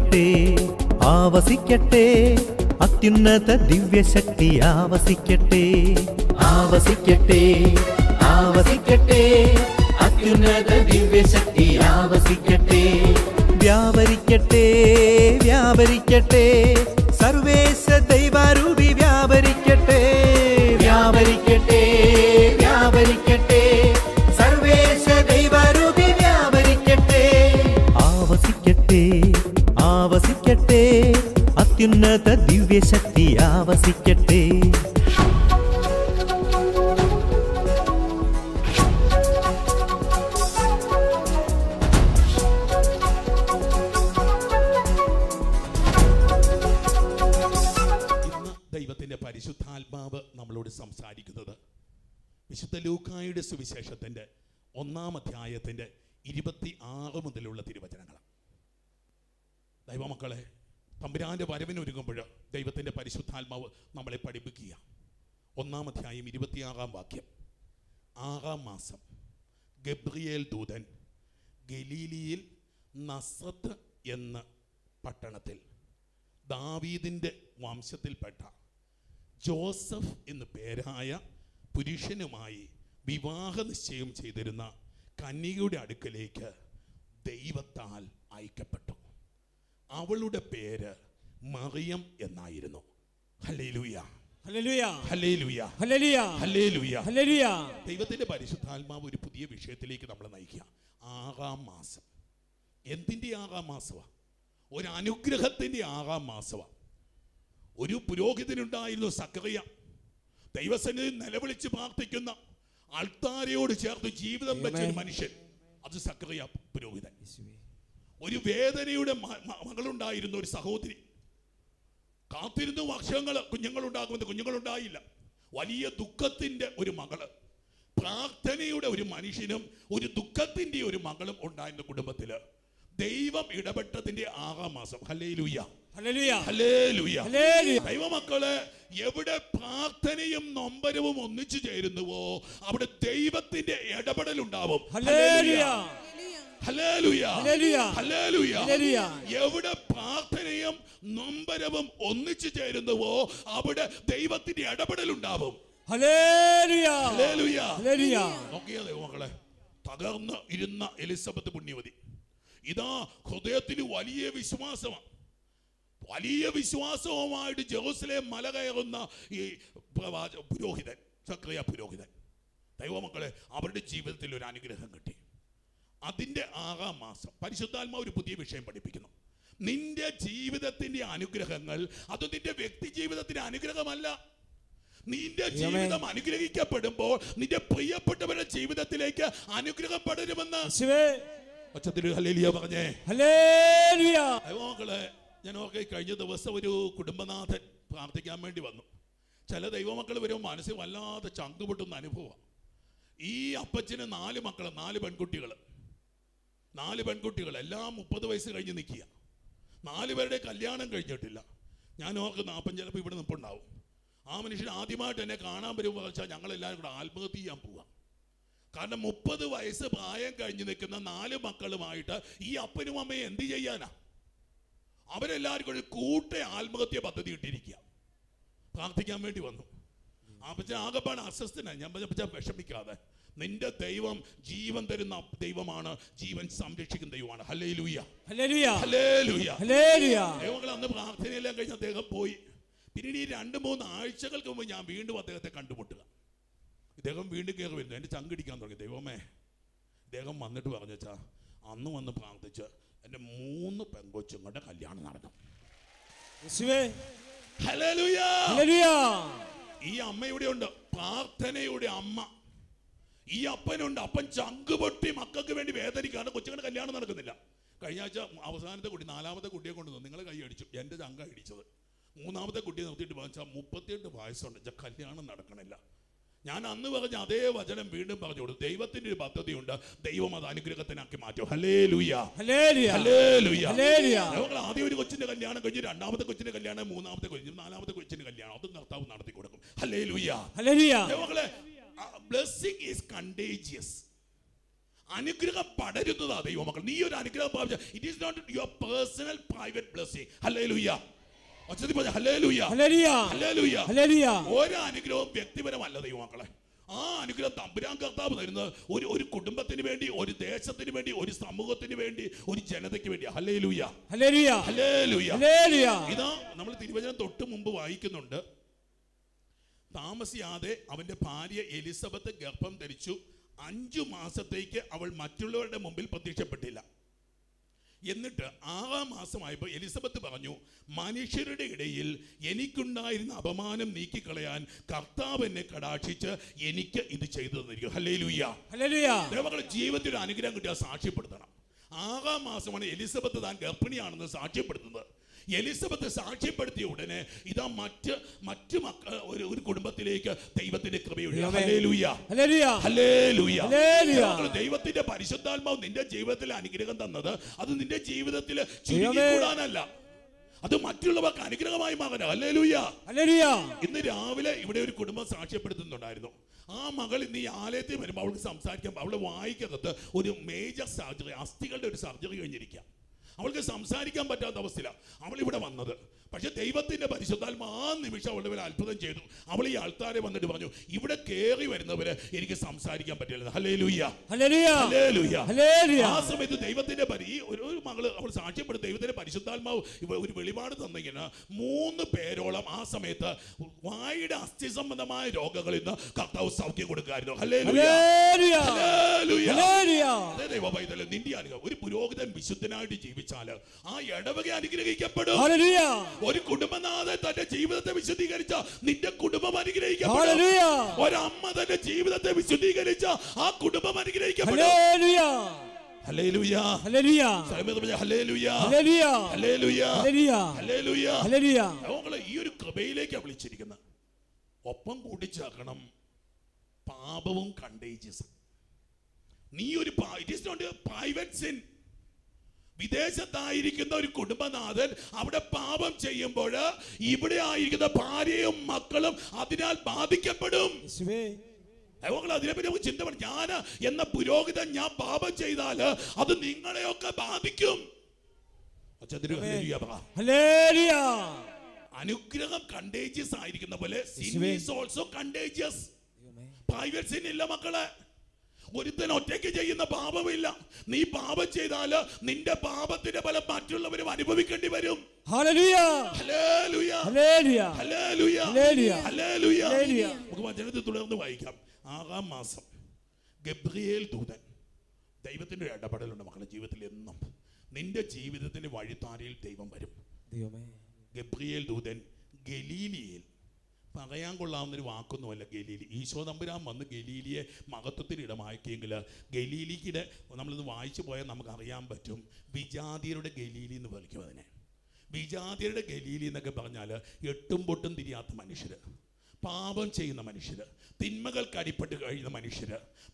ആവസിക്കട്ടെ ആവസിക്കട്ടെ അത്യുന്നത ദിവ്യശക്തി ആവസിക്കട്ടെ ആവസിക്കട്ടെ ആവസിക്കട്ടെ അത്യുന്നത ദിവ്യശക്തി ആവസിക്കട്ടെ വ്യാപരിക്കട്ടെ വ്യാപരിക്കട്ടെ സർവേശ ദൈവാരൂപി വ്യാപരിക്കട്ടെ വ്യാപരിക്കട്ടെ വ്യാപരിക്കട്ടെ സർവേശ ദൈവാരൂപി വ്യാപരിക്കട്ടെ ആവസിക്കട്ടെ ആവസിക്കട്ടെ അത്യുന്നത ദിവ്യശക്തി ആവസിക്കട്ടെ ഇന്ന് ദൈവത്തിന്റെ പരിശുദ്ധാത്മാവ് നമ്മളോട് സംസാരിക്കുന്നത് വിശുദ്ധ ലൂക്കായുടെ സുവിശേഷത്തിന്റെ ഒന്നാം അധ്യായത്തിന്റെ ഇരുപത്തി ആറ് മുതലുള്ള തിരുവചനങ്ങളാണ് ദൈവമക്കളെ തമ്പുരാന്റെ വരവിനൊരുങ്ങുമ്പോൾ ദൈവത്തിന്റെ പരിശുദ്ധാത്മാവ് നമ്മളെ പഠിപ്പിക്കുക ഒന്നാം അധ്യായം ഇരുപത്തിയാറാം വാക്യം ആറാം മാസം ഗബ്രിയേൽ ദൂതൻ ഗലീലിയിൽ നസ്രത്ത് എന്ന പട്ടണത്തിൽ ദാവീദിൻ്റെ വംശത്തിൽപ്പെട്ട ജോസഫ് എന്നു പേരായ പുരുഷനുമായി വിവാഹ നിശ്ചയം ചെയ്തിരുന്ന കന്യകയുടെ അടുക്കലേക്ക് ദൈവത്താൽ അയക്കപ്പെട്ടു അവളുടെ പേര് മറിയം എന്നായിരുന്നു hallelujah hallelujah hallelujah hallelujah hallelujah hallelujah ദൈവത്തിന്റെ പരിശുദ്ധാത്മാവ് ഒരു പുതിയ വിഷയത്തിലേക്ക് നമ്മളെ നയിക്കുക ആറാം മാസം എന്തിൻ്റെ ആറാം മാസമാണ് ഒരു അനുഗ്രഹത്തിൻ്റെ ആറാം മാസമാണ് ഒരു പുരോഹിതനുണ്ടായിരുന്നു സക്കറിയ ദൈവസന്നിധി നിലവിളിച്ച് പ്രാർത്ഥിക്കുന്ന അൾത്താരയോട് ചേർത്ത് ജീവിതം വെച്ച ഒരു മനുഷ്യൻ അത് സക്കറിയ പുരോഹിതൻ ഒരു വേദനയുടെ മ- മ- മകളുണ്ടായിരുന്ന ഒരു സഹോദരി കാത്തിരുന്നു വർഷങ്ങൾ കുഞ്ഞുങ്ങളുണ്ടാകുമെന്ന് കുഞ്ഞുങ്ങളുണ്ടായില്ല വലിയ ദുഃഖത്തിന്റെ ഒരു മകള് പ്രാർത്ഥനയുടെ ഒരു മനുഷ്യനും ഒരു ദുഃഖത്തിന്റെ ഒരു മകളും ഉണ്ടായിരുന്ന കുടുംബത്തില് ദൈവം ഇടപെട്ടതിന്റെ ആറാം മാസം ഹല്ലേലൂയ ഹല്ലേലൂയ ഹല്ലേലൂയ ഹല്ലേലൂയ ദൈവമക്കളെ എവിടെ പ്രാർത്ഥനയും നൊമ്പരവും ഒന്നിച്ചു ചേരുന്നുവോ അവിടെ ദൈവത്തിന്റെ ഇടപെടൽ ഉണ്ടാവും hallelujah hallelujah hallelujah hallelujah hallelujah എവിടെ പ്രാർത്ഥനയും നൊമ്പരവും ഒന്നിച്ചു ചേരുന്നുവോ അവിടെ ദൈവത്തിന്റെ ഇടപെടൽ ഉണ്ടാവും ഹല്ലേലൂയ ഹല്ലേലൂയ ഹല്ലേലൂയ നോക്കിയ ദൈവമക്കളെ തകർന്ന് ഇരുന്ന എലിസബത്ത് പുണ്യവതി ഇതാ ഹൃദയത്തിൽ വലിയ വിശ്വാസമാണ് വലിയ വിശ്വാസവുമായിട്ട് ജെറൂസലേം മല കയറുന്ന ഈ പ്രവാച പുരോഹിതൻ സക്രിയ പുരോഹിതൻ ദൈവമക്കളെ അവരുടെ ജീവിതത്തിൽ ഒരു അനുഗ്രഹം കിട്ടി അതിൻ്റെ ആറാം മാസം പരിശുദ്ധാത്മാ ഒരു പുതിയ വിഷയം പഠിപ്പിക്കുന്നു നിന്റെ ജീവിതത്തിന്റെ അനുഗ്രഹങ്ങൾ അത് നിന്റെ വ്യക്തി ജീവിതത്തിന്റെ അനുഗ്രഹമല്ല നിന്റെ ജീവിതം അനുഗ്രഹിക്കപ്പെടുമ്പോൾ നിന്റെ പ്രിയപ്പെട്ടവരുടെ ജീവിതത്തിലേക്ക് അനുഗ്രഹം പടരുമെന്ന് യേശുവേ ഒച്ചത്തിൽ ഹല്ലേലൂയ പറഞ്ഞേ ഹല്ലേലൂയ ദൈവമക്കളെ ഞാൻ ഓർക്കെ കഴിഞ്ഞ ദിവസം ഒരു കുടുംബനാഥൻ പ്രാർത്ഥിക്കാൻ വേണ്ടി വന്നു ചില ദൈവമക്കൾ വരുമ്പോൾ മനസ്സിൽ വല്ലാതെ ചങ്കുപൊട്ടുന്ന അനുഭവം ഈ അപ്പച്ചന് നാല് മക്കൾ നാല് പെൺകുട്ടികൾ നാല് പെൺകുട്ടികൾ എല്ലാം മുപ്പത് വയസ്സ് കഴിഞ്ഞ് നിൽക്കുക നാല് പേരുടെ കല്യാണം കഴിഞ്ഞിട്ടില്ല ഞാൻ ഓർക്കുന്ന അപ്പം ചിലപ്പോൾ ഇവിടെ നിൽപ്പുണ്ടാവും ആ മനുഷ്യൻ ആദ്യമായിട്ട് എന്നെ കാണാൻ വരുമ്പോൾ വെച്ചാൽ ഞങ്ങളെല്ലാവരും കൂടെ ആത്മഹത്യ ചെയ്യാൻ പോവാം കാരണം മുപ്പത് വയസ്സ് പ്രായം കഴിഞ്ഞ് നിൽക്കുന്ന നാല് മക്കളുമായിട്ട് ഈ അപ്പനും അമ്മയും എന്ത് ചെയ്യാനാ അവരെല്ലാവരും കൂടി കൂട്ട ആത്മഹത്യ പദ്ധതി ഇട്ടിരിക്കുക പ്രാർത്ഥിക്കാൻ വേണ്ടി വന്നു അപ്പച്ച ആകെപ്പാട് അസ്വസ്ഥനായി ഞാൻ പറഞ്ഞ വിഷമിക്കാതെ നിന്റെ ദൈവം ജീവൻ തരുന്ന ദൈവമാണ് ജീവൻ സംരക്ഷിക്കുന്ന ദൈവമാണ് ഹല്ലേലൂയ ഹല്ലേലൂയ ഹല്ലേലൂയ ഹല്ലേലൂയ ദൈവങ്ങൾ അന്ന് പ്രാർത്ഥനയെല്ലാം കഴിഞ്ഞ് അദ്ദേഹം പോയി പിന്നീട് ഈ രണ്ട് മൂന്ന് ആഴ്ചകൾക്ക് മുമ്പ് ഞാൻ വീണ്ടും അദ്ദേഹത്തെ കണ്ടുമുട്ടുക ഇദ്ദേഹം വീണ്ടും കയറി വരുന്നു എൻ്റെ ചങ്കിടിക്കാൻ തുടങ്ങി ദൈവമേ ഇദ്ദേഹം വന്നിട്ട് പറഞ്ഞു വെച്ചാ അന്ന് വന്ന് പ്രാർത്ഥിച്ച് എൻ്റെ മൂന്ന് പെങ്കൊച്ചുങ്ങളുടെ കല്യാണം നടന്നു യേശുവേ ഹല്ലേലൂയ ഹല്ലേലൂയ ഈ അമ്മ ഇവിടെ ഉണ്ട് പ്രാർത്ഥനയുടെ അമ്മ ഈ അപ്പനുണ്ട് അപ്പൻ ചങ്ക് പൊട്ടി മക്കൾക്ക് വേണ്ടി വേദനിക്കാണ് കൊച്ചുങ്ങളുടെ കല്യാണം നടക്കുന്നില്ല കഴിഞ്ഞ ആഴ്ച അവസാനത്തെ കുട്ടി നാലാമത്തെ കുട്ടിയെ കൊണ്ടുവന്നു നിങ്ങളെ കൈ അടിച്ചു എൻ്റെ ചങ്ക അടിച്ചത് മൂന്നാമത്തെ കുട്ടിയെ നിർത്തിയിട്ട് വാങ്ങിച്ചാൽ മുപ്പത്തിയെട്ട് വയസ്സുണ്ട് ച കല്യാണം നടക്കണില്ല ഞാൻ അന്ന് പറഞ്ഞ അതേ വചനം വീണ്ടും പറഞ്ഞു കൊടുത്തു ദൈവത്തിന്റെ ഒരു പദ്ധതിയുണ്ട് ദൈവം അത് അനുഗ്രഹത്തിനാക്കി മാറ്റും ഹലേ ലുയ ഹല്ലേലൂയ ഹലേ ലുയ ഹല്ലേലൂയ ഞങ്ങൾ ആദ്യം ഒരു കൊച്ചിന്റെ കല്യാണം കഴിഞ്ഞ് രണ്ടാമത്തെ കൊച്ചിന്റെ കല്യാണം മൂന്നാമത്തെ കൊച്ചിന് നാലാമത്തെ കൊച്ചിന്റെ കല്യാണം അതും കർത്താവ് നടത്തി കൊടുക്കും ഹലേ ലുയ ഹല്ലേലൂയ മക്കളെ ബ്ലെസ്സിങ് ഈസ് കണ്ടേജിയസ് അനുഗ്രഹം പടരുന്നതാ ദൈവമക്കൾ നീ ഒരു അനുഗ്രഹം പ്രാപിച്ച it is not your personal private blessing hallelujah ഒച്ചത്തിൽ പറഞ്ഞ ഹല്ലേ ലുയ്യ ഹല്ലേലൂയ ഹല്ലേ ലുയ്യ ഹല്ലേലൂയ ഓരോ അനുഗ്രഹവും വ്യക്തിപരമല്ല ദൈവമക്കളെ ആ അനുഗ്രഹം തമ്പുരാൻ കർത്താവ് തരുന്നത് ഒരു ഒരു കുടുംബത്തിന് വേണ്ടി ഒരു ദേശത്തിന് വേണ്ടി ഒരു സമൂഹത്തിന് വേണ്ടി ഒരു ജനതയ്ക്ക് വേണ്ടി ഹല്ലേ ലുയ്യ ഹല്ലേലൂയ ഹല്ലേ ലുയ്യ ഹല്ലേലൂയ ഇതാ നമ്മൾ തിരുവചനം തൊട്ട് മുമ്പ് വായിക്കുന്നുണ്ട് താമസിയാതെ അവന്റെ ഭാര്യ എലിസബത്ത് ഗർഭം ധരിച്ചു അഞ്ചു മാസത്തേക്ക് അവൾ മറ്റുള്ളവരുടെ മുമ്പിൽ പ്രത്യക്ഷപ്പെട്ടില്ല എന്നിട്ട് ആറാം മാസമായപ്പോൾ എലിസബത്ത് പറഞ്ഞു മനുഷ്യരുടെ ഇടയിൽ എനിക്കുണ്ടായിരുന്ന അപമാനം നീക്കിക്കളയാൻ കർത്താവ് എന്നെ കടാക്ഷിച്ച് എനിക്ക് ഇത് ചെയ്തു തന്നിരിക്കും ഹല്ലേ ലുയ്യ ഹല്ലേലൂയ ദൈവങ്ങളുടെ ജീവിതത്തിൽ ഒരു അനുഗ്രഹം കിട്ടിയാൽ സാക്ഷ്യപ്പെടുത്തണം ആറാം മാസമാണ് എലിസബത്ത് താൻ ഗർഭിണിയാണെന്ന് സാക്ഷ്യപ്പെടുത്തുന്നത് എലിസബത്ത് സാക്ഷ്യപ്പെടുത്തിയ ഉടനെ ഇതാ മറ്റ് മറ്റ് മക്ക ഒരു ഒരു കുടുംബത്തിലേക്ക് ദൈവത്തിന്റെ കൃപയൊഴുകി ദൈവമേ. Hallelujah hallelujah hallelujah hallelujah. ദൈവമക്കളെ, ദൈവത്തിന്റെ പരിശുദ്ധാത്മാവ് നിന്റെ ജീവിതത്തിൽ അനുഗ്രഹം തന്നത് അത് നിന്റെ ജീവിതത്തിൽ ദൈവമേ. ചുരുങ്ങിക്കൂടാനല്ല അത് മറ്റുള്ളവർക്ക് അനുഗ്രഹമായി മാറാൻ ഹല്ലേലൂയ ഹല്ലേലൂയ ഇന്ന് രാവിലെ ഇവിടെ ഒരു കുടുംബം സാക്ഷ്യപ്പെടുത്തുന്നുണ്ടായിരുന്നു ആ മകൾ ഇന്ന് ഈ ആലയത്തിൽ വരുമ്പോൾ അവൾക്ക് സംസാരിക്കാൻ അവളുടെ വായിക്കകത്ത് ഒരു മേജർ സർജറി അസ്ഥികളുടെ ഒരു സർജറി കഴിഞ്ഞിരിക്കാം അവൾക്ക് സംസാരിക്കാൻ പറ്റാത്ത അവസ്ഥയിലാണ് അവൾ ഇവിടെ വന്നത് പക്ഷെ ദൈവത്തിന്റെ പരിശുദ്ധാത്മ ആ നിമിഷം അവളുടെ മേലെ അത്ഭുതം ചെയ്തു അവൾ ഈ ആൾക്കാരെ വന്നിട്ട് പറഞ്ഞു ഇവിടെ കയറി വരുന്നവര് എനിക്ക് സംസാരിക്കാൻ പറ്റില്ല ഹലേ ലുയ്യ ഹല്ലേലൂയ ഹല്ലേലൂയ. ഹല്ലേലൂയ ആ സമയത്ത് ദൈവത്തിന്റെ പരി ഈ ഒരു ഒരു മകള് അവൾ സാക്ഷ്യപ്പെടും ദൈവത്തിന്റെ പരിശുദ്ധാത്മാവ് ഇവ ഒരു വെളിപാട് തന്നിങ്ങനെ മൂന്ന് പേരോളം ആ സമയത്ത് വായുടെ അസ്ഥി സംബന്ധമായ രോഗങ്ങളിൽ നിന്ന് കർത്താവ് സൗഖ്യം കൊടുക്കായിരുന്നു ഹല്ലേലൂയ. Hallelujah hallelujah. ഹല്ലേലൂയ അതേ ദൈവ പൈതല് നിന്റെ അനുഗ്രഹം ഒരു പുരോഹിതൻ വിശുദ്ധനായിട്ട് ജീവിച്ചാല് ആ ഇടവക അനുഗ്രഹിക്കപ്പെടും ഹല്ലേലൂയ ഒരു കുടുംബനാഥൻ തന്റെ ജീവിതത്തെ വിശുദ്ധീകരിച്ച നിന്റെ കുടുംബം അനുഗ്രഹിക്കപ്പെടും ഹല്ലേലൂയ ഒരമ്മ തന്റെ ജീവിതത്തെ വിശുദ്ധീകരിച്ച ആ കുടുംബം അനുഗ്രഹിക്കപ്പെടും ഹല്ലേലൂയ ഹല്ലേലൂയ ഹല്ലേലൂയ സമയത്ത് പറഞ്ഞ hallelujah hallelujah hallelujah hallelujah hallelujah hallelujah നമ്മളെ ഈ ഒരു കൃപയിലേക്കാണ് വിളിച്ചിരിക്കുന്നത് ഒപ്പം കൂട്ടിച്ചേർക്കണം പാപവും കണ്ടേജിയസും നീ ഒരു it is not private sin വിദേശത്തായിരിക്കുന്ന ഒരു കുടുംബനാഥൻ അവിടെ പാപം ചെയ്യുമ്പോൾ ഇവിടെ ആയിരിക്കുന്ന ഭാര്യയും മക്കളും അതിനാൽ ബാധിക്കപ്പെടും യേശുവേ ദൈവങ്ങൾ അതിനെപ്പറ്റി നമുക്ക് ചിന്ത വേണം. ഞാൻ എന്ന പുരോഹിതൻ ഞാൻ പാപം ചെയ്താൽ അത് നിങ്ങളെയൊക്കെ ബാധിക്കും അച്ഛാ ഹല്ലേലൂയ അനുഗ്രഹം കണ്ടേജിയസ് ആയിരിക്കുന്ന പോലെ സിൻ യേശുവേ. Is also contagious private sin ഇല്ല മക്കളെ ഒരുത്തൻ ഒറ്റയ്ക്ക് ചെയ്യുന്ന പാപമില്ല നീ പാപം ചെയ്താല് നിന്റെ പാപത്തിന്റെ ഫലം മറ്റുള്ളവരും അനുഭവിക്കേണ്ടി വരും hallelujah hallelujah. Hallelujah hallelujah. Hallelujah. Hallelujah. Hallelujah. നമുക്ക് വചനത്തിൽ തുടർന്ന് വായിക്കാം ആറാം മാസം ഗബ്രിയേൽ ദൂതൻ ദൈവത്തിന്റെ ഒരു ഇടപെടലുണ്ട് മക്കളുടെ ജീവിതത്തിൽ എന്നും നിന്റെ ജീവിതത്തിന്റെ വഴിത്താരയിൽ ദൈവം വരും ദൈവമേ ഗബ്രിയേൽ ദൂതൻ ഗലീലിയിൽ പറയാൻ കൊള്ളാവുന്ന ഒരു വാക്കൊന്നുമല്ല ഗലീലി ഈശോ തമ്പുരാൻ വന്ന് ഗലീലിയെ മഹത്വത്തിന് ഇടമാക്കിയെങ്കിൽ ഗലീലിക്കിടെ നമ്മളിത് വായിച്ചു പോയാൽ നമുക്ക് അറിയാൻ പറ്റും വിജാതിയരുടെ ഗലീലി എന്ന് വിളിക്കും അതിനെ വിജാതിയരുടെ ഗലീലി എന്നൊക്കെ പറഞ്ഞാൽ എട്ടും പൊട്ടും തിരിയാത്ത മനുഷ്യർ പാപം ചെയ്യുന്ന മനുഷ്യർ തിന്മകൾക്ക് അടിപ്പെട്ട് കഴിയുന്ന മനുഷ്യർ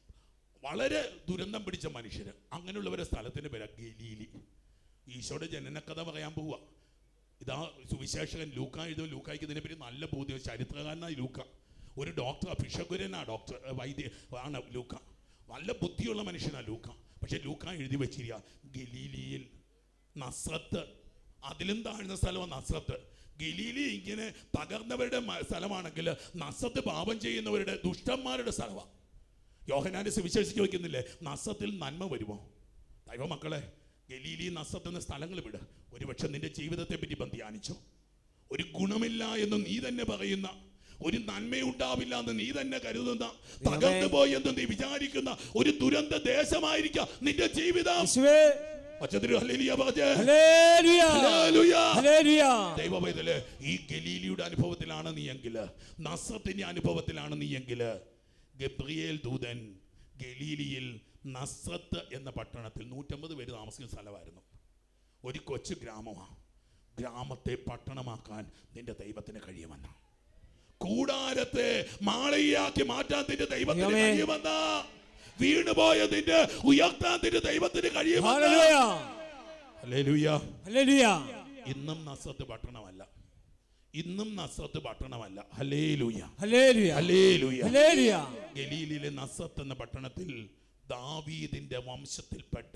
വളരെ ദുരന്തം പിടിച്ച മനുഷ്യർ അങ്ങനെയുള്ളവരുടെ സ്ഥലത്തിൻ്റെ പേരാ ഗലീലി ഈശോയുടെ ജനനക്കഥ പറയാൻ പോവുക ഇതാ സുവിശേഷകൻ ലൂക്ക എഴുതും ലൂക്കായ്ക്ക് ഇതിനെപ്പറ്റി നല്ല ബോധ്യം ചരിത്രകാരനായി ലൂക്ക ഒരു ഡോക്ടർ അഭിഷകുരനാ ഡോക്ടർ ഏ, വൈദ്യ ആണ് ലൂക്ക നല്ല ബുദ്ധിയുള്ള മനുഷ്യനാണ് ലൂക്ക പക്ഷെ ലൂക്ക എഴുതി വെച്ചിരിക്കുക ഗലീലിയിൽ നസ്രത്ത് അതിലും താഴ്ന്ന സ്ഥലമാണ് നസ്രത്ത് ഗലീലി ഇങ്ങനെ തകർന്നവരുടെ മ- സ്ഥലമാണെങ്കിൽ നസ്രത്ത് പാപം ചെയ്യുന്നവരുടെ ദുഷ്ടന്മാരുടെ സ്ഥലമാണ് യോഹനാന്റെ സുവിശേഷിച്ച് വയ്ക്കുന്നില്ലേ നസത്തിൽ നന്മ വരുമോ ദൈവ മക്കളെ ഗലീലി നസത്ത് എന്ന സ്ഥലങ്ങൾ വിട് ഒരുപക്ഷെ നിന്റെ ജീവിതത്തെ പറ്റി ഇപ്പം ധ്യാനിച്ചോ ഒരു ഗുണമില്ല എന്ന് നീ തന്നെ പറയുന്ന ഒരു നന്മയുണ്ടാവില്ല എന്ന് നീ തന്നെ കരുതുന്ന തകർന്നു പോയി എന്ന് നീ വിചാരിക്കുന്ന ഒരു ദുരന്ത ദേശമായിരിക്കാം നിന്റെ ജീവിതം യേശുവേ അച്ഛത്തിരി ഹല്ലേലൂയ പറഞ്ഞേ. Hallelujah hallelujah. ഹല്ലേലൂയ ദൈവവേദല് ഈ ഗലീലിയുടെ അനുഭവത്തിലാണ് നീ എങ്കിൽ നസ്രത്തിന്റെ അനുഭവത്തിലാണ് നീ എങ്കിൽ ഗബ്രിയേൽ ദൂതൻ ഗലീലിയിൽ നസ്രത്ത് എന്ന പട്ടണത്തിൽ നൂറ്റമ്പത് പേര് താമസിക്കുന്ന സ്ഥലമായിരുന്നു ഒരു കൊച്ചു ഗ്രാമമാണ് ഗ്രാമത്തെ പട്ടണമാക്കാൻ നിന്റെ ദൈവത്തിന് കഴിയുമെന്ന കൂടാരത്തെ മാളയാക്കി മാറ്റാൻ നിന്റെ ദൈവത്തിന് ദൈവമേ. കഴിയുമെന്ന വീണുപോയ നിന്റെ ഉയർത്താൻ നിന്റെ ദൈവത്തിന് കഴിയുമെന്ന ഹല്ലേലൂയ ഹല്ലേലൂയ ഹല്ലേലൂയ ഇന്നും നസ്രത്ത് പട്ടണമല്ല ഇന്നും നസ്രത്ത് പട്ടണമല്ല ഹല്ലേലൂയ ഹല്ലേലൂയ ഹല്ലേലൂയ ഹല്ലേലൂയ ഗലീലിലെ നസ്രത്ത് എന്ന പട്ടണത്തിൽ ദാവീദിന്റെ വംശത്തിൽപ്പെട്ട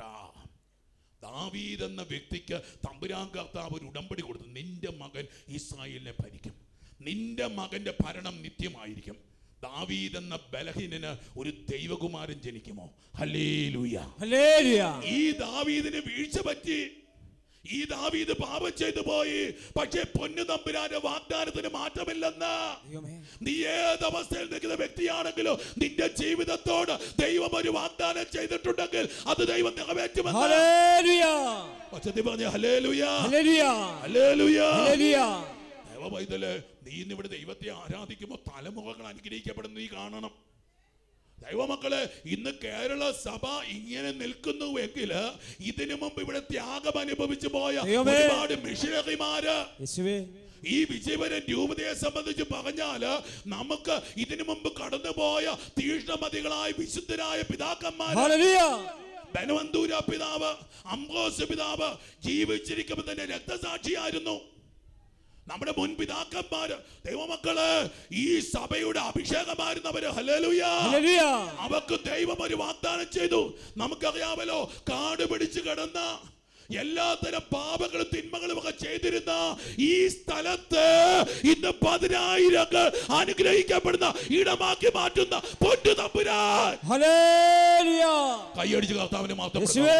ദാവീദ് എന്ന വ്യക്തിക്ക് തമ്പുരാൻ കർത്താവ് ഒരു ഉടമ്പടി കൊടുത്തു നിന്റെ മകൻ ഇസ്രായേലിനെ ഭരിക്കും നിന്റെ മകന്റെ ഭരണം നിത്യമായിരിക്കും ദാവീദ് എന്ന ബലഹീനന് ഒരു ദൈവകുമാരൻ ജനിക്കുമോ ഹല്ലേലൂയ ഹല്ലേലൂയ ഈ ദാവീദിന് വീഴ്ച പറ്റി ഈ ദാവീദ് പാപം ചെയ്തു പോയി പക്ഷേ പൊന്നു തമ്പുരാന്റെ വാഗ്ദാനത്തിന് മാറ്റമില്ലെന്ന് ദൈവമേ നീ ഏത് അവസ്ഥയിൽ നിൽക്കുന്ന വ്യക്തിയാണെങ്കിലും നിന്റെ ജീവിതത്തോട് ദൈവം ഒരു വാഗ്ദാനം ചെയ്തിട്ടുണ്ടെങ്കിൽ അത് ദൈവം നിറവേറ്റുമെന്ന് ഹല്ലേലൂയ പച്ചത്തി പറഞ്ഞ ഹലേലുയ ഹല്ലേലൂയ ഹലേലുയ ഹല്ലേലൂയ ദൈവ പൈതല് നീ ഇന്നിവിടെ ദൈവത്തെ ആരാധിക്കുമ്പോൾ തലമുറകൾ അനുഗ്രഹിക്കപ്പെടുന്ന നീ കാണണം ദൈവമക്കളെ ഇന്ന് കേരള സഭ ഇങ്ങനെ നിൽക്കുന്നുവെങ്കിൽ ഇതിനു മുമ്പ് ഇവിടെ ത്യാഗം അനുഭവിച്ചു പോയ ദൈവമേ. ഒരുപാട് മിഷനറിമാര് യേശുവേ ഈ വിജയവരൻ രൂപതയെ സംബന്ധിച്ച് പറഞ്ഞാല് നമുക്ക് ഇതിനു മുമ്പ് കടന്നുപോയ തീഷ്ണമതികളായ വിശുദ്ധരായ പിതാക്കന്മാര് ഹല്ലേലൂയ ധനവന്തൂര പിതാവ് അംബോസ് പിതാവ് ജീവിച്ചിരിക്കുമ്പോൾ തന്നെ രക്തസാക്ഷിയായിരുന്നു നമ്മുടെ മുൻ പിതാക്കന്മാര് ദൈവമക്കള് ഈ സഭയുടെ അഭിഷേകമായിരുന്നവര് ഹല്ലേലൂയ ഹല്ലേലൂയ അവർക്ക് ദൈവം ഒരു വാഗ്ദാനം ചെയ്തു നമുക്കറിയാമല്ലോ കാട് പിടിച്ചു കിടന്ന എല്ലാത്തരം പാപങ്ങളും തിന്മകളും ഒക്കെ ചെയ്തിരുന്ന ഈ സ്ഥലത്ത് ഇന്ന് പതിനായിരങ്ങൾ അനുഗ്രഹിക്കപ്പെടുന്ന ഇടമാക്കി മാറ്റുന്ന പൊന്നു തമ്പുരാൻ ഹല്ലേലൂയ കൈയടിച്ച് കർത്താവിന് മാത്രം യേശുവേ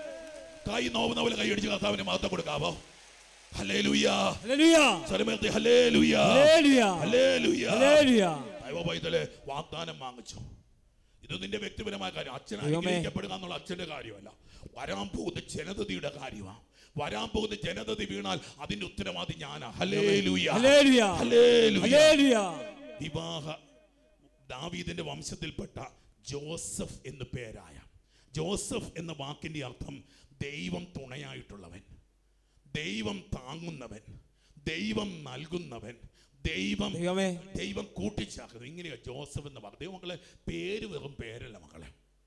കൈ നോവുന്ന പോലെ കൈയടിച്ച് കർത്താവിന് മാത്രം കൊടുക്കാവോ ഹല്ലേലൂയ ഹല്ലേലൂയ സ്വരമേർത്തി ഹല്ലേലൂയ ഹല്ലേലൂയ ഹല്ലേലൂയ ഹല്ലേലൂയ ദൈവ പൈതലെ വാഗ്ദാനം വാങ്ങിച്ചു ഇത് നിന്റെ വ്യക്തിപരമായ കാര്യം അച്ഛൻ ദൈവമേ. അനുഗ്രഹിക്കപ്പെടുക എന്നുള്ള അച്ഛന്റെ കാര്യമല്ല വരാൻ പോകുന്ന ജനതയുടെ കാര്യമാണ് വരാൻ പോകുന്ന ജനതതി വീണാൽ അതിന്റെ ഉത്തരവാദി ഞാനാ ഹല്ലേലൂയ ഹല്ലേലൂയ ഹല്ലേലൂയ ഹല്ലേലൂയ വിവാഹ ദാവീദിന്റെ വംശത്തിൽപ്പെട്ട ജോസഫ് എന്ന് പേരായ ജോസഫ് എന്ന വാക്കിന്റെ അർത്ഥം ദൈവം തുണയായിട്ടുള്ളവൻ ദൈവം താങ്ങുന്നവൻ ദൈവം നൽകുന്നവൻ ദൈവം ദൈവമേ ദൈവം കൂട്ടിച്ചാക്കുന്നത് ഇങ്ങനെയാ ജോസഫ് എന്ന് പറഞ്ഞു ദൈവമക്കളെ പേര് വെറും പേരല്ല മക്കളെ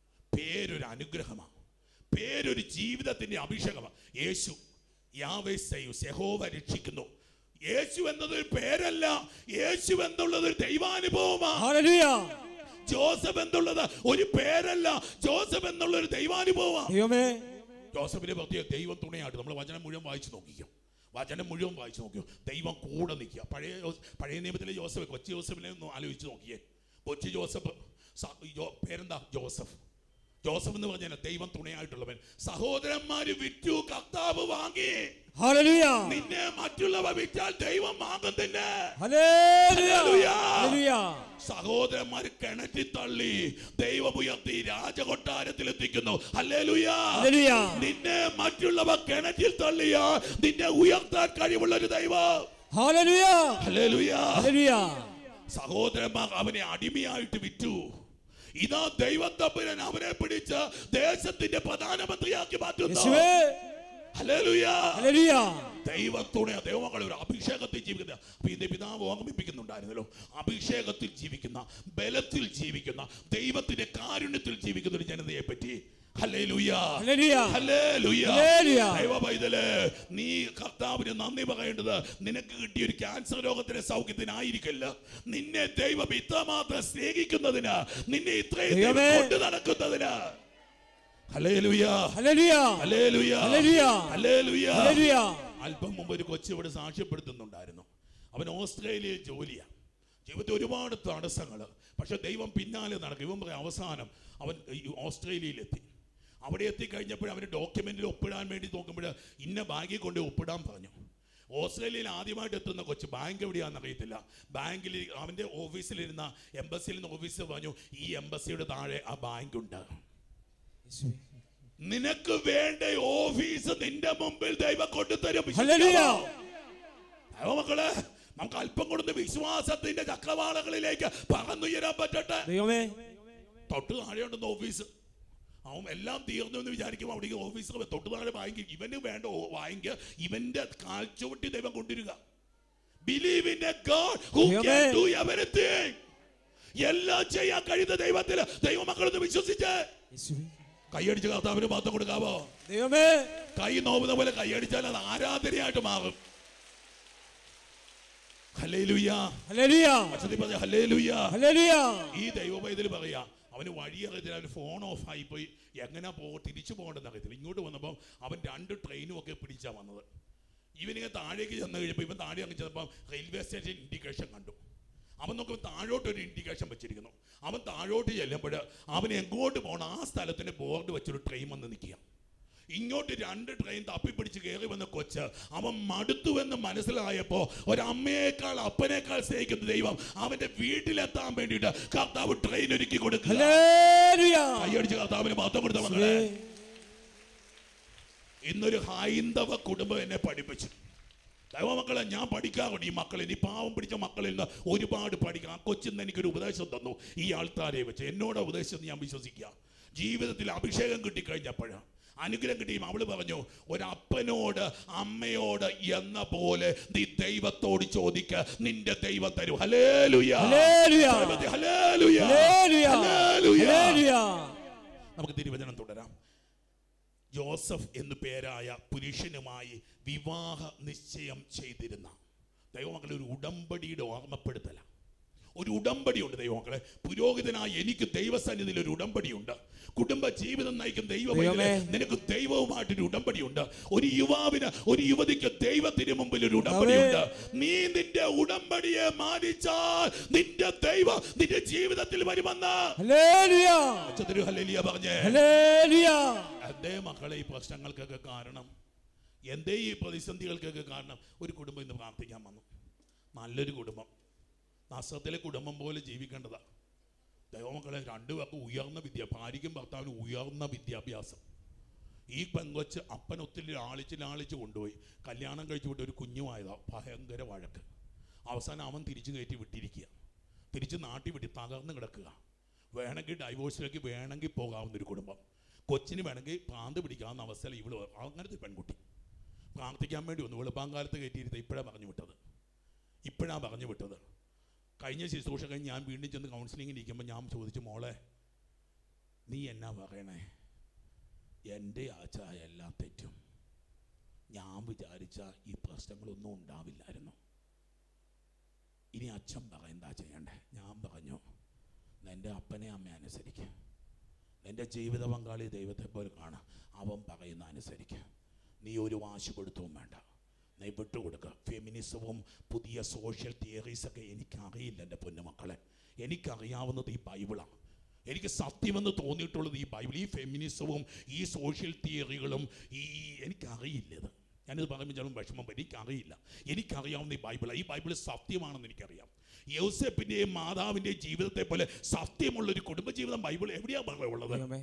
പേരൊരു അനുഗ്രഹമാണ് പേരൊരു ജീവിതത്തിന്റെ അഭിഷേകമാണ് യേശു യാവേ സൈവ് സെഹോവ രക്ഷിക്കുന്നു യേശു എന്നതൊരു പേരല്ല യേശു എന്നുള്ളത് ഒരു ദൈവാനുഭവമാണ് ഹല്ലേലൂയ ജോസഫ് എന്നുള്ളത് ഒരു പേരല്ല ജോസഫ് എന്നുള്ള ഒരു ദൈവാനുഭവമാണ് ദൈവമേ ജോസഫിനെ പ്രത്യേക ദൈവം തുണയായിട്ട് നമ്മൾ വചനം മുഴുവൻ വായിച്ചു നോക്കിക്കും വചനം മുഴുവൻ വായിച്ചു നോക്കിയോ ദൈവം കൂടെ നിൽക്കുക പഴയ ജോസ്- പഴയ നിയമത്തിലെ ജോസഫ് കൊച്ചി ജോസഫിനെ ഒന്ന് ആലോചിച്ച് നോക്കിയേ കൊച്ചി ജോസഫ് സ- ജോ- പേരെന്താ ജോസഫ് ജോസഫ് എന്ന് പറഞ്ഞാൽ ദൈവം തുണയായിട്ടുള്ളവൻ സഹോദരന്മാര് വിറ്റു കർത്താവ് വാങ്ങി ഹല്ലേലൂയ നിന്നെ മറ്റുള്ളവ വിറ്റാൽ ദൈവം വാങ്ങും തന്നെ ഹല്ലേലൂയ ഹല്ലേലൂയ. ഹല്ലേലൂയ സഹോദരന്മാർ കിണറ്റി തള്ളി ദൈവം ഉയർത്തി രാജകൊട്ടാരത്തിൽ എത്തിക്കുന്നു ഹല്ലേലൂയ ഹല്ലേലൂയ നിന്നെ മറ്റുള്ളവ കിണറ്റിൽ തള്ളിയ നിന്നെ ഉയർത്താൻ കഴിവുള്ള ഒരു ദൈവം ഹല്ലേലൂയ ഹല്ലേലൂയ ഹല്ലേലൂയ സഹോദരന്മാർ അവനെ അടിമയായിട്ട് വിറ്റു ഇതാ ദൈവത്തപ്പുരൻ അവനെ പിടിച്ച് ദേശത്തിന്റെ പ്രധാനമന്ത്രിയാക്കി മാറ്റുന്നു യേശുവേ ഹല്ലേലൂയ ഹല്ലേലൂയ ദൈവത്തോടെ ദൈവമക്കളെ ഒരു അഭിഷേകത്തിൽ ജീവിക്കുന്ന അപ്പൊ ഇത് പിതാവ് ഓർമ്മിപ്പിക്കുന്നുണ്ടായിരുന്നല്ലോ അഭിഷേകത്തിൽ ജീവിക്കുന്ന ബലത്തിൽ ജീവിക്കുന്ന ദൈവത്തിന്റെ കാരുണ്യത്തിൽ ജീവിക്കുന്ന ഒരു ജനതയെ പറ്റി ഹല്ലേലൂയ ഹല്ലേലൂയ ഹല്ലേലൂയ ഹല്ലേലൂയ. ദൈവ പൈതല് നീ കർത്താവിന് നന്ദി പറയേണ്ടത് നിനക്ക് കിട്ടിയ ഒരു ക്യാൻസർ രോഗത്തിന്റെ സൗഖ്യത്തിനായിരിക്കില്ല നിന്നെ ദൈവം ഇത്രമാത്രം സ്നേഹിക്കുന്നതിന് നിന്നെ ഇത്രയും ദൈവം ദൈവമേ. കൊണ്ട് നടക്കുന്നതിന് hallelujah hallelujah hallelujah hallelujah hallelujah hallelujah അല്പം മുമ്പ് ഒരു കൊച്ചു ഇവിടെ സാക്ഷ്യപ്പെടുത്തുന്നുണ്ടായിരുന്നു അവൻ ഓസ്ട്രേലിയയിൽ ജോലിയാണ് ജീവിതത്തിൽ ഒരുപാട് തടസ്സങ്ങൾ പക്ഷെ ദൈവം പിന്നാലെ നടക്കും ഇവൻ പറയും അവസാനം അവൻ ഈ ഓസ്ട്രേലിയയിലെത്തി അവിടെ എത്തിക്കഴിഞ്ഞപ്പോൾ അവന് ഡോക്യുമെന്റിൽ ഒപ്പിടാൻ വേണ്ടി നോക്കുമ്പോൾ ഇന്ന ബാങ്കിൽ കൊണ്ട് ഒപ്പിടാൻ പറഞ്ഞു ഓസ്ട്രേലിയയിൽ ആദ്യമായിട്ട് എത്തുന്ന കൊച്ചു ബാങ്ക് എവിടെയാണെന്ന് അറിയത്തില്ല ബാങ്കിൽ അവൻ്റെ ഓഫീസിലിരുന്ന എംബസിയിൽ നിന്ന് ഓഫീസർ പറഞ്ഞു ഈ എംബസിയുടെ താഴെ ആ ബാങ്ക് ഉണ്ട് യേശുവേ നിനക്ക് വേണ്ട ഓഫീസ് നിന്റെ മുമ്പിൽ ദൈവം കൊണ്ടുതരും ഹല്ലേലൂയ അയ്യോ മക്കളെ നമുക്ക് അല്പം കൊടുത്ത് വിശ്വാസത്തിന്റെ ചക്രവാളങ്ങളിലേക്ക് പറന്നുയരാൻ പറ്റട്ടെ ദൈവമേ തൊട്ട് താഴെയുണ്ടെന്ന് ഓഫീസ് അവൻ എല്ലാം തീർന്നു എന്ന് വിചാരിക്കും അവിടേക്ക് ഓഫീസർ തൊട്ട് താഴെ വാങ്ങി ഇവന് വേണ്ട ഓ- വാങ്ങിക്ക് ഇവന്റെ കാൽച്ചുവട്ടി ദൈവം കൊണ്ടുവരിക believe in a God who ദൈവമേ. ക്യാൻ ഡു എവരിതിങ് എല്ലാം ചെയ്യാൻ കഴിയുന്ന ദൈവത്തിൽ ദൈവമക്കളൊന്ന് വിശ്വസിച്ച് യേശുവേ കൈയടിച്ച് കർത്താവിന് മാത്രം കൊടുക്കാവോ ദൈവമേ കൈ നോവുന്ന പോലെ കൈയടിച്ചാൽ അത് ആരാധനയായിട്ട് മാറും ഹല്ലേലൂയ ഹല്ലേലൂയ അച്ഛൻ പറഞ്ഞ ഹല്ലേലൂയ ഹല്ലേലൂയ ഈ ദൈവപൈതൽ പറയാ അവന് വഴിയറിയത്തില്ല അവന് ഫോൺ ഓഫ് ആയിപ്പോയി എങ്ങനെ പോ തിരിച്ചു പോകേണ്ടെന്ന് അറിയത്തില്ല ഇങ്ങോട്ട് വന്നപ്പോൾ അവൻ രണ്ട് ട്രെയിനും ഒക്കെ പിടിച്ചാണ് വന്നത് ഇവനിങ്ങനെ താഴേക്ക് ചെന്ന് കഴിഞ്ഞപ്പോൾ ഇവൻ താഴെ അങ്ങ് ചെന്നപ്പോൾ റെയിൽവേ സ്റ്റേഷൻ ഇൻഡിക്കേഷൻ കണ്ടു അവൻ നോക്കുമ്പോൾ താഴോട്ട് ഒരു ഇൻഡിക്കേഷൻ വെച്ചിരിക്കുന്നു അവൻ താഴോട്ട് ചെല്ലുമ്പോൾ അവൻ എങ്ങോട്ട് പോകണം ആ സ്ഥലത്തിന് ബോർഡ് വെച്ചൊരു ട്രെയിൻ വന്ന് നിൽക്കുക ഇങ്ങോട്ട് രണ്ട് ട്രെയിൻ തപ്പിപ്പിടിച്ച് കയറി വന്ന കൊച്ച് അവൻ മടുത്തുവെന്ന് മനസ്സിലായപ്പോ ഒരമ്മയേക്കാൾ അപ്പനേക്കാൾ സ്നേഹിക്കുന്ന ദൈവം അവന്റെ വീട്ടിലെത്താൻ വേണ്ടിയിട്ട് കർത്താവ് ട്രെയിൻ ഒരുക്കി കൊടുക്കുക ഹല്ലേലൂയ കൈയടിച്ച് കർത്താവിന് മാത്രം കൊടുത്ത മക്കളെ ഇന്നൊരു ഹൈന്ദവ കുടുംബം എന്നെ പഠിപ്പിച്ചു ദൈവമക്കളെ ഞാൻ പഠിക്കാറുണ്ട് ഈ മക്കളിൽ ഈ പാവം പിടിച്ച മക്കളിൽ നിന്ന് ഒരുപാട് പഠിക്കാം ആ കൊച്ചിന്ന് എനിക്കൊരു ഉപദേശം തന്നു ഈ ആൾക്കാരെ വെച്ച് എന്നോട് ഉപദേശം ഞാൻ വിശ്വസിക്കുക ജീവിതത്തിൽ അഭിഷേകം കിട്ടിക്കഴിഞ്ഞപ്പോഴാണ് അനുഗ്രഹം കിട്ടിയും അവള് പറഞ്ഞു ഒരപ്പനോട് അമ്മയോട് എന്ന പോലെ നീ ദൈവത്തോട് ചോദിക്ക നിന്റെ ദൈവം തരും hallelujah hallelujah. Hallelujah hallelujah hallelujah hallelujah നമുക്ക് തിരുവചനം തുടരാം ജോസഫ് എന്നു പേരായ പുരുഷനുമായി വിവാഹ നിശ്ചയം ചെയ്തിരുന്ന ദൈവമക്കളെ ഒരു ഉടമ്പടിയുടെ ഓർമ്മപ്പെടുത്തല ഒരു ഉടമ്പടിയുണ്ട് ദൈവമക്കളെ പുരോഹിതനായ എനിക്ക് ദൈവസന്നിധിയിൽ ഒരു ഉടമ്പടിയുണ്ട് കുടുംബ ജീവിതം നയിക്കുന്ന ദൈവം ദൈവമേ. നിനക്ക് ദൈവവുമായിട്ടൊരു ഉടമ്പടിയുണ്ട് ഒരു യുവാവിന് ഒരു യുവതിക്ക് ദൈവത്തിന് മുമ്പിൽ ഒരു ഉടമ്പടിയുണ്ട് നീ നിന്റെ ഉടമ്പടിയെ മാനിച്ചാൽ നിന്റെ ദൈവം നിന്റെ ജീവിതത്തിൽ വരുമെന്ന് ഹല്ലേലൂയ ഉച്ചത്തിരു ഹല്ലേലൂയ പറഞ്ഞേ ഹല്ലേലൂയ എന്തേ മക്കളെ ഈ പ്രശ്നങ്ങൾക്കൊക്കെ കാരണം എന്തേ ഈ പ്രതിസന്ധികൾക്കൊക്കെ കാരണം ഒരു കുടുംബം ഇന്ന് പ്രാർത്ഥിക്കാൻ വന്നു നല്ലൊരു കുടുംബം നസത്തിലെ കുടുംബം പോലെ ജീവിക്കേണ്ടതാ ദൈവമക്കളെ രണ്ടുപേർക്കും ഉയർന്ന വിദ്യ ഭാര്യയ്ക്കും ഭർത്താവിനും ഉയർന്ന വിദ്യാഭ്യാസം ഈ പെങ്കൊച്ച് അപ്പൻ ഒത്തിരി ലാളിച്ച് ലാളിച്ച് കൊണ്ടുപോയി കല്യാണം കഴിച്ചു വിട്ട് ഒരു കുഞ്ഞുമായതാ ഭയങ്കര വഴക്ക് അവസാനം അവൻ തിരിച്ചു കയറ്റി വിട്ടിരിക്കുക തിരിച്ച് നാട്ടി വിട്ടി തകർന്ന് കിടക്കുക വേണമെങ്കിൽ ഡൈവോഴ്സിലേക്ക് വേണമെങ്കിൽ പോകാവുന്ന ഒരു കുടുംബം കൊച്ചിന് വേണമെങ്കിൽ പ്രാന്ത് പിടിക്കാവുന്ന അവസ്ഥയിൽ ഇവള് അങ്ങനത്തെ ഒരു പെൺകുട്ടി പ്രാർത്ഥിക്കാൻ വേണ്ടി വന്നു വെളുപ്പാങ്കാലത്ത് കയറ്റിയിരുത്ത ഇപ്പോഴാണ് പറഞ്ഞു വിട്ടത് ഇപ്പോഴാണ് പറഞ്ഞു വിട്ടത് കഴിഞ്ഞ ശുശ്രൂഷ കഴിഞ്ഞ് ഞാൻ വീണ്ടും ചെന്ന് കൗൺസിലിങ്ങിന് ഇരിക്കുമ്പോൾ ഞാൻ ചോദിച്ചു മോളെ നീ എന്നാ പറയണേ എൻ്റെ ആച്ച എല്ലാം തെറ്റും ഞാൻ വിചാരിച്ച ഈ പ്രശ്നങ്ങളൊന്നും ഉണ്ടാവില്ലായിരുന്നു ഇനി അച്ഛൻ പറ എന്താ ചെയ്യണ്ടേ ഞാൻ പറഞ്ഞു നിന്റെ അപ്പനെ അമ്മ അനുസരിക്കുക നിന്റെ ജീവിത പങ്കാളി ദൈവത്തെ പോലെ കാണാം അവൻ പറയുന്ന അനുസരിക്കുക നീ ഒരു വാശി കൊടുത്തവും വേണ്ട നീ വിട്ടുകൊടുക്കുക ഫെമിനിസവും പുതിയ സോഷ്യൽ തിയറീസൊക്കെ എനിക്കറിയില്ല എൻ്റെ പൊന്നുമക്കളെ എനിക്കറിയാവുന്നത് ഈ ബൈബിളാണ് എനിക്ക് സത്യമെന്ന് തോന്നിയിട്ടുള്ളത് ഈ ബൈബിൾ ഈ ഫെമിനിസവും ഈ സോഷ്യൽ തിയറികളും ഈ എനിക്കറിയില്ല ഇത് ഞാനിത് പറയുമ്പോൾ ചിലപ്പോൾ വിഷമം വരും എനിക്കറിയില്ല എനിക്കറിയാവുന്ന ഈ ബൈബിളാണ് ഈ ബൈബിൾ സത്യമാണെന്ന് എനിക്കറിയാം യോസെഫിൻ്റെയും മാതാവിൻ്റെയും ജീവിതത്തെ പോലെ സത്യമുള്ള ഒരു കുടുംബജീവിതം ബൈബിൾ എവിടെയാണ് ഉള്ളത് ദൈവമേ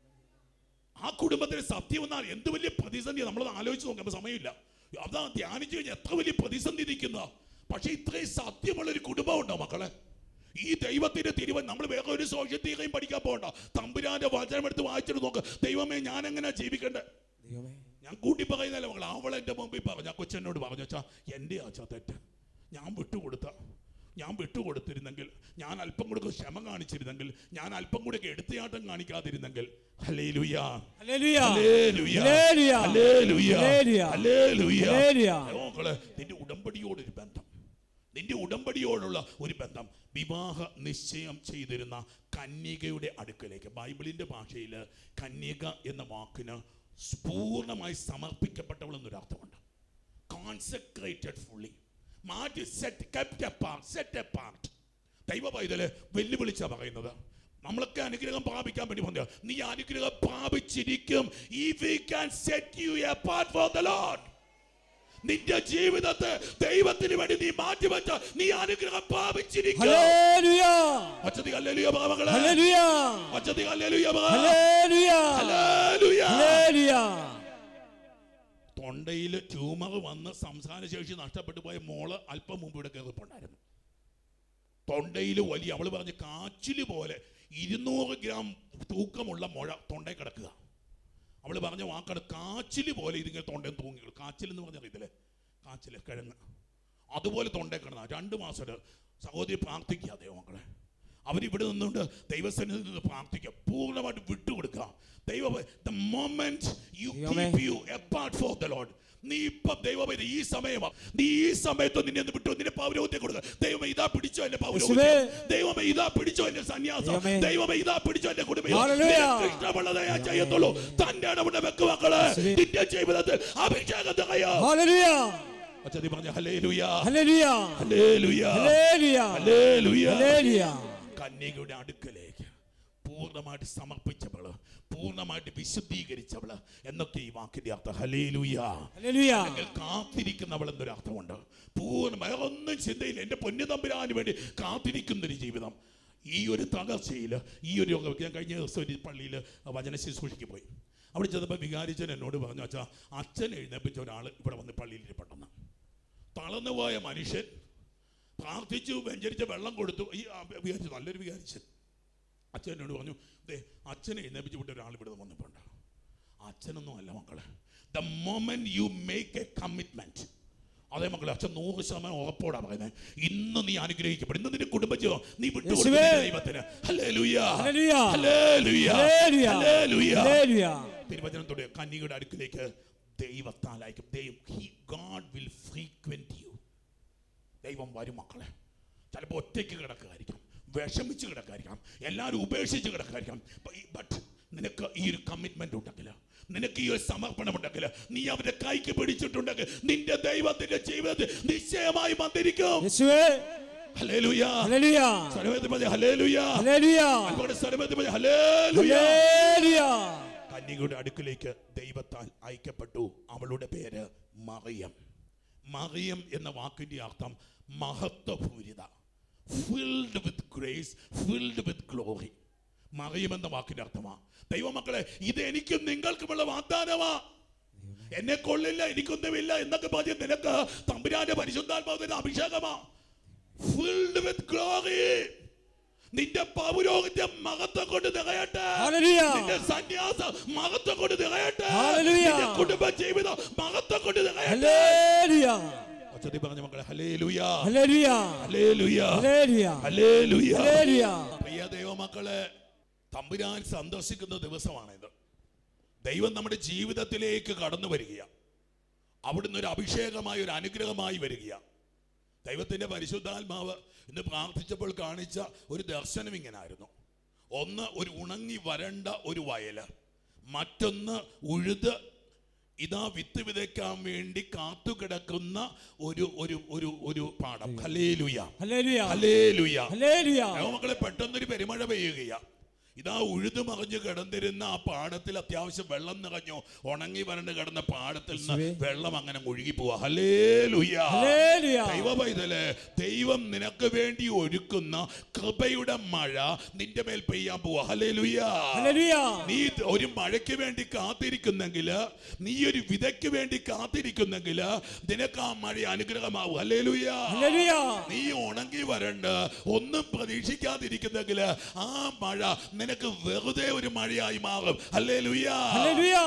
ആ കുടുംബത്തിന് സത്യം എന്നാൽ എന്ത് വലിയ പ്രതിസന്ധി നമ്മളത് ആലോചിച്ച് നോക്കുമ്പോൾ സമയമില്ല അതാ ധ്യാനിച്ചു കഴിഞ്ഞാൽ എത്ര വലിയ പ്രതിസന്ധി ഇരിക്കുന്ന പക്ഷെ ഇത്രയും സത്യമുള്ള ഒരു കുടുംബം ഉണ്ടോ മക്കളെ ഈ ദൈവത്തിന്റെ തിരുവൻ നമ്മൾ വേറെ ഒരു സോഷ്യൽ തീരെയും പഠിക്കാൻ പോകണ്ട തമ്പുരാന്റെ വചനം എടുത്ത് വായിച്ചിട്ട് നോക്ക് ദൈവമേ ഞാൻ എങ്ങനെ ജീവിക്കണ്ടേ ദൈവമേ ഞാൻ കൂട്ടി പറയുന്നല്ല മക്കൾ അവൾ എൻ്റെ മുമ്പിൽ പറഞ്ഞു ആ കൊച്ചെന്നോട് പറഞ്ഞു അച്ഛാ എൻ്റെ അച്ഛാ തെറ്റ് ഞാൻ വിട്ടുകൊടുത്ത ഞാൻ വിട്ടുകൊടുത്തിരുന്നെങ്കിൽ ഞാൻ അല്പം കൂടെ ഒക്കെ ക്ഷമ കാണിച്ചിരുന്നെങ്കിൽ ഞാൻ അല്പം കൂടെ ഒക്കെ എടുത്തയാട്ടം കാണിക്കാതിരുന്നെങ്കിൽ hallelujah hallelujah hallelujah hallelujah hallelujah hallelujah hallelujah hallelujah മക്കളെ നിന്റെ ഉടമ്പടിയോടൊരു ബന്ധം നിന്റെ ഉടമ്പടിയോടുള്ള ഒരു ബന്ധം വിവാഹ നിശ്ചയം ചെയ്തിരുന്ന കന്യകയുടെ അടുക്കലേക്ക് ബൈബിളിന്റെ ഭാഷയിൽ കന്യക എന്ന വാക്കിന് പൂർണ്ണമായി സമർപ്പിക്കപ്പെട്ടവൾ എന്നൊരു അർത്ഥമുണ്ട് കോൺസെക്രേറ്റഡ് ഫുള്ളി മാറ്റി set kept apart set apart ദൈവ പൈതല് വെല്ലുവിളിച്ചാ പറയുന്നത് നമ്മളൊക്കെ അനുഗ്രഹം പ്രാപിക്കാൻ വേണ്ടി പറഞ്ഞു നീ അനുഗ്രഹം പ്രാപിച്ചിരിക്കും if we can set you apart for the Lord നിന്റെ ജീവിതത്തെ ദൈവത്തിന് വേണ്ടി നീ മാറ്റിവെച്ച നീ അനുഗ്രഹം പ്രാപിച്ചിരിക്കും ഹല്ലേലൂയ അച്ചതി ഹല്ലേലൂയ പറ മകളെ ഹല്ലേലൂയ അച്ചതി ഹല്ലേലൂയ പറ ഹല്ലേലൂയ ഹല്ലേലൂയ ഹല്ലേലൂയ തൊണ്ടയിൽ ട്യൂമർ വന്ന് സംസാരശേഷി നഷ്ടപ്പെട്ടു പോയ മോള് അല്പം മുമ്പ് ഇവിടെ കയറിപ്പുണ്ടായിരുന്നു തൊണ്ടയിൽ വലിയ അവള് പറഞ്ഞ കാച്ചില് പോലെ ഇരുന്നൂറ് ഗ്രാം തൂക്കമുള്ള മുഴ തൊണ്ടയിൽ കിടക്കുക അവള് പറഞ്ഞ വാക്കാണ് കാച്ചില് പോലെ ഇതിങ്ങനെ തൊണ്ടയിൽ തൂങ്ങി കാച്ചിൽ എന്ന് പറഞ്ഞാൽ ഇതില്ലേ കാച്ചില് കിഴങ്ങ് അതുപോലെ തൊണ്ടയിൽ കിടന്ന രണ്ട് മാസം സഹോദരി പ്രാർത്ഥിക്കുക അതേ മക്കളെ അവരിവിടെ നിന്നുകൊണ്ട് ദൈവസന്നിധിയിൽ നിന്ന് പ്രാർത്ഥിക്കുക പൂർണ്ണമായിട്ട് വിട്ടുകൊടുക്കുക ദൈവം ദ മൊമെന്റ് യു ദൈവമേ. Keep you apart for the Lord നീ ഇപ്പം ദൈവമേ ഇത് ഈ സമയമാ നീ ഈ സമയത്ത് നിന്നെ ഒന്ന് വിട്ടു നിന്റെ പൗരോഹിത്തെ കൊടുക്കുക ദൈവമേ ഇതാ പിടിച്ചോ എന്റെ പൗരോഹിത്യം യേശുവേ. ദൈവമേ ഇതാ പിടിച്ചോ എന്റെ സന്യാസം ദൈവമേ. ദൈവമേ ഇതാ പിടിച്ചോ എന്റെ കുടുംബം ഹല്ലേലൂയ. നിനക്ക് ഇഷ്ടമുള്ളതേ ഞാൻ ചെയ്യത്തുള്ളൂ തന്റെ ഇടപെട വെക്ക് മക്കളെ യേശുവേ. നിന്റെ ജീവിതത്തിൽ അഭിഷേകത്തെ കയ്യാ Hallelujah. അച്ഛതി പറഞ്ഞ hallelujah Hallelujah. Hallelujah Hallelujah. Hallelujah Hallelujah. കന്യകയുടെ അടുക്കലേക്ക് പൂർണ്ണമായിട്ട് സമർപ്പിച്ചവള് പൂർണ്ണമായിട്ട് വിശുദ്ധീകരിച്ചവള് എന്നൊക്കെ ഈ വാക്കിന്റെ അർത്ഥം ഹലേലുയ Hallelujah. അല്ലെങ്കിൽ കാത്തിരിക്കുന്നവൾ എന്നൊരു അർത്ഥമുണ്ട് പൂർണ്ണ വേറെ ഒന്നും ചിന്തയില്ല എൻ്റെ പൊന്നു തമ്പുരാന് വേണ്ടി കാത്തിരിക്കുന്നൊരു ജീവിതം ഈ ഒരു തകർച്ചയിൽ ഈ ഒരു ഞാൻ കഴിഞ്ഞ ദിവസം ഒരു പള്ളിയിൽ വചന ശുശ്രൂഷയ്ക്ക് പോയി അവിടെ ചെന്നപ്പോൾ വികാരിച്ചൻ എന്നോട് പറഞ്ഞു അച്ഛാ അച്ഛൻ എഴുന്നേപ്പിച്ച ഒരാൾ ഇവിടെ വന്ന് പള്ളിയിൽ ഇരിപ്പുണ്ടെന്ന് തളർന്നുപോയ മനുഷ്യൻ പ്രാർത്ഥിച്ചു വെഞ്ചരിച്ച വെള്ളം കൊടുത്തു ഈ ആ വികാരിച്ചു നല്ലൊരു വികാരിച്ചൻ അച്ഛൻ എന്നോട് പറഞ്ഞു ദേ അച്ഛനെ എഴുന്നേപ്പിച്ച് വിട്ട ഒരാൾ ഇവിടെ വന്നിട്ടുണ്ട് അച്ഛനൊന്നും അല്ല മക്കളെ the moment you make a commitment അതേ മക്കളെ അച്ഛൻ നൂറ് ശതമാനം ഉറപ്പോടാ പറയുന്നത് ഇന്ന് നീ അനുഗ്രഹിക്കപ്പെടും ഇന്ന് നിന്റെ കുടുംബജീവൻ നീ വിട്ടുകൊടുക്കുന്ന യേശുവേ. ദൈവത്തിന് hallelujah Hallelujah. Hallelujah Hallelujah. Hallelujah Hallelujah. തിരുവചനത്തോടെ കന്യകയുടെ അടുക്കിലേക്ക് ദൈവത്താലായിരിക്കും ദൈവം he God will frequent U ദൈവം വരും മക്കളെ ചിലപ്പോൾ ഒറ്റയ്ക്ക് കിടക്കുകയായിരിക്കാം വിഷമിച്ച് കിടക്കായിരിക്കാം എല്ലാവരും ഉപേക്ഷിച്ച് കിടക്കായിരിക്കാം ബട്ട് നിനക്ക് ഈ ഒരു കമ്മിറ്റ്മെന്റ് ഉണ്ടെങ്കിൽ നിനക്ക് ഈ ഒരു സമർപ്പണം ഉണ്ടെങ്കിൽ നീ അവന്റെ കൈക്ക് പിടിച്ചിട്ടുണ്ടെങ്കിൽ നിന്റെ ദൈവത്തിന്റെ ജീവിതത്തിൽ നിശ്ചയമായി വന്നിരിക്കും യേശുവേ. Hallelujah Hallelujah. സർവ്വത്തിൽ പറഞ്ഞ് ഹല്ലേലൂയ Hallelujah. അതുപോലെ സർവ്വത്തിൽ പറഞ്ഞ് ഹല്ലേലൂയ Hallelujah. കന്യകയുടെ അടുക്കിലേക്ക് ദൈവത്താൽ അയക്കപ്പെട്ടു അവളുടെ പേര് മറിയം മറിയം എന്ന വാക്കിന്റെ അർത്ഥം മഹത്വപൂരിത filled with grace filled with glory മറിയം എന്ന വാക്കിന്റെ അർത്ഥമാ ദൈവമക്കളെ ഇത് എനിക്കും നിങ്ങൾക്കുമുള്ള വാഗ്ദാനമാ എന്നെ കൊള്ളില്ല എനിക്കൊന്നുമില്ല എന്നൊക്കെ പറഞ്ഞ് നിനക്ക് തമ്പുരാന്റെ പരിശുദ്ധാത്മാവിന്റെ അഭിഷേകമാ ഫിൽഡ് വിത്ത് ഗ്ലോറി നിന്റെ പൗരോഹിത്യം മഹത്വം കൊണ്ട് നിറയട്ടെ Hallelujah. നിന്റെ സന്യാസം മഹത്വം കൊണ്ട് നിറയട്ടെ Hallelujah. നിന്റെ കുടുംബ ജീവിതം മഹത്വം കൊണ്ട് നിറയട്ടെ Hallelujah. അച്ഛത്തി പറഞ്ഞ മക്കളെ hallelujah Hallelujah. Hallelujah Hallelujah. Hallelujah Hallelujah. പ്രിയ ദൈവമക്കളെ തമ്പുരാൻ സന്ദർശിക്കുന്ന ദിവസമാണിത് ദൈവം നമ്മുടെ ജീവിതത്തിലേക്ക് കടന്നു വരികയാണ് അവിടുന്ന് ഒരു അഭിഷേകമായി ഒരു അനുഗ്രഹമായി വരികയാണ് ദൈവത്തിൻ്റെ പരിശുദ്ധാത്മാവ് ഇന്ന് പ്രാർത്ഥിച്ചപ്പോൾ കാണിച്ച ഒരു ദർശനം ഇങ്ങനായിരുന്നു ഒന്ന് ഒരു ഉണങ്ങി വരണ്ട ഒരു വയല് മറ്റൊന്ന് ഉഴുത് ഇതാ വിത്ത് വിതയ്ക്കാൻ വേണ്ടി കാത്തുകിടക്കുന്ന ഒരു ഒരു ഒരു ഒരു പാടം ഹലേലുയ Hallelujah. Hallelujah Hallelujah. മക്കളെ പെട്ടെന്നൊരു പെരുമഴ പെയ്യുകയാ ഇതാ ഉഴുതു മറിഞ്ഞ് കിടന്നിരുന്ന ആ പാടത്തിൽ അത്യാവശ്യം വെള്ളം നിറഞ്ഞു ഉണങ്ങി വരണ്ട് കിടന്ന പാടത്തിൽ നിന്ന് യേശുവേ. വെള്ളം അങ്ങനെ ഒഴുകി പോവാ ഹലേ ലുയ്യ Hallelujah. ദൈവ പൈതല് ദൈവം നിനക്ക് വേണ്ടി ഒരുക്കുന്ന കൃപയുടെ മഴ നിന്റെ മേൽ പെയ്യാൻ പോവാ ഹലേ ലുയ്യ Hallelujah. നീ ഒരു മഴയ്ക്ക് വേണ്ടി കാത്തിരിക്കുന്നെങ്കിൽ നീ ഒരു വിതയ്ക്ക് വേണ്ടി കാത്തിരിക്കുന്നെങ്കിൽ നിനക്ക് ആ മഴ അനുഗ്രഹമാവും ഹലേ ലുയ്യ Hallelujah. നീ ഉണങ്ങി വരണ്ട ഒന്നും പ്രതീക്ഷിക്കാതിരിക്കുന്നെങ്കിൽ ആ മഴ നിനക്ക് വെറുതെ ഒരു മഴയായി മാറും അല്ലേ ലുയാ ഹല്ലേലൂയ.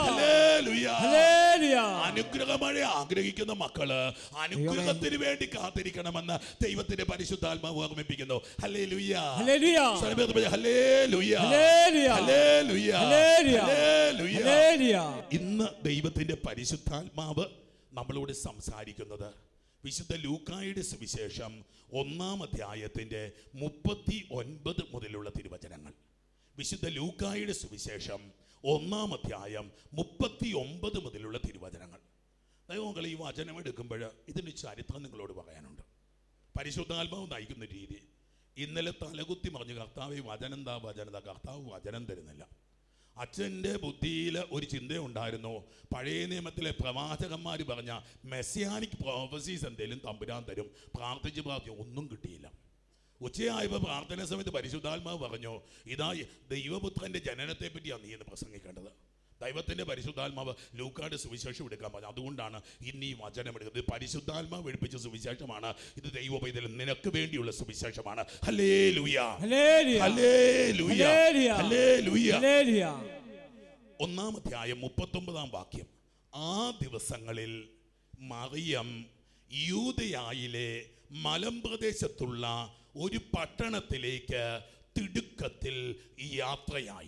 Hallelujah. അനുഗ്രഹ മഴ ആഗ്രഹിക്കുന്ന മക്കള് അനുഗ്രഹത്തിന് വേണ്ടി കാത്തിരിക്കണമെന്ന് ദൈവത്തിന്റെ പരിശുദ്ധാത്മാവ് ഓർമ്മിപ്പിക്കുന്നു ഹല്ലേ ലുയാ Hallelujah. ഹല്ലേ ലുയാ Hallelujah. ഹല്ലേ ലുയാ Hallelujah. ഹല്ലേലൂയ. Hallelujah. ഇന്ന് ദൈവത്തിന്റെ പരിശുദ്ധാത്മാവ് നമ്മളോട് സംസാരിക്കുന്നത് വിശുദ്ധ ലൂക്കായുടെ സുവിശേഷം ഒന്നാം അധ്യായത്തിന്റെ മുപ്പത്തി ഒൻപത് മുതലുള്ള തിരുവചനങ്ങൾ വിശുദ്ധ ലൂക്കായുടെ സുവിശേഷം ഒന്നാം അധ്യായം മുപ്പത്തി ഒമ്പത് മുതലുള്ള തിരുവചനങ്ങൾ ദൈവങ്ങൾ ഈ വചനം എടുക്കുമ്പോൾ ഇതിന് ചരിത്രം നിങ്ങളോട് പറയാനുണ്ട് പരിശുദ്ധാത്മാവ് നയിക്കുന്ന രീതി ഇന്നലെ തലകുത്തി മറിഞ്ഞ് കർത്താവ് വചനം എന്താ വചനം എന്താ കർത്താവ് വചനം തരുന്നില്ല അച്ഛൻ്റെ ബുദ്ധിയിൽ ഒരു ചിന്തയുണ്ടായിരുന്നു പഴയ നിയമത്തിലെ പ്രവാചകന്മാർ പറഞ്ഞ മെസ്സിയാനിക് പ്രോഫസീസ് എന്തെങ്കിലും തമ്പുരാൻ തരും പ്രാർത്ഥിച്ച് പ്രാർത്ഥിച്ചു ഒന്നും കിട്ടിയില്ല ഉച്ചയായപ്പോൾ പ്രാർത്ഥന സമയത്ത് പരിശുദ്ധാത്മാവ് പറഞ്ഞു ഇതാ ദൈവപുത്രന്റെ ജനനത്തെ പറ്റിയാണ് നീ ഇന്ന് പ്രസംഗിക്കേണ്ടത് ദൈവത്തിന്റെ പരിശുദ്ധാത്മാവ് ലൂക്കാട് സുവിശേഷം എടുക്കാൻ പറഞ്ഞു അതുകൊണ്ടാണ് ഇന്ന് ഈ വചനം എടുക്കുന്നത് ഇത് പരിശുദ്ധാത്മാവ് എടുപ്പിച്ച സുവിശേഷമാണ് ഇത് ദൈവ പൈതൽ നിനക്ക് വേണ്ടിയുള്ള സുവിശേഷമാണ് ഹലേ ലുയാ Hallelujah. ഹലേ ലുയാ Hallelujah. ഹലേ ലുയാ Hallelujah. ഒന്നാം അധ്യായം മുപ്പത്തൊമ്പതാം വാക്യം ആ ദിവസങ്ങളിൽ മറിയം യൂതയായിലെ മലമ്പ്രദേശത്തുള്ള ഒരു പട്ടണത്തിലേക്ക് തിടുക്കത്തിൽ ഈ യാത്രയായി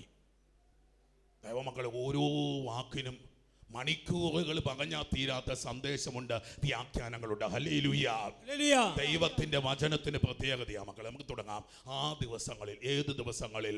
ദൈവമക്കളെ ഓരോ വാക്കിനും മണിക്കൂറുകൾ പറഞ്ഞാൽ തീരാത്ത സന്ദേശമുണ്ട് വ്യാഖ്യാനങ്ങളുണ്ട് ഹല്ലേലൂയ ഹല്ലേലൂയ ദൈവത്തിന്റെ വചനത്തിന് പ്രത്യേകതയാ മക്കളെ നമുക്ക് തുടങ്ങാം ആ ദിവസങ്ങളിൽ ഏത് ദിവസങ്ങളിൽ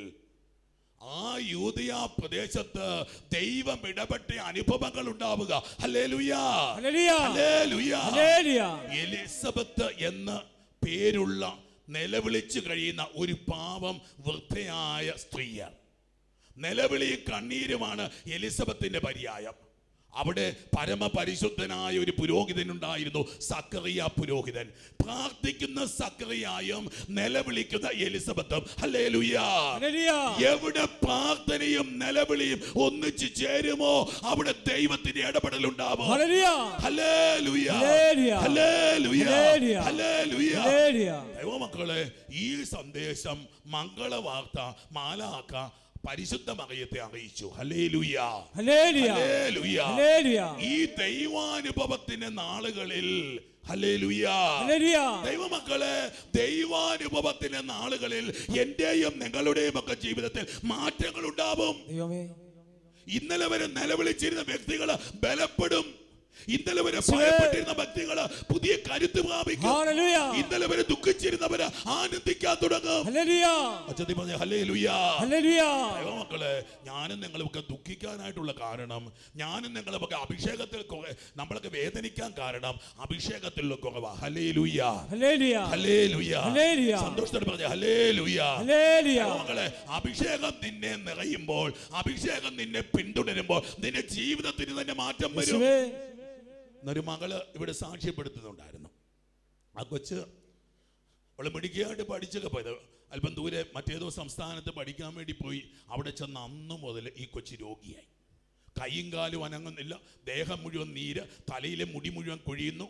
ആ യൂതിയ പ്രദേശത്ത് ദൈവം ഇടപെട്ട അനുഭവങ്ങൾ ഉണ്ടാവുക hallelujah hallelujah hallelujah hallelujah Elizabeth എന്ന് പേരുള്ള നിലവിളിച്ചു കഴിയുന്ന ഒരു പാവം വൃദ്ധയായ സ്ത്രീയാണ് നിലവിളിയും കണ്ണീരുമാണ് എലിസബത്തിന്റെ പര്യായം അവിടെ പരമപരിശുദ്ധനായ ഒരു പുരോഹിതൻ ഉണ്ടായിരുന്നു സക്കറിയ പുരോഹിതൻ പ്രാർത്ഥിക്കുന്ന സക്കറിയായും നിലവിളിക്കുന്ന എലിസബത്തും ഹല്ലേലൂയ ഹല്ലേലൂയ എവിടെ പ്രാർത്ഥനയും നിലവിളിയും ഒന്നിച്ചു ചേരുമോ അവിടെ ദൈവത്തിന്റെ ഇടപെടൽ ഉണ്ടാവും hallelujah hallelujah hallelujah. Hallelujah hallelujah. Hallelujah hallelujah ദൈവമക്കളെ ഈ സന്ദേശം മംഗളവാർത്ത മാലാക്ക പരിശുദ്ധ മകയത്തെ അറിയിച്ചു ഹല്ലേലൂയ ഹല്ലേലൂയ ഹല്ലേലൂയ ഹല്ലേലൂയ ഈ ദൈവാനുഭവത്തിന്റെ നാളുകളിൽ ഹല്ലേലൂയ ഹല്ലേലൂയ ദൈവമക്കളെ ദൈവാനുഭവത്തിന്റെ നാളുകളിൽ എന്റെയും നിങ്ങളുടെയും ഒക്കെ ജീവിതത്തിൽ മാറ്റങ്ങൾ ഉണ്ടാവും ദൈവമേ ഇന്നലെ വരെ നിലവിളിച്ചിരുന്ന വ്യക്തികൾ ബലപ്പെടും ഇന്നലെ വരെ ഭയപ്പെട്ടിരുന്ന വ്യക്തികൾ പുതിയ കരുത്ത് പ്രാപിക്കും ഹല്ലേലൂയ ഇന്നലെ വരെ ദുഃഖിച്ചിരുന്നവര് ആനന്ദിക്കാൻ തുടങ്ങും ഹല്ലേലൂയ അച്ഛത്തി പറഞ്ഞ ഹലേ ലുയാ ഹല്ലേലൂയ മക്കളെ ഞാനും നിങ്ങളുമൊക്കെ ദുഃഖിക്കാനായിട്ടുള്ള കാരണം ഞാനും നിങ്ങളുമൊക്കെ അഭിഷേകത്തിൽ കുറെ നമ്മളൊക്കെ വേദനിക്കാൻ കാരണം അഭിഷേകത്തിലുള്ള കുറവാ ഹലേ ലുയാ ഹല്ലേലൂയ ഹലേ ലുയാ ഹല്ലേലൂയ. സന്തോഷത്തോടെ പറഞ്ഞ ഹലേ ലുയാ ഹല്ലേലൂയ മക്കളെ അഭിഷേകം നിന്നെ നിറയുമ്പോൾ അഭിഷേകം നിന്നെ പിന്തുടരുമ്പോൾ നിന്റെ ജീവിതത്തിന് തന്നെ മാറ്റം വരും യേശുവേ എന്നൊരു മകള് ഇവിടെ സാക്ഷ്യപ്പെടുത്തുന്നുണ്ടായിരുന്നു ആ കൊച്ച് അവള് മിടുക്കിയായിട്ട് പഠിച്ചൊക്കെ പോയത് അല്പം ദൂരെ മറ്റേതോ സംസ്ഥാനത്ത് പഠിക്കാൻ വേണ്ടി പോയി അവിടെ ചെന്ന് അന്ന് മുതൽ ഈ കൊച്ചു രോഗിയായി കൈയും കാലും അനങ്ങുന്നില്ല ദേഹം മുഴുവൻ നീര് തലയിലെ മുടി മുഴുവൻ കൊഴിയുന്നു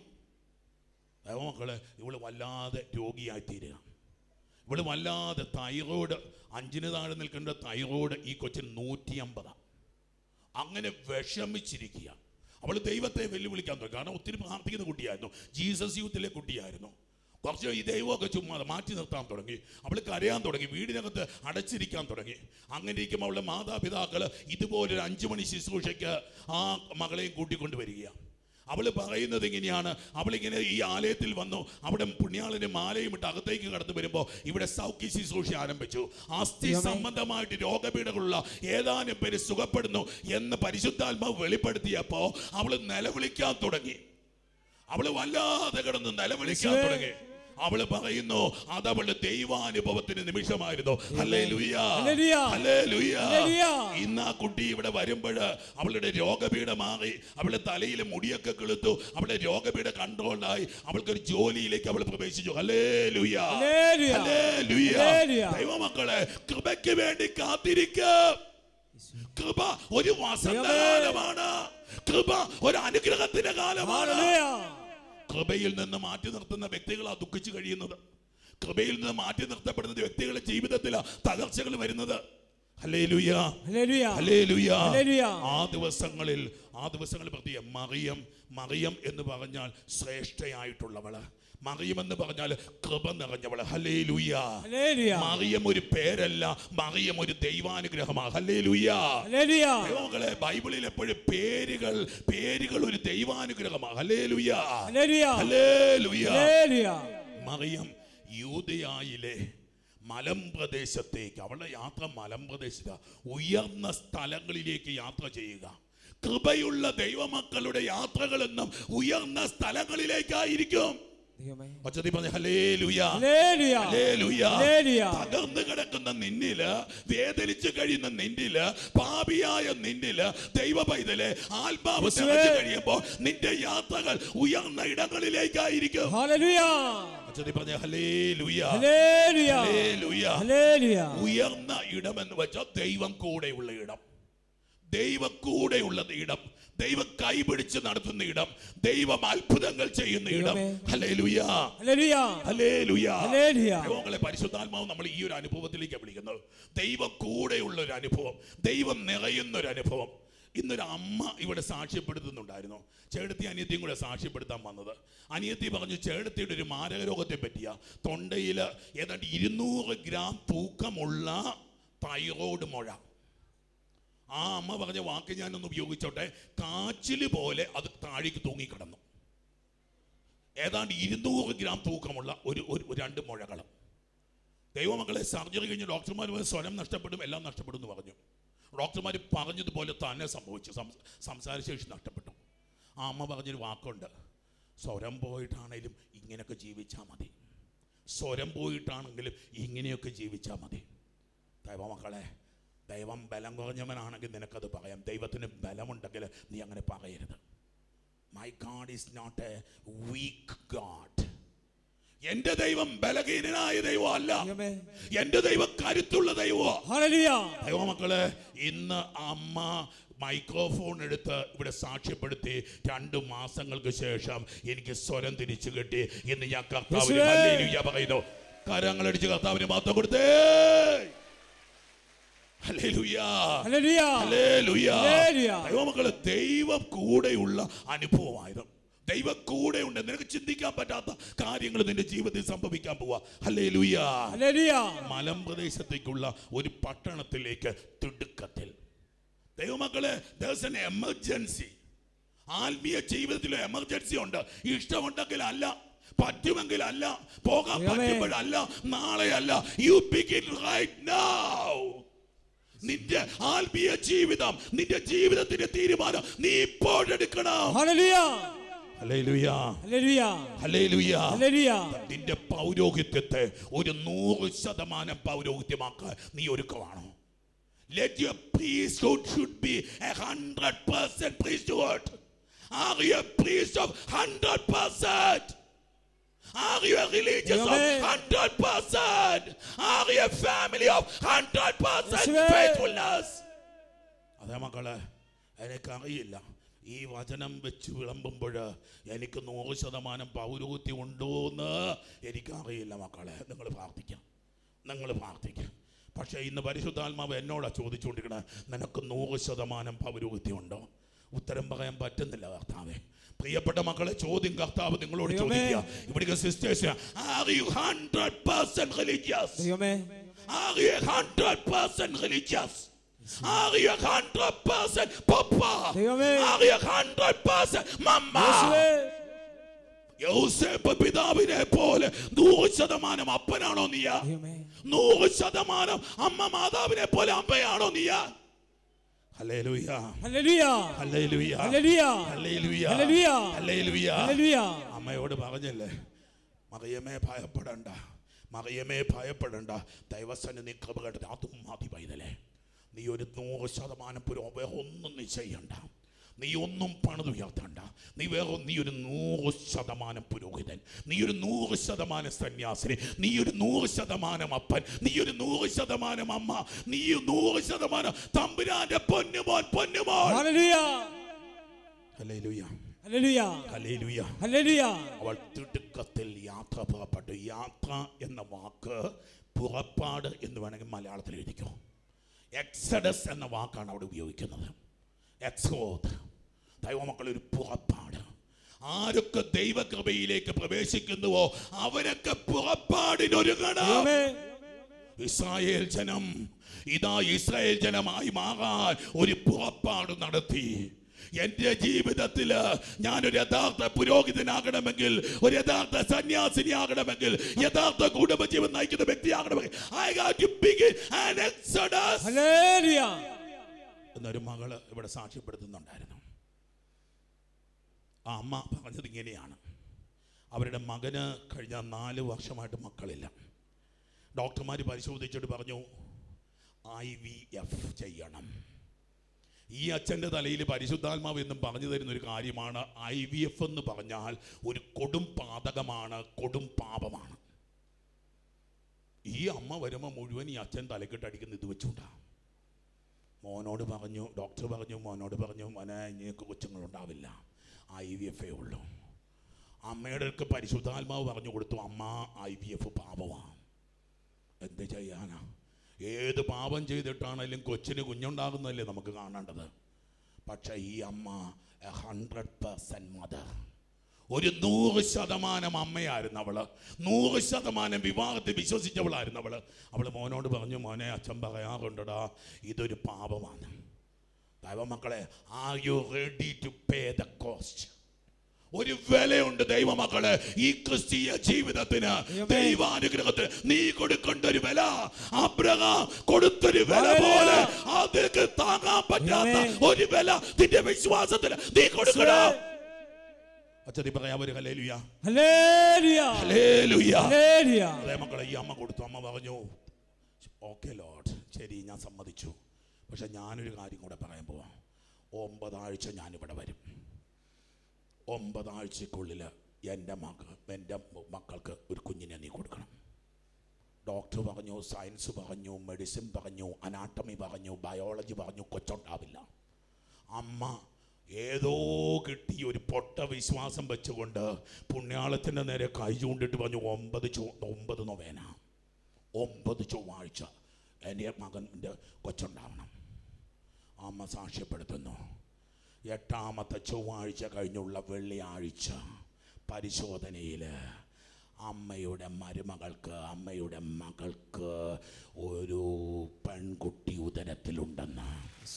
അതോ മക്കളെ ഇവള് വല്ലാതെ രോഗിയായി തീരുക ഇവള് വല്ലാതെ തൈറോയ്ഡ് അഞ്ചിന് താഴെ നിൽക്കേണ്ട തൈറോയ്ഡ് ഈ കൊച്ചിന് നൂറ്റി അമ്പതാണ് അങ്ങനെ വിഷമിച്ചിരിക്കുക അവൾ ദൈവത്തെ വെല്ലുവിളിക്കാൻ തുടങ്ങി കാരണം ഒത്തിരി പ്രാർത്ഥിക്കുന്ന കുട്ടിയായിരുന്നു ജീസസ് യൂത്തിലെ കുട്ടിയായിരുന്നു കുറച്ച് ഈ ദൈവമൊക്കെ ചുമ്മാ മാറ്റി നിർത്താൻ തുടങ്ങി അവൾ കരയാൻ തുടങ്ങി വീടിനകത്ത് അടച്ചിരിക്കാൻ തുടങ്ങി അങ്ങനെ ഇരിക്കുമ്പോൾ അവളുടെ മാതാപിതാക്കൾ ഇതുപോലൊരു അഞ്ചു മണി ശുശ്രൂഷയ്ക്ക് ആ മകളെയും കൂട്ടിക്കൊണ്ട് വരികയാണ് അവൾ പറയുന്നത് ഇങ്ങനെയാണ് അവളിങ്ങനെ ഈ ആലയത്തിൽ വന്നു അവിടെ പുണ്യാളിന് മാലയും ഇട്ട് അകത്തേക്ക് കടന്നു വരുമ്പോൾ ഇവിടെ സൗഖ്യ ശുശ്രൂഷ ആരംഭിച്ചു അസ്ഥി സംബന്ധമായിട്ട് രോഗപീഠകളുള്ള ഏതാനും പേര് സുഖപ്പെടുന്നു എന്ന് പരിശുദ്ധാത്മാവ് വെളിപ്പെടുത്തിയപ്പോ അവള് നിലവിളിക്കാൻ തുടങ്ങി അവള് വല്ലാതെ കിടന്ന് നിലവിളിക്കാൻ യേശുവേ. തുടങ്ങി അവള് പറയുന്നു അതവളുടെ ദൈവാനുഭവത്തിന് നിമിഷമായിരുന്നു ഹല്ലേലൂയ ഹല്ലേലൂയ. Hallelujah hallelujah. ഇന്ന് ആ കുട്ടി ഇവിടെ വരുമ്പോൾ അവളുടെ രോഗപീഠ മാറി അവളുടെ തലയിലെ മുടിയൊക്കെ കിളുത്തു അവളുടെ രോഗപീഠ കൺട്രോളായി അവൾക്കൊരു ജോലിയിലേക്ക് അവൾ പ്രവേശിച്ചു ഹല്ലേലൂയ ഹല്ലേലൂയ. Hallelujah hallelujah. ദൈവമക്കളെ കൃപയ്ക്ക് വേണ്ടി കാത്തിരിക്കുക കൃപ ഒരു വസന്തകാലമാണ് കൃപ ഒരു അനുഗ്രഹത്തിന്റെ കാലമാണ് ഹല്ലേലൂയ കൃപയിൽ നിന്ന് മാറ്റി നിർത്തുന്ന വ്യക്തികളാ ദുഃഖിച്ചു കഴിയുന്നത് കൃപയിൽ നിന്ന് മാറ്റി നിർത്തപ്പെടുന്ന വ്യക്തികളുടെ ജീവിതത്തിലാ തകർച്ചകൾ വരുന്നത് ഹല്ലേലൂയ ഹല്ലേലൂയ ഹല്ലേലൂയ ഹല്ലേലൂയ. ആ ദിവസങ്ങളിൽ ആ ദിവസങ്ങളിൽ പ്രത്യേകം മറിയം മറിയം എന്ന് പറഞ്ഞാൽ ശ്രേഷ്ഠയായിട്ടുള്ളവള് മറിയം എന്ന് പറഞ്ഞാൽ കൃപ നിറഞ്ഞവള് ഹല്ലേലൂയ ഹല്ലേലൂയ മറിയം ഒരു പേരല്ല മറിയം ഒരു ദൈവാനുഗ്രഹമാണ് ഹല്ലേലൂയ ഹല്ലേലൂയ ദൈവമക്കളെ ബൈബിളിൽ എപ്പോഴും പേരുകൾ പേരുകൾ ഒരു ദൈവാനുഗ്രഹമാണ് hallelujah hallelujah hallelujah hallelujah Mariam യൂതയായിലെ മലമ്പ്രദേശത്തേക്ക് അവളുടെ യാത്ര മലമ്പ്രദേശത്ത ഉയർന്ന സ്ഥലങ്ങളിലേക്ക് യാത്ര ചെയ്യുക കൃപയുള്ള ദൈവമക്കളുടെ യാത്രകളെന്നും ഉയർന്ന സ്ഥലങ്ങളിലേക്കായിരിക്കും ദൈവമേ ഒച്ചതി പറഞ്ഞ ഹല്ലേലൂയ ഹല്ലേലൂയ ഹല്ലേലൂയ. ഹല്ലേലൂയ. തകർന്നു കിടക്കുന്ന നിന്നില് വേദനിച്ചു കഴിയുന്ന നിന്നില് പാപിയായ നിന്നില് ദൈവ പൈതലെ ആത്മാവ് യേശുവേ. നിറഞ്ഞു കഴിയുമ്പോൾ നിന്റെ യാത്രകൾ ഉയർന്ന ഇടങ്ങളിലേക്കായിരിക്കും ഹല്ലേലൂയ അച്ഛതി പറഞ്ഞ ഹല്ലേലൂയ ഹല്ലേലൂയ ഹല്ലേലൂയ ഹല്ലേലൂയ ഉയർന്ന ഇടം എന്ന് വെച്ചാൽ ദൈവം കൂടെയുള്ള ഇടം ദൈവം കൂടെയുള്ള ഇടം ദൈവം കൈപിടിച്ച് നടത്തുന്ന ഇടം ദൈവം അത്ഭുതങ്ങൾ ചെയ്യുന്ന ഇടം ദൈവമേ. Hallelujah hallelujah hallelujah hallelujah. ദൈവങ്ങളെ പരിശുദ്ധാത്മാവ് നമ്മൾ ഈ ഒരു അനുഭവത്തിലേക്ക് വിളിക്കുന്നത് ദൈവം കൂടെയുള്ള ഒരു അനുഭവം ദൈവം നിറയുന്ന ഒരു അനുഭവം ഇന്നൊരു അമ്മ ഇവിടെ സാക്ഷ്യപ്പെടുത്തുന്നുണ്ടായിരുന്നു ചേടത്തി അനിയത്തിയും കൂടെ സാക്ഷ്യപ്പെടുത്താൻ വന്നത് അനിയത്തി പറഞ്ഞു ചേടത്തിയുടെ ഒരു മാരകരോഗത്തെ പറ്റിയ തൊണ്ടയിൽ ഏതാണ്ട് ഇരുന്നൂറ് ഗ്രാം തൂക്കമുള്ള തൈറോയ്ഡ് മുഴ ആ അമ്മ പറഞ്ഞ വാക്ക് ഞാനൊന്ന് ഉപയോഗിച്ചോട്ടെ കാച്ചില് പോലെ അത് താഴേക്ക് തൂങ്ങിക്കിടന്നു ഏതാണ്ട് ഇരുന്നൂറ് ഗ്രാം തൂക്കമുള്ള ഒരു ഒരു ഒരു രണ്ട് മുഴകൾ ദൈവമക്കളെ സർജറി കഴിഞ്ഞ് ഡോക്ടർമാർ പറഞ്ഞ് സ്വരം നഷ്ടപ്പെടും എല്ലാം നഷ്ടപ്പെടും എന്ന് പറഞ്ഞു ഡോക്ടർമാർ പറഞ്ഞതുപോലെ തന്നെ സംഭവിച്ചു സംസ- സംസാരശേഷി നഷ്ടപ്പെട്ടു ആ അമ്മ പറഞ്ഞൊരു വാക്കുണ്ട് സ്വരം പോയിട്ടാണേലും ഇങ്ങനെയൊക്കെ ജീവിച്ചാൽ മതി സ്വരം പോയിട്ടാണെങ്കിലും ഇങ്ങനെയൊക്കെ ജീവിച്ചാൽ മതി ദൈവമക്കളെ ദൈവം ബലം കുറഞ്ഞവനാണെങ്കിൽ നിനക്കത് പറയാം ദൈവത്തിന് ബലമുണ്ടെങ്കിൽ നീ അങ്ങനെ പറയരുത് my God is not a weak God എന്റെ ദൈവം ബലഹീനനായ ദൈവം അല്ല ദൈവമേ. എന്റെ ദൈവം കരുത്തുള്ള ദൈവമാ ഹല്ലേലൂയ ദൈവമക്കളെ ഇന്ന് അമ്മ മൈക്രോഫോൺ എടുത്ത് ഇവിടെ സാക്ഷ്യപ്പെടുത്തി രണ്ടു മാസങ്ങൾക്ക് ശേഷം എനിക്ക് സ്വരം തിരിച്ചു കിട്ടി എന്ന് ഞാൻ കർത്താവിന് യേശുവേ. ഹല്ലേലൂയ പറയുന്നു കരങ്ങളടിച്ച് കർത്താവിന് മാത്രം കൊടുത്തേ ഹല്ലേലൂയ ഹല്ലേലൂയ ഹല്ലേലൂയ. ഹല്ലേലൂയ. ദൈവമക്കളെ ദൈവം കൂടെയുള്ള അനുഭവമായത് ദൈവം കൂടെയുണ്ട് നിനക്ക് ചിന്തിക്കാൻ പറ്റാത്ത കാര്യങ്ങൾ നിന്റെ ജീവിതത്തിൽ സംഭവിക്കാൻ പോവാ ഹല്ലേ ലുയ്യ ഹല്ലേലൂയ മലമ്പ്രദേശത്തേക്കുള്ള ഒരു പട്ടണത്തിലേക്ക് തിടുക്കത്തിൽ ദൈവമക്കളെ ദേഴ്സ് എൻ എമർജൻസി ആത്മീയ ജീവിതത്തിൽ എമർജൻസി ഉണ്ട് ഇഷ്ടമുണ്ടെങ്കിൽ അല്ല പറ്റുമെങ്കിൽ അല്ല പോകാൻ ദൈവമേ. പറ്റുമ്പോഴല്ല നാളെയല്ല യു ബിഗിൻ റൈറ്റ് നൗ നിന്റെ ആത്മീയ ജീവിതം നിന്റെ ജീവിതത്തിന്റെ തീരുമാനം നീ ഇപ്പോഴെടുക്കണം hallelujah hallelujah hallelujah hallelujah hallelujah നിന്റെ പൗരോഹിത്യത്തെ ഒരു നൂറ് ശതമാനം പൗരോഹിത്യമാക്കാൻ നീ ഒരുക്കമാണോ let your priesthood should be a hundred percent priesthood are you a priest of hundred percent are you a religious of ദൈവമേ. hundred percent are you a family of hundred percent യേശുവേ. faithfulness അതെ മക്കളെ എനിക്കറിയില്ല ഈ വചനം വെച്ച് വിളമ്പുമ്പോൾ എനിക്ക് നൂറ് ശതമാനം പൗരോഹിത്യം ഉണ്ടോ എന്ന് എനിക്കറിയില്ല മക്കളെ നിങ്ങൾ പ്രാർത്ഥിക്കാം നിങ്ങൾ പ്രാർത്ഥിക്കാം പക്ഷേ ഇന്ന് പരിശുദ്ധാത്മാവ് എന്നോടാ ചോദിച്ചുകൊണ്ടിരിക്കണേ നിനക്ക് നൂറ് ശതമാനം പൗരോഹിത്യം ഉണ്ടോ ഉത്തരം പറയാൻ പറ്റുന്നില്ല കർത്താവെ പ്രിയപ്പെട്ട മക്കളെ ചോദ്യം കർത്താവ് നിങ്ങളോട് ദൈവമേ. ചോദിക്കുക ഇവിടേക്ക് sisters are you hundred percent religious ദൈവമേ Are you a hundred percent religious? Are you a hundred percent papa? ദൈവമേ. Are you a hundred percent mama? യേശുവേ യൗസേപ്പ് പിതാവിനെ പോലെ നൂറ് ശതമാനം അപ്പനാണോ നീയ ദൈവമേ നൂറ് ശതമാനം അമ്മ മാതാവിനെ പോലെ അമ്മയാണോ നീയ ഹല്ലേലൂയ hallelujah hallelujah hallelujah hallelujah hallelujah hallelujah ഹല്ലേലൂയ അമ്മയോട് പറഞ്ഞല്ലേ മറിയമേ ഭയപ്പെടണ്ട മറിയമേ ഭയപ്പെടണ്ട ദൈവസന് നീ കൃപ കേട്ടത് അതും മതി പൈതലേ നീ ഒരു നൂറ് ശതമാനം പുരോ വേറെ ഒന്നും നീ ചെയ്യണ്ട നീ ഒന്നും പണിതുയർത്തണ്ട നീ വേറെ നീ ഒരു നൂറ് ശതമാനം പുരോഹിതൻ നീ ഒരു നൂറ് ശതമാനം സന്യാസിനി നീ ഒരു നൂറ് ശതമാനം അപ്പൻ നീ ഒരു നൂറ് ശതമാനം അമ്മ നീ ഒരു നൂറ് ശതമാനം തമ്പുരാന്റെ പൊന്നുമോൻ പൊന്നുമോൻ ഹല്ലേലൂയ ഹല്ലേലൂയ ഹല്ലേലൂയ ഹല്ലേലൂയ ഹല്ലേലൂയ അവൾ തിടുക്കത്തിൽ യാത്ര പുറപ്പെട്ടു യാത്ര എന്ന വാക്ക് പുറപ്പാട് എന്ന് വേണമെങ്കിൽ മലയാളത്തിൽ എഴുതിക്കോ എക്സഡസ് എന്ന വാക്കാണ് അവിടെ ഉപയോഗിക്കുന്നത് എക്സോദ് ദൈവമക്കൾ ഒരു പുറപ്പാട് ആരൊക്കെ ദൈവകൃപയിലേക്ക് പ്രവേശിക്കുന്നുവോ അവരൊക്കെ പുറപ്പാടിനൊരുങ്ങണം ദൈവമേ ഇസ്രായേൽ ജനം ഇതാ ഇസ്രായേൽ ജനമായി മാറാൻ ഒരു പുറപ്പാട് നടത്തി എന്റെ ജീവിതത്തില് ഞാനൊരു യഥാർത്ഥ പുരോഹിതനാകണമെങ്കിൽ ഒരു യഥാർത്ഥ സന്യാസിനിയാകണമെങ്കിൽ യഥാർത്ഥ കുടുംബജീവൻ നയിക്കുന്ന വ്യക്തിയാകണമെങ്കിൽ I have to begin an exodus ഹല്ലേലൂയ എന്നൊരു മകള് ഇവിടെ സാക്ഷ്യപ്പെടുത്തുന്നുണ്ടായിരുന്നു ആ അമ്മ പറഞ്ഞത് ഇങ്ങനെയാണ് അവരുടെ മകന് കഴിഞ്ഞ നാല് വർഷമായിട്ട് മക്കളില്ല ഡോക്ടർമാർ പരിശോധിച്ചിട്ട് പറഞ്ഞു ഐ വി എഫ് ചെയ്യണം ഈ അച്ഛൻ്റെ തലയിൽ പരിശുദ്ധാത്മാവ് എന്നും പറഞ്ഞു തരുന്ന ഒരു കാര്യമാണ് ഐ വി എഫ് എന്ന് പറഞ്ഞാൽ ഒരു കൊടും പാതകമാണ് കൊടും പാപമാണ് ഈ അമ്മ വരുമ്പോൾ മുഴുവൻ ഈ അച്ഛൻ തലക്കെട്ടടിക്കുന്ന ഇത് വെച്ചുകൊണ്ടാണ് മോനോട് പറഞ്ഞു ഡോക്ടർ പറഞ്ഞു മോനോട് പറഞ്ഞു മോനെ ഇനിയൊക്കെ കൊച്ചുങ്ങളുണ്ടാവില്ല ഐ വി എഫ് ഉള്ളൂ അമ്മയുടെ അടുക്ക് പരിശുദ്ധാത്മാവ് പറഞ്ഞു കൊടുത്തു അമ്മ ഐ വി എഫ് പാപമാണ് എന്ത് ചെയ്യാനാ ഏത് പാപം ചെയ്തിട്ടാണെങ്കിലും കൊച്ചിന് കുഞ്ഞുണ്ടാകുന്നതല്ലേ നമുക്ക് കാണേണ്ടത് പക്ഷെ ഈ അമ്മ ഹൺഡ്രഡ് പേഴ്സെന്റ് മദർ ഒരു നൂറ് ശതമാനം അമ്മയായിരുന്നു അവള് നൂറ് ശതമാനം വിവാഹത്തെ വിശ്വസിച്ചവളായിരുന്നു അവള് അവള് മോനോട് പറഞ്ഞു മോനെ അച്ഛൻ പറയാറുണ്ടടാ ഇതൊരു പാപമാണ് ദൈവമക്കളെ are you ready to pay the cost ഒരു വിലയുണ്ട് ദൈവമക്കളെ ഈ ക്രിസ്തീയ ജീവിതത്തിന് ദൈവാനുഗ്രഹത്തിന് നീ കൊടുക്കേണ്ട ഒരു വില അബ്രഹാം കൊടുത്തൊരു വില പോലെ അതിന് താങ്ങാൻ പറ്റാത്ത ആമേൻ. ഒരു വില നിന്റെ വിശ്വാസത്തിന് നീ കൊടുക്കണം അച്ഛതി പറയാം ഒരു ഹലേലുയ ഹല്ലേലൂയ ഹലേലുയ ഹല്ലേലൂയ അതേ മക്കളെ ഈ അമ്മ കൊടുത്തു അമ്മ പറഞ്ഞു ഓക്കെ ലോഡ് ശരി ഞാൻ സമ്മതിച്ചു പക്ഷെ ഞാനൊരു കാര്യം കൂടെ പറയാൻ പോവാം ഒമ്പതാഴ്ച ഞാനിവിടെ വരും ഒമ്പതാഴ്ചക്കുള്ളിൽ എൻ്റെ മക്കൾ എൻ്റെ മക്കൾക്ക് ഒരു കുഞ്ഞിനെ നീ കൊടുക്കണം ഡോക്ടർ പറഞ്ഞു സയൻസ് പറഞ്ഞു മെഡിസിൻ പറഞ്ഞു അനാട്ടമി പറഞ്ഞു ബയോളജി പറഞ്ഞു കൊച്ചുണ്ടാവില്ല അമ്മ ഏതോ കിട്ടി ഒരു പൊട്ട വിശ്വാസം വെച്ചുകൊണ്ട് പുണ്യാളത്തിൻ്റെ നേരെ കൈ ചൂണ്ടിട്ട് പറഞ്ഞു ഒമ്പത് ചൊ ഒമ്പത് നൊവേന ഒമ്പത് ചൊവ്വാഴ്ച എൻ്റെ മകൻ്റെ കൊച്ചുണ്ടാവണം അമ്മ സാക്ഷ്യപ്പെടുത്തുന്നു എട്ടാമത്തെ ചൊവ്വാഴ്ച കഴിഞ്ഞുള്ള വെള്ളിയാഴ്ച പരിശോധനയിൽ അമ്മയുടെ മരുമകൾക്ക് അമ്മയുടെ മകൾക്ക് ഒരു പെൺകുട്ടി ഉദരത്തിലുണ്ടെന്ന്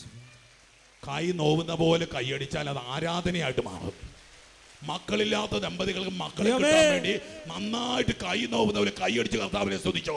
കൈ നോവുന്ന പോലെ കൈയടിച്ചാൽ അത് ആരാധനയായിട്ട് മാറും മക്കളില്ലാത്ത ദമ്പതികൾക്ക് മക്കളെ ദൈവമേ. കിട്ടാൻ വേണ്ടി നന്നായിട്ട് കൈ നോവുന്ന പോലെ കൈയടിച്ച് കർത്താവിനെ സ്തുതിച്ചോ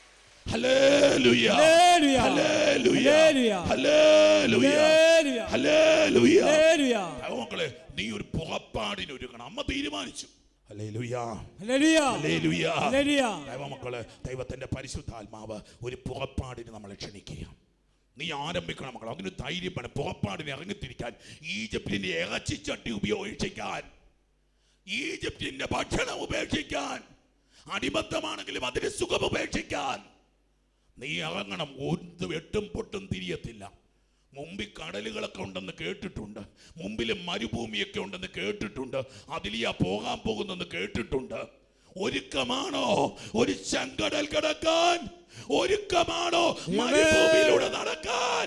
ഹല്ലേലൂയ hallelujah. Hallelujah hallelujah. Hallelujah hallelujah. Hallelujah hallelujah ദൈവ മക്കളെ നീ ഒരു പുറപ്പാടിന് ഒരുക്കണം അമ്മ തീരുമാനിച്ചു ഹല്ലേലൂയ ഹല്ലേലൂയ ഹല്ലേലൂയ ഹല്ലേലൂയ ദൈവമക്കളെ ദൈവത്തിന്റെ പരിശുദ്ധാത്മാവ് ഒരു പുറപ്പാടിന് നമ്മളെ ക്ഷണിക്കുക നീ ആരംഭിക്കണം മക്കൾ അതിന് ധൈര്യം വേണം പുറപ്പാടിന് ഇറങ്ങിത്തിരിക്കാൻ ഈജിപ്തിന്റെ ഇറച്ചിച്ചട്ടി ഉപയോഗിക്കാൻ ഈജിപ്തിന്റെ ഭക്ഷണം ഉപേക്ഷിക്കാൻ അടിമത്തമാണെങ്കിലും അതിന് സുഖം ഉപേക്ഷിക്കാൻ നീ ഇറങ്ങണം ഒന്ന് എട്ടും പൊട്ടും തിരിയത്തില്ല മുമ്പിൽ കടലുകളൊക്കെ ഉണ്ടെന്ന് കേട്ടിട്ടുണ്ട് മുമ്പിൽ മരുഭൂമിയൊക്കെ ഉണ്ടെന്ന് കേട്ടിട്ടുണ്ട് അതിലെയാ പോകാൻ പോകുന്നെന്ന് കേട്ടിട്ടുണ്ട് ഒരുക്കമാണോ ഒരു ചെങ്കടൽ കിടക്കാൻ ഒരുക്കമാണോ മരുഭൂമിയിലൂടെ നടക്കാൻ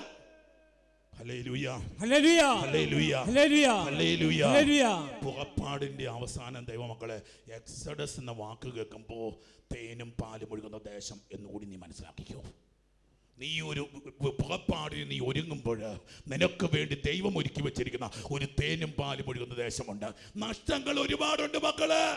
ഹല്ലേലൂയ ഹല്ലേലൂയ ഹല്ലേലൂയ ഹല്ലേലൂയ ഹല്ലേലൂയ ഹല്ലേലൂയ പുറപ്പാടിന്റെ അവസാനം ദൈവമക്കളെ എക്സഡസ് എന്ന വാക്ക് കേൾക്കുമ്പോൾ തേനും പാലും ഒഴുകുന്ന ദേശം എന്നുകൂടി നീ മനസ്സിലാക്കിക്കോ നീ ഒരു പുറപ്പാടിന് നീ ഒരുങ്ങുമ്പോൾ നിനക്ക് വേണ്ടി ദൈവം ഒരുക്കി വെച്ചിരിക്കുന്ന ഒരു തേനും പാലും ഒഴുകുന്ന ദേശമുണ്ട് നഷ്ടങ്ങൾ ഒരുപാടുണ്ട് മക്കള്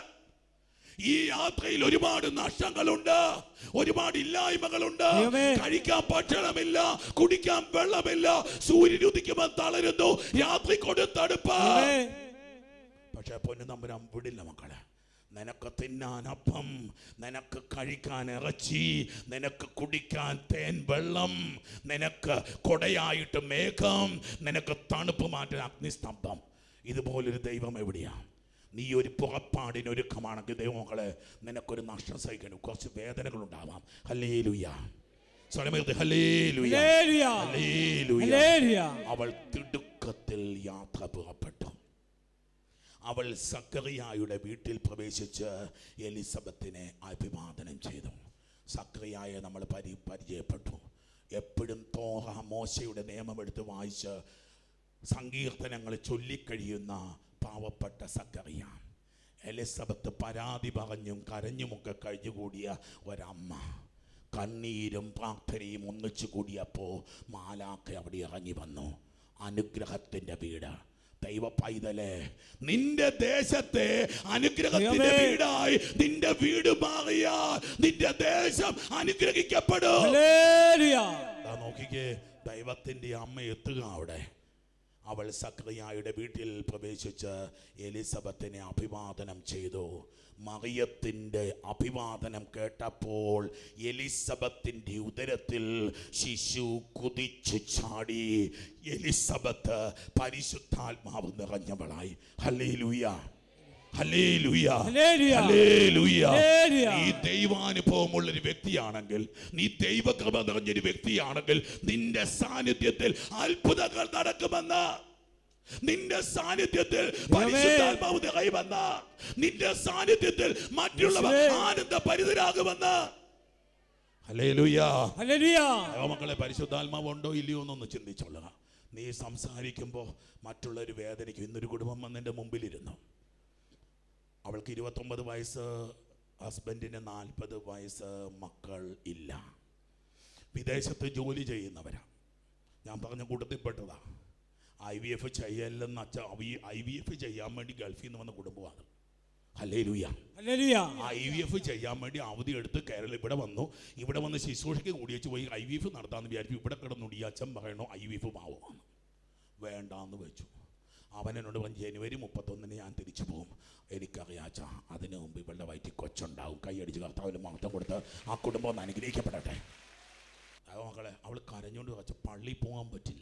ഈ യാത്രയിൽ ഒരുപാട് നഷ്ടങ്ങളുണ്ട് ഒരുപാട് ഇല്ലായ്മകളുണ്ട് ദൈവമേ. കഴിക്കാൻ ഭക്ഷണമില്ല കുടിക്കാൻ വെള്ളമില്ല സൂര്യൻ ഉദിക്കുമ്പോൾ തളരുന്നു രാത്രി കൊടുത്തടുപ്പ് ദൈവമേ, പക്ഷെ പൊന്നു തമ്പുരാൻ വിടില്ല മക്കളെ നിനക്ക് തിന്നാൻ അപ്പം നിനക്ക് കഴിക്കാൻ ഇറച്ചി നിനക്ക് കുടിക്കാൻ തേൻ വെള്ളം നിനക്ക് കൊടയായിട്ട് മേഘം നിനക്ക് തണുപ്പ് മാറ്റാൻ അഗ്നിസ്തംഭം ഇതുപോലൊരു ദൈവം എവിടെയാ നീ ഒരു പുറപ്പാടിന് ഒരുക്കമാണെങ്കിൽ ദൈവമക്കളെ നിനക്കൊരു നഷ്ടം സഹിക്കണം കുറച്ച് വേദനകൾ ഉണ്ടാവാം ഹല്ലേ ലുയ്യ സ്വലമേർത്ത് ഹല്ലേ ലുയ്യ ഹല്ലേലൂയ ഹല്ലേ ലുയ്യ ഹല്ലേലൂയ അവൾ തിടുക്കത്തിൽ യാത്ര പുറപ്പെട്ടു അവൾ സക്കറിയായുടെ വീട്ടിൽ പ്രവേശിച്ച് എലിസബത്തിനെ അഭിവാദനം ചെയ്തു സക്കറിയായെ നമ്മൾ പരി പരിചയപ്പെട്ടു എപ്പോഴും തോഹ മോശയുടെ നിയമം എടുത്ത് വായിച്ച് സങ്കീർത്തനങ്ങൾ ചൊല്ലിക്കഴിയുന്ന പാവപ്പെട്ട സക്കറിയ എലിസബത്ത് പരാതി പറഞ്ഞും കരഞ്ഞുമൊക്കെ കഴിഞ്ഞുകൂടിയ ഒരമ്മ കണ്ണീരും പ്രാർത്ഥനയും ഒന്നിച്ചു കൂടിയപ്പോൾ മാലാഖ അവിടെ ഇറങ്ങി വന്നു അനുഗ്രഹത്തിന്റെ വീട് ദൈവ പൈതലെ നിന്റെ ദേശത്തെ അനുഗ്രഹത്തിന്റെ ദൈവമേ. വീടായി നിന്റെ വീട് മാറിയ നിന്റെ ദേശം അനുഗ്രഹിക്കപ്പെടും ഹല്ലേലൂയ ദാ നോക്കിക്കേ ദൈവത്തിന്റെ അമ്മ എത്തുക അവിടെ അവൾ സക്രിയായുടെ വീട്ടിൽ പ്രവേശിച്ച് എലിസബത്തിനെ അഭിവാദനം ചെയ്തു മറിയത്തിൻ്റെ അഭിവാദനം കേട്ടപ്പോൾ എലിസബത്തിൻ്റെ ഉദരത്തിൽ ശിശു കുതിച്ചു ചാടി എലിസബത്ത് പരിശുദ്ധാത്മാവ് നിറഞ്ഞവളായി ഹല്ലേലൂയ ഹല്ലേലൂയ ഹല്ലേലൂയ. ഹല്ലേലൂയ ഹല്ലേലൂയ. നീ ദൈവാനുഭവമുള്ള ഒരു വ്യക്തിയാണെങ്കിൽ നീ ദൈവകൃപ നിറഞ്ഞൊരു വ്യക്തിയാണെങ്കിൽ നിന്റെ സാന്നിധ്യത്തിൽ അത്ഭുതങ്ങൾ നടക്കുമെന്ന് നിന്റെ സാന്നിധ്യത്തിൽ പരിശുദ്ധാത്മാവ് നിറയുമെന്ന് നിന്റെ സാന്നിധ്യത്തിൽ മറ്റുള്ളവർ യേശുവേ. ആനന്ദ പരിതരാകുമെന്ന് ഹല്ലേലൂയ ഹല്ലേലൂയ മക്കളെ പരിശുദ്ധാത്മാവ് ഉണ്ടോ ഇല്ലയോ എന്നൊന്ന് ചിന്തിച്ചോളുക നീ സംസാരിക്കുമ്പോൾ മറ്റുള്ളൊരു വേദനയ്ക്കും ഇന്നൊരു കുടുംബം വന്നെൻ്റെ മുമ്പിലിരുന്നു അവൾക്ക് ഇരുപത്തൊമ്പത് വയസ്സ് ഹസ്ബൻഡിന് നാൽപ്പത് വയസ്സ് മക്കൾ ഇല്ല വിദേശത്ത് ജോലി ചെയ്യുന്നവരാ ഞാൻ പറഞ്ഞ കൂട്ടത്തിൽപ്പെട്ടതാ ഐ വി എഫ് ചെയ്യല്ലെന്ന് അച്ഛ ഐ വി എഫ് ചെയ്യാൻ വേണ്ടി ഗൾഫിൽ നിന്ന് വന്ന കുടുംബമാണ് അല്ലേ ലൂയ ഹല്ലേലൂയ ഐ വി എഫ് ചെയ്യാൻ വേണ്ടി അവധി എടുത്ത് കേരളം ഇവിടെ വന്നു ഇവിടെ വന്ന് ശുശ്രൂഷയ്ക്ക് കൂടിയേച്ച് പോയി ഐ വി എഫ് നടത്താമെന്ന് വിചാരിച്ചു ഇവിടെ കിടന്നുണ്ട് ഈ അച്ഛൻ പറയണോ ഐ വി എഫ് മാവുമെന്ന് വേണ്ടാന്ന് വെച്ചു അവൻ എന്നോട് പറഞ്ഞു ജനുവരി മുപ്പത്തൊന്നിന് ഞാൻ തിരിച്ചു പോകും എനിക്കറിയാച്ച അതിന് മുമ്പ് ഇവളുടെ വയറ്റിൽ കൊച്ചുണ്ടാവും കൈയടിച്ച് കർത്താവിന് മഹത്വം കൊടുത്ത് ആ കുടുംബം ഒന്ന് അനുഗ്രഹിക്കപ്പെടട്ടെ അത് മക്കളെ അവൾ കരഞ്ഞുകൊണ്ട് വെച്ച പള്ളി പോകാൻ പറ്റില്ല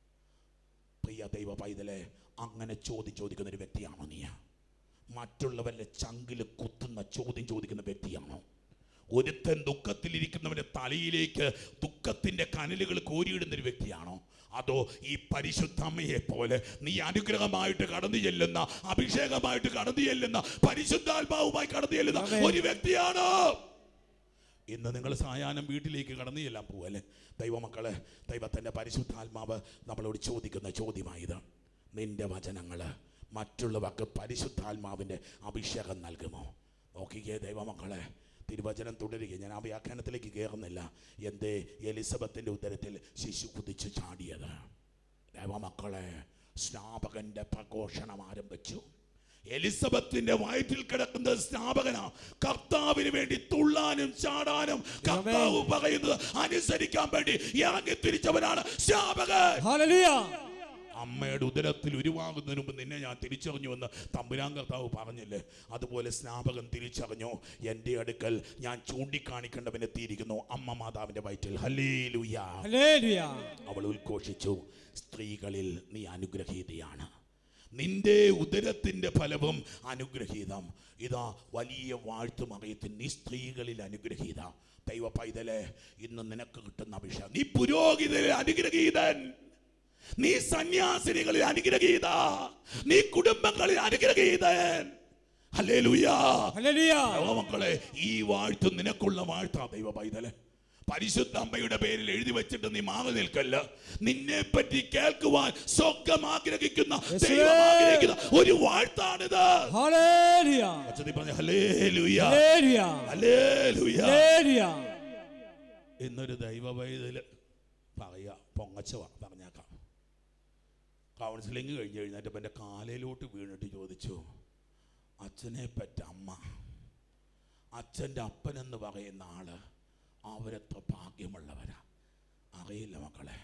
പ്രിയ ദൈവ പൈതലെ അങ്ങനെ ചോദ്യം ചോദിക്കുന്ന ഒരു വ്യക്തിയാണോ നീ മറ്റുള്ളവരുടെ ചങ്കിൽ കുത്തുന്ന ചോദ്യം ചോദിക്കുന്ന വ്യക്തിയാണോ ഒരുത്തൻ ദുഃഖത്തിലിരിക്കുന്നവന്റെ തലയിലേക്ക് ദുഃഖത്തിന്റെ കനലുകൾ കോരിയിടുന്ന ഒരു വ്യക്തിയാണോ അതോ ഈ പരിശുദ്ധമ്മയെ പോലെ നീ അനുഗ്രഹമായിട്ട് കടന്നു ചെല്ലുന്ന അഭിഷേകമായിട്ട് കടന്നു ചെല്ലുന്ന പരിശുദ്ധാത്മാവുമായി കടന്നു ചെല്ലുന്ന ആമേൻ. ഒരു വ്യക്തിയാണോ ഇന്ന് നിങ്ങൾ സായാഹ്നം വീട്ടിലേക്ക് കടന്നു ചെല്ലാൻ പോവല്ലേ ദൈവമക്കളെ ദൈവത്തിൻ്റെ പരിശുദ്ധാത്മാവ് നമ്മളോട് ചോദിക്കുന്ന ചോദ്യമായത് നിന്റെ വചനങ്ങൾ മറ്റുള്ളവർക്ക് പരിശുദ്ധാത്മാവിൻ്റെ അഭിഷേകം നൽകുമോ നോക്കിക്കേ ദൈവമക്കളെ തിരുവചനം തുടരുക ഞാൻ ആ വ്യാഖ്യാനത്തിലേക്ക് കയറുന്നില്ല എന്തേ എലിസബത്തിൻ്റെ ഉദരത്തിൽ ശിശു കുതിച്ചു ചാടിയത് ദൈവമക്കളെ സ്നാപകന്റെ പ്രഘോഷണം ആരംഭിച്ചു എലിസബത്തിന്റെ വയറ്റിൽ കിടക്കുന്ന സ്നാപകനാ കർത്താവിന് വേണ്ടി തുള്ളാനും ചാടാനും കർത്താവ് പറയുന്നത് അനുസരിക്കാൻ വേണ്ടി ഇറങ്ങി തിരിച്ചവനാണ് സ്നാപകൻ ഹല്ലേലൂയ അമ്മയുടെ ഉദരത്തിൽ ഉരുവാകുന്നതിന് മുമ്പ് നിന്നെ ഞാൻ തിരിച്ചറിഞ്ഞു എന്ന് തമ്പുരാൻ കർത്താവ് പറഞ്ഞില്ലേ അതുപോലെ സ്നാപകൻ തിരിച്ചറിഞ്ഞു എൻ്റെ അടുക്കൽ ഞാൻ ചൂണ്ടിക്കാണിക്കേണ്ടവനെത്തിയിരിക്കുന്നു അമ്മ മാതാവിൻ്റെ വയറ്റിൽ ഹല്ലേലൂയ ഹല്ലേലൂയ അവൾ ഉദ്ഘോഷിച്ചു സ്ത്രീകളിൽ നീ അനുഗ്രഹീതയാണ് നിന്റെ ഉദരത്തിന്റെ ഫലവും അനുഗ്രഹീതം ഇതാ വലിയ വാഴ്ത്തുമറിയത്തിൽ നീ സ്ത്രീകളിൽ അനുഗ്രഹീത ദൈവ പൈതലെ ഇന്ന് നിനക്ക് കിട്ടുന്ന അഭിഷേകം നീ പുരോഹിതരിൽ അനുഗ്രഹീതൻ നീ സന്യാസിനികളിൽ അനുഗ്രഹീത നീ കുടുംബങ്ങളിൽ അനുഗ്രഹീതൻ ഹല്ലേലൂയാ ഹല്ലേലൂയ മക്കളെ ഈ വാഴ്ത്ത് നിനക്കുള്ള വാഴ്ത്താ ദൈവ പൈതലെ പരിശുദ്ധ അമ്മയുടെ പേരിൽ എഴുതി വെച്ചിട്ട് നീ മാറി നിൽക്കല്ല നിന്നെ പറ്റി കേൾക്കുവാൻ സ്വർഗം ആഗ്രഹിക്കുന്ന ദൈവം ആഗ്രഹിക്കുന്ന ഒരു വാഴ്ത്താണിത് ഹല്ലേലൂയ അച്ഛൻ പറഞ്ഞ ഹല്ലേലൂയ ഹല്ലേലൂയ ഹല്ലേലൂയ ഹല്ലേലൂയ എന്നൊരു ദൈവ പൈതല് പറയാ പൊങ്ങച്ചവ പറഞ്ഞേക്കാം കൗൺസിലിംഗ് കഴിഞ്ഞ് കഴിഞ്ഞിട്ട് എൻ്റെ കാലയിലോട്ട് വീണിട്ട് ചോദിച്ചു അച്ഛനെ പറ്റ അമ്മ അച്ഛൻ്റെ അപ്പൻ എന്ന് പറയുന്ന ആള് അവരെത്ര ഭാഗ്യമുള്ളവരാ അറിയില്ല മക്കളെ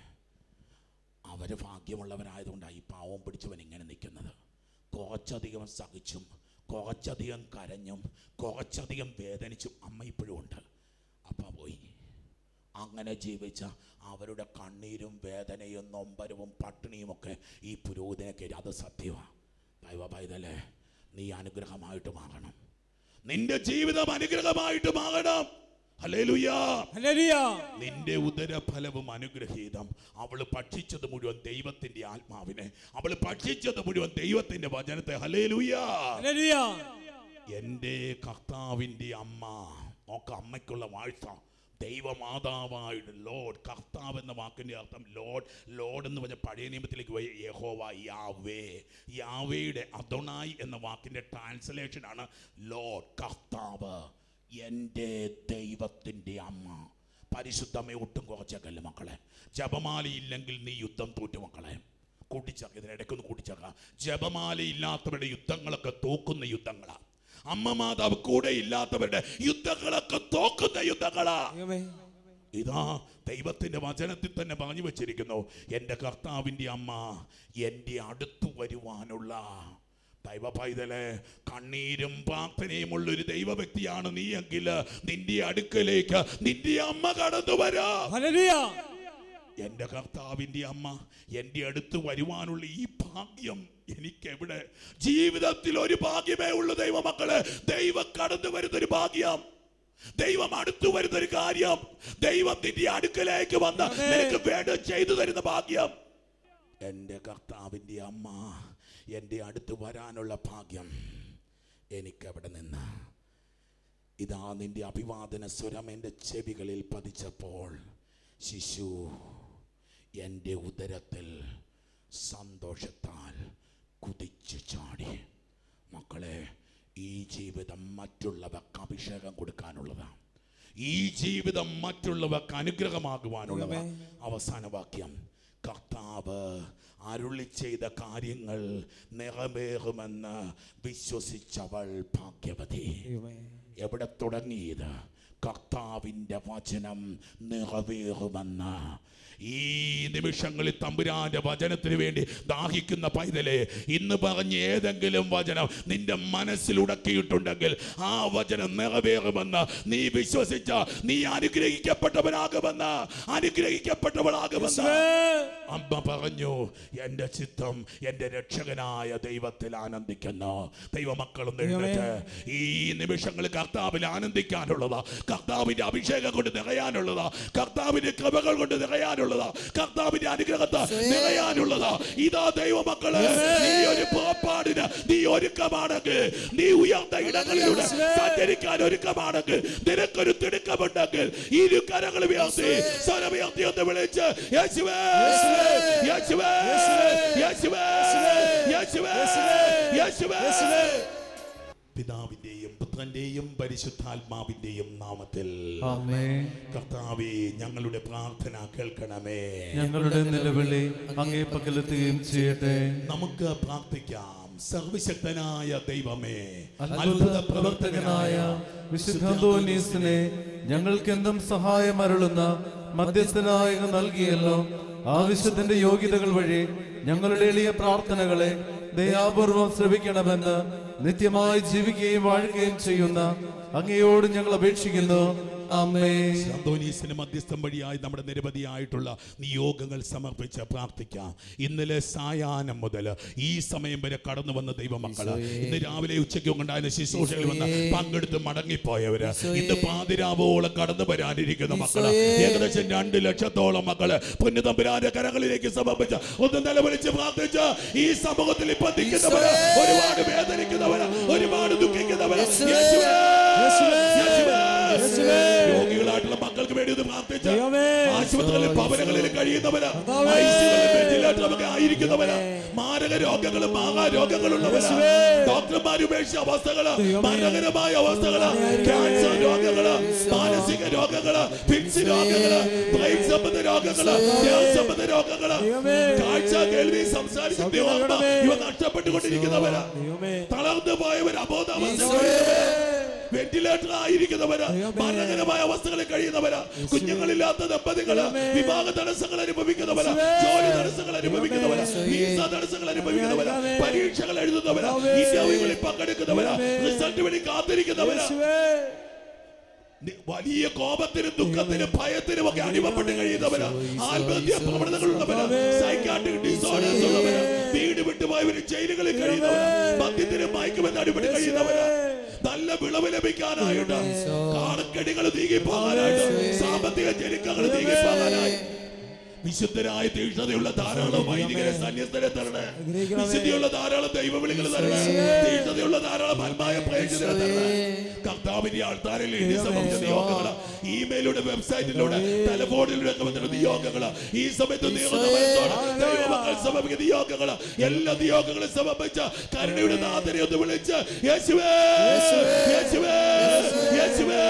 അവർ ഭാഗ്യമുള്ളവരായതുകൊണ്ടാണ് ഈ പാവം പിടിച്ചവൻ ഇങ്ങനെ നിൽക്കുന്നത് കുറച്ചധികം സഹിച്ചും കുറച്ചധികം കരഞ്ഞും കുറച്ചധികം വേദനിച്ചും അമ്മ ഇപ്പോഴും ഉണ്ട് അപ്പ പോയി അങ്ങനെ ജീവിച്ച അവരുടെ കണ്ണീരും വേദനയും നൊമ്പരവും പട്ടിണിയും ഒക്കെ ഈ പുരോഹിതനെ കയറി അത് സത്യമാണ് ദൈവ പൈതലേ നീ അനുഗ്രഹമായിട്ട് മാറണം നിന്റെ ജീവിതം അനുഗ്രഹമായിട്ട് മാറണം ഹല്ലേലൂയാ ഹല്ലേലൂയ നിന്റെ ഉദരഫലവും അനുഗ്രഹീതം അവൾ ഭക്ഷിച്ചത് മുഴുവൻ ദൈവത്തിന്റെ ആത്മാവിനെ അവൾ ഭക്ഷിച്ചത് മുഴുവൻ ദൈവത്തിന്റെ വചനത്തെ ഹലേലുയാ ഹല്ലേലൂയ എൻ്റെ കർത്താവിൻ്റെ അമ്മ നോക്ക അമ്മയ്ക്കുള്ള വാഴ്ത്ത ദൈവമാതാവായിട്ട് ലോഡ് കർത്താവ് എന്ന വാക്കിൻ്റെ അർത്ഥം ലോഡ് ലോഡ് എന്ന് പറഞ്ഞ പഴയ നിയമത്തിലേക്ക് പോയി യഹോവ യാവേ യാവേയുടെ അദൊണായി എന്ന വാക്കിൻ്റെ ട്രാൻസ്ലേഷനാണ് ലോഡ് കർത്താവ് എൻ്റെ ദൈവത്തിൻ്റെ അമ്മ പരിശുദ്ധമ്മ ഒട്ടും കുറച്ചേക്കല്ല മക്കളെ ജപമാലയില്ലെങ്കിൽ നീ യുദ്ധം തോറ്റു മക്കളെ കൂട്ടിച്ചേർക്ക ഇതിനിടയ്ക്കൊന്ന് കൂട്ടിച്ചേർക്കാം ജപമാല ഇല്ലാത്തവരുടെ യുദ്ധങ്ങളൊക്കെ തോക്കുന്ന യുദ്ധങ്ങളാ അമ്മ മാതാവ് കൂടെ ഇല്ലാത്തവരുടെ യുദ്ധങ്ങളൊക്കെ തോക്കുന്ന യുദ്ധങ്ങളാ ദൈവമേ ഇതാ ദൈവത്തിന്റെ വചനത്തിൽ തന്നെ പറഞ്ഞു വെച്ചിരിക്കുന്നു എൻ്റെ കർത്താവിൻ്റെ അമ്മ എൻ്റെ അടുത്തു വരുവാനുള്ള ദൈവ പൈതലെ കണ്ണീരും പ്രാർത്ഥനയുമുള്ള ഒരു ദൈവ വ്യക്തിയാണ് നീ എങ്കിൽ നിന്റെ അടുക്കലേക്ക് നിന്റെ അമ്മ കടന്നു വരാ ഹല്ലേലൂയ എൻ്റെ കർത്താവിൻ്റെ അമ്മ എൻ്റെ അടുത്ത് വരുവാനുള്ള ഈ ഭാഗ്യം എനിക്ക് എവിടെ ജീവിതത്തിൽ ഒരു ഭാഗ്യമേ ഉള്ളൂ ദൈവമക്കളെ ദൈവം കടന്നു വരുന്നൊരു ഭാഗ്യം ദൈവം അടുത്തു വരുന്നൊരു കാര്യം ദൈവം നിന്റെ അടുക്കലേക്ക് വന്ന് നിനക്ക് വേണ്ട ചെയ്തു തരുന്ന ഭാഗ്യം എൻ്റെ കർത്താവിൻ്റെ അമ്മ എൻ്റെ അടുത്ത് വരാനുള്ള ഭാഗ്യം എനിക്കവിടെ നിന്ന് ഇതാ നിന്റെ അഭിവാദന സ്വരം എൻ്റെ ചെവികളിൽ പതിച്ചപ്പോൾ ശിശു എൻ്റെ ഉദരത്തിൽ സന്തോഷത്താൽ കുതിച്ചു ചാടി മക്കളെ ഈ ജീവിതം മറ്റുള്ളവർക്ക് അഭിഷേകം കൊടുക്കാനുള്ളതാണ് ഈ ജീവിതം മറ്റുള്ളവർക്ക് അനുഗ്രഹമാകുവാനുള്ളതാണ് അവസാന വാക്യം കർത്താവ് അരുളി ചെയ്ത കാര്യങ്ങൾ നിറവേറുമെന്ന് വിശ്വസിച്ചവൾ ഭാഗ്യവതി എവിടെ തുടങ്ങിയത് കർത്താവിൻ്റെ വചനം നിറവേറുമെന്ന് ഈ നിമിഷങ്ങളിൽ തമ്പുരാന്റെ വചനത്തിന് വേണ്ടി ദാഹിക്കുന്ന പൈതലെ ഇന്ന് പറഞ്ഞ ഏതെങ്കിലും വചനം നിന്റെ മനസ്സിൽ ഉടക്കിയിട്ടുണ്ടെങ്കിൽ ആ വചനം നിറവേറുമെന്ന് നീ വിശ്വസിച്ച നീ അനുഗ്രഹിക്കപ്പെട്ടവനാകുമെന്ന് അനുഗ്രഹിക്കപ്പെട്ടവളാകുമെന്ന് അമ്മ പറഞ്ഞു എൻ്റെ ചിത്തം എൻ്റെ രക്ഷകനായ ദൈവത്തിൽ ആനന്ദിക്കുന്നു ദൈവമക്കളും എഴുന്നേറ്റ് ഈ നിമിഷങ്ങളിൽ കർത്താവിൽ ആനന്ദിക്കാനുള്ളതാ കർത്താവിന്റെ അഭിഷേകം കൊണ്ട് നിറയാനുള്ളതാ കർത്താവിന്റെ കൃപകൾ കൊണ്ട് നിറയാനുള്ളതാ കർത്താവിന്റെ അനുഗ്രഹത്തെ നിറയാനുള്ളതാ ഇതാ ദൈവമക്കള് നീ ഒരു പുറപ്പാടിന് നീ ഒരുക്കമാണെങ്കിൽ നീ ഉയർന്ന ഇടങ്ങളിലൂടെ സഞ്ചരിക്കാൻ ഒരുക്കമാണെങ്കിൽ നിനക്കൊരു തിടുക്കമുണ്ടെങ്കിൽ ഇരു കരങ്ങൾ ഉയർത്തി സ്വരം ഉയർത്തി ഒന്ന് വിളിച്ച് യേശുവേ യേശുവേ യേശുവേ യേശുവേ യേശുവേ പിതാവിന്റെയും പുത്രന്റെയും പരിശുദ്ധാത്മാവിന്റെയും നാമത്തിൽ ആമേൻ കർത്താവെ ഞങ്ങളുടെ പ്രാർത്ഥന കേൾക്കണമേ ഞങ്ങളുടെ നിലവിളി അങ്ങേ പകലെത്തുകയും ചെയ്യട്ടെ നമുക്ക് പ്രാർത്ഥിക്കാം സർവശക്തനായ ദൈവമേ അത്ഭുത പ്രവർത്തകനായ വിശുദ്ധാന്തോനീസിനെ ഞങ്ങൾക്കെന്തും സഹായം അരുളുന്ന മധ്യസ്ഥനായ അങ്ങ് നൽകിയല്ലോ ആവശ്യത്തിന്റെ യോഗ്യതകൾ വഴി ഞങ്ങളുടെ എളിയ പ്രാർത്ഥനകളെ ദയാപൂർവം ശ്രവിക്കണമെന്ന് നിത്യമായി ജീവിക്കുകയും വാഴുകയും ചെയ്യുന്ന അങ്ങയോട് ഞങ്ങൾ അപേക്ഷിക്കുന്നു അമ്മേ അന്തോനീസിന് മധ്യസ്ഥം വഴിയായി നമ്മുടെ നിരവധിയായിട്ടുള്ള നിയോഗങ്ങൾ സമർപ്പിച്ച് പ്രാർത്ഥിക്കാം ഇന്നലെ സായാഹ്നം മുതൽ ഈ സമയം വരെ കടന്നു വന്ന ദൈവമക്കള് ഇന്ന് രാവിലെ ഉച്ചയ്ക്ക് ഉണ്ടായിരുന്ന ശുശ്രൂഷയിൽ വന്ന് പങ്കെടുത്ത് മടങ്ങിപ്പോയവര് ഇന്ന് പാതിരാവോളം കടന്നു വരാനിരിക്കുന്ന മക്കള് ഏകദേശം രണ്ട് ലക്ഷത്തോളം മക്കള് പൊന്നുതമ്പുരാന്റെ കരങ്ങളിലേക്ക് സമർപ്പിച്ച് ഒന്ന് നിലവിളിച്ച് പ്രാർത്ഥിച്ച് ഈ സമൂഹത്തിൽ ഇപ്പൊ നിൽക്കുന്നവര് ഒരുപാട് വേദനിക്കുന്നവര് ഒരുപാട് ദുഃഖിക്കുന്നവര് യേശുവേ! യേശുവേ! രോഗികളായിട്ടുള്ള മക്കൾക്ക് വേണ്ടി ഒന്ന് പ്രാർത്ഥിച്ച് ദൈവമേ! ആശുപത്രികളിൽ ഭവനങ്ങളിൽ കഴിയുന്നവര് കർത്താവേ! ഐസിയുകളിൽ വെന്റിലേറ്ററിലൊക്കെ ആയിരിക്കുന്നവര് മാരക രോഗങ്ങളും മാഹാരോഗങ്ങളുള്ളവര് യേശുവേ! ഡോക്ടർമാർ ഉപേക്ഷിച്ച അവസ്ഥകള് ദൈവമേ! മരണകരമായ അവസ്ഥകള് ക്യാൻസർ രോഗങ്ങള് മാനസിക രോഗങ്ങള് ഫിക്സ് രോഗങ്ങള് ബ്രെയിൻ സംബന്ധ രോഗങ്ങള് ദേഹ സംബന്ധ രോഗങ്ങള് ദൈവമേ! കാഴ്ച കേൾവി സംസാരിക്കുന്ന ഓർമ്മ ഇവ നഷ്ടപ്പെട്ടുകൊണ്ടിരിക്കുന്നവര് ദൈവമേ തളർന്നു പോയവർ അബോധാവസ്ഥ വെന്റിലേറ്റർ ആയിരിക്കുന്നവര് മരണകരമായ അവസ്ഥകളിൽ കഴിയുന്നവര് കുഞ്ഞുങ്ങളില്ലാത്ത ദമ്പതികള് വിവാഹ തടസ്സങ്ങൾ അനുഭവിക്കുന്നവര് ജോലി തടസ്സങ്ങൾ അനുഭവിക്കുന്നവര് വീസ തടസ്സങ്ങൾ അനുഭവിക്കുന്നവര് പരീക്ഷകൾ എഴുതുന്നവര് ഇന്റർവ്യൂകളിൽ പങ്കെടുക്കുന്നവര് റിസൾട്ട് വേണ്ടി കാത്തിരിക്കുന്നവര് യേശുവേ നി- വലിയ കോപത്തിനും ദുഃഖത്തിനും ഭയത്തിനും ഒക്കെ അടിമപ്പെട്ട് കഴിയുന്നവര് ആത്മഹത്യ പ്രവണതകളുള്ളവര് സൈക്കാട്രിക് ഡിസോർഡേഴ്സ് ഉള്ളവര് വീട് വിട്ടുപോയവര് ജയിലുകളിൽ കഴിയുന്നവര് മദ്യത്തിനും മയക്കുമെന്ന് അടിമപ്പെട്ട് കഴിയുന്നവര് നല്ല വിളവ് ലഭിക്കാനായിട്ട് കാണക്കെടികൾ നീങ്ങിപ്പോകാനായിട്ട് സാമ്പത്തിക ജനിക്കങ്ങൾ നീങ്ങിപ്പോകാനായി വിശുദ്ധരായ തീഷ്ണതയുള്ള ധാരാളം വൈദികരെ സന്യസ്തരെ തരണേ വിശുദ്ധിയുള്ള ധാരാളം ദൈവവിളികൾ തരണേ തീഷ്ണതയുള്ള ധാരാളം അന്മായ പ്രേക്ഷകരെ തരണേ കർത്താവിന്റെ ആൾത്താരിൽ എഴുതി സമർപ്പിച്ച നിയോഗങ്ങള് ഇമെയിലൂടെ വെബ്സൈറ്റിലൂടെ ടെലിഫോണിലൂടെ ഒക്കെ വന്നിട്ടുള്ള നിയോഗങ്ങള് ഈ സമയത്ത് നീറുന്ന മനസ്സോടെ ദൈവമക്കൾ സമർപ്പിക്കുന്ന നിയോഗങ്ങള് എല്ലാ നിയോഗങ്ങളും സമർപ്പിച്ച കരുണയുടെ നാഥനെ ഒന്ന് വിളിച്ച് യേശുവേ യേശുവേ യേശുവേ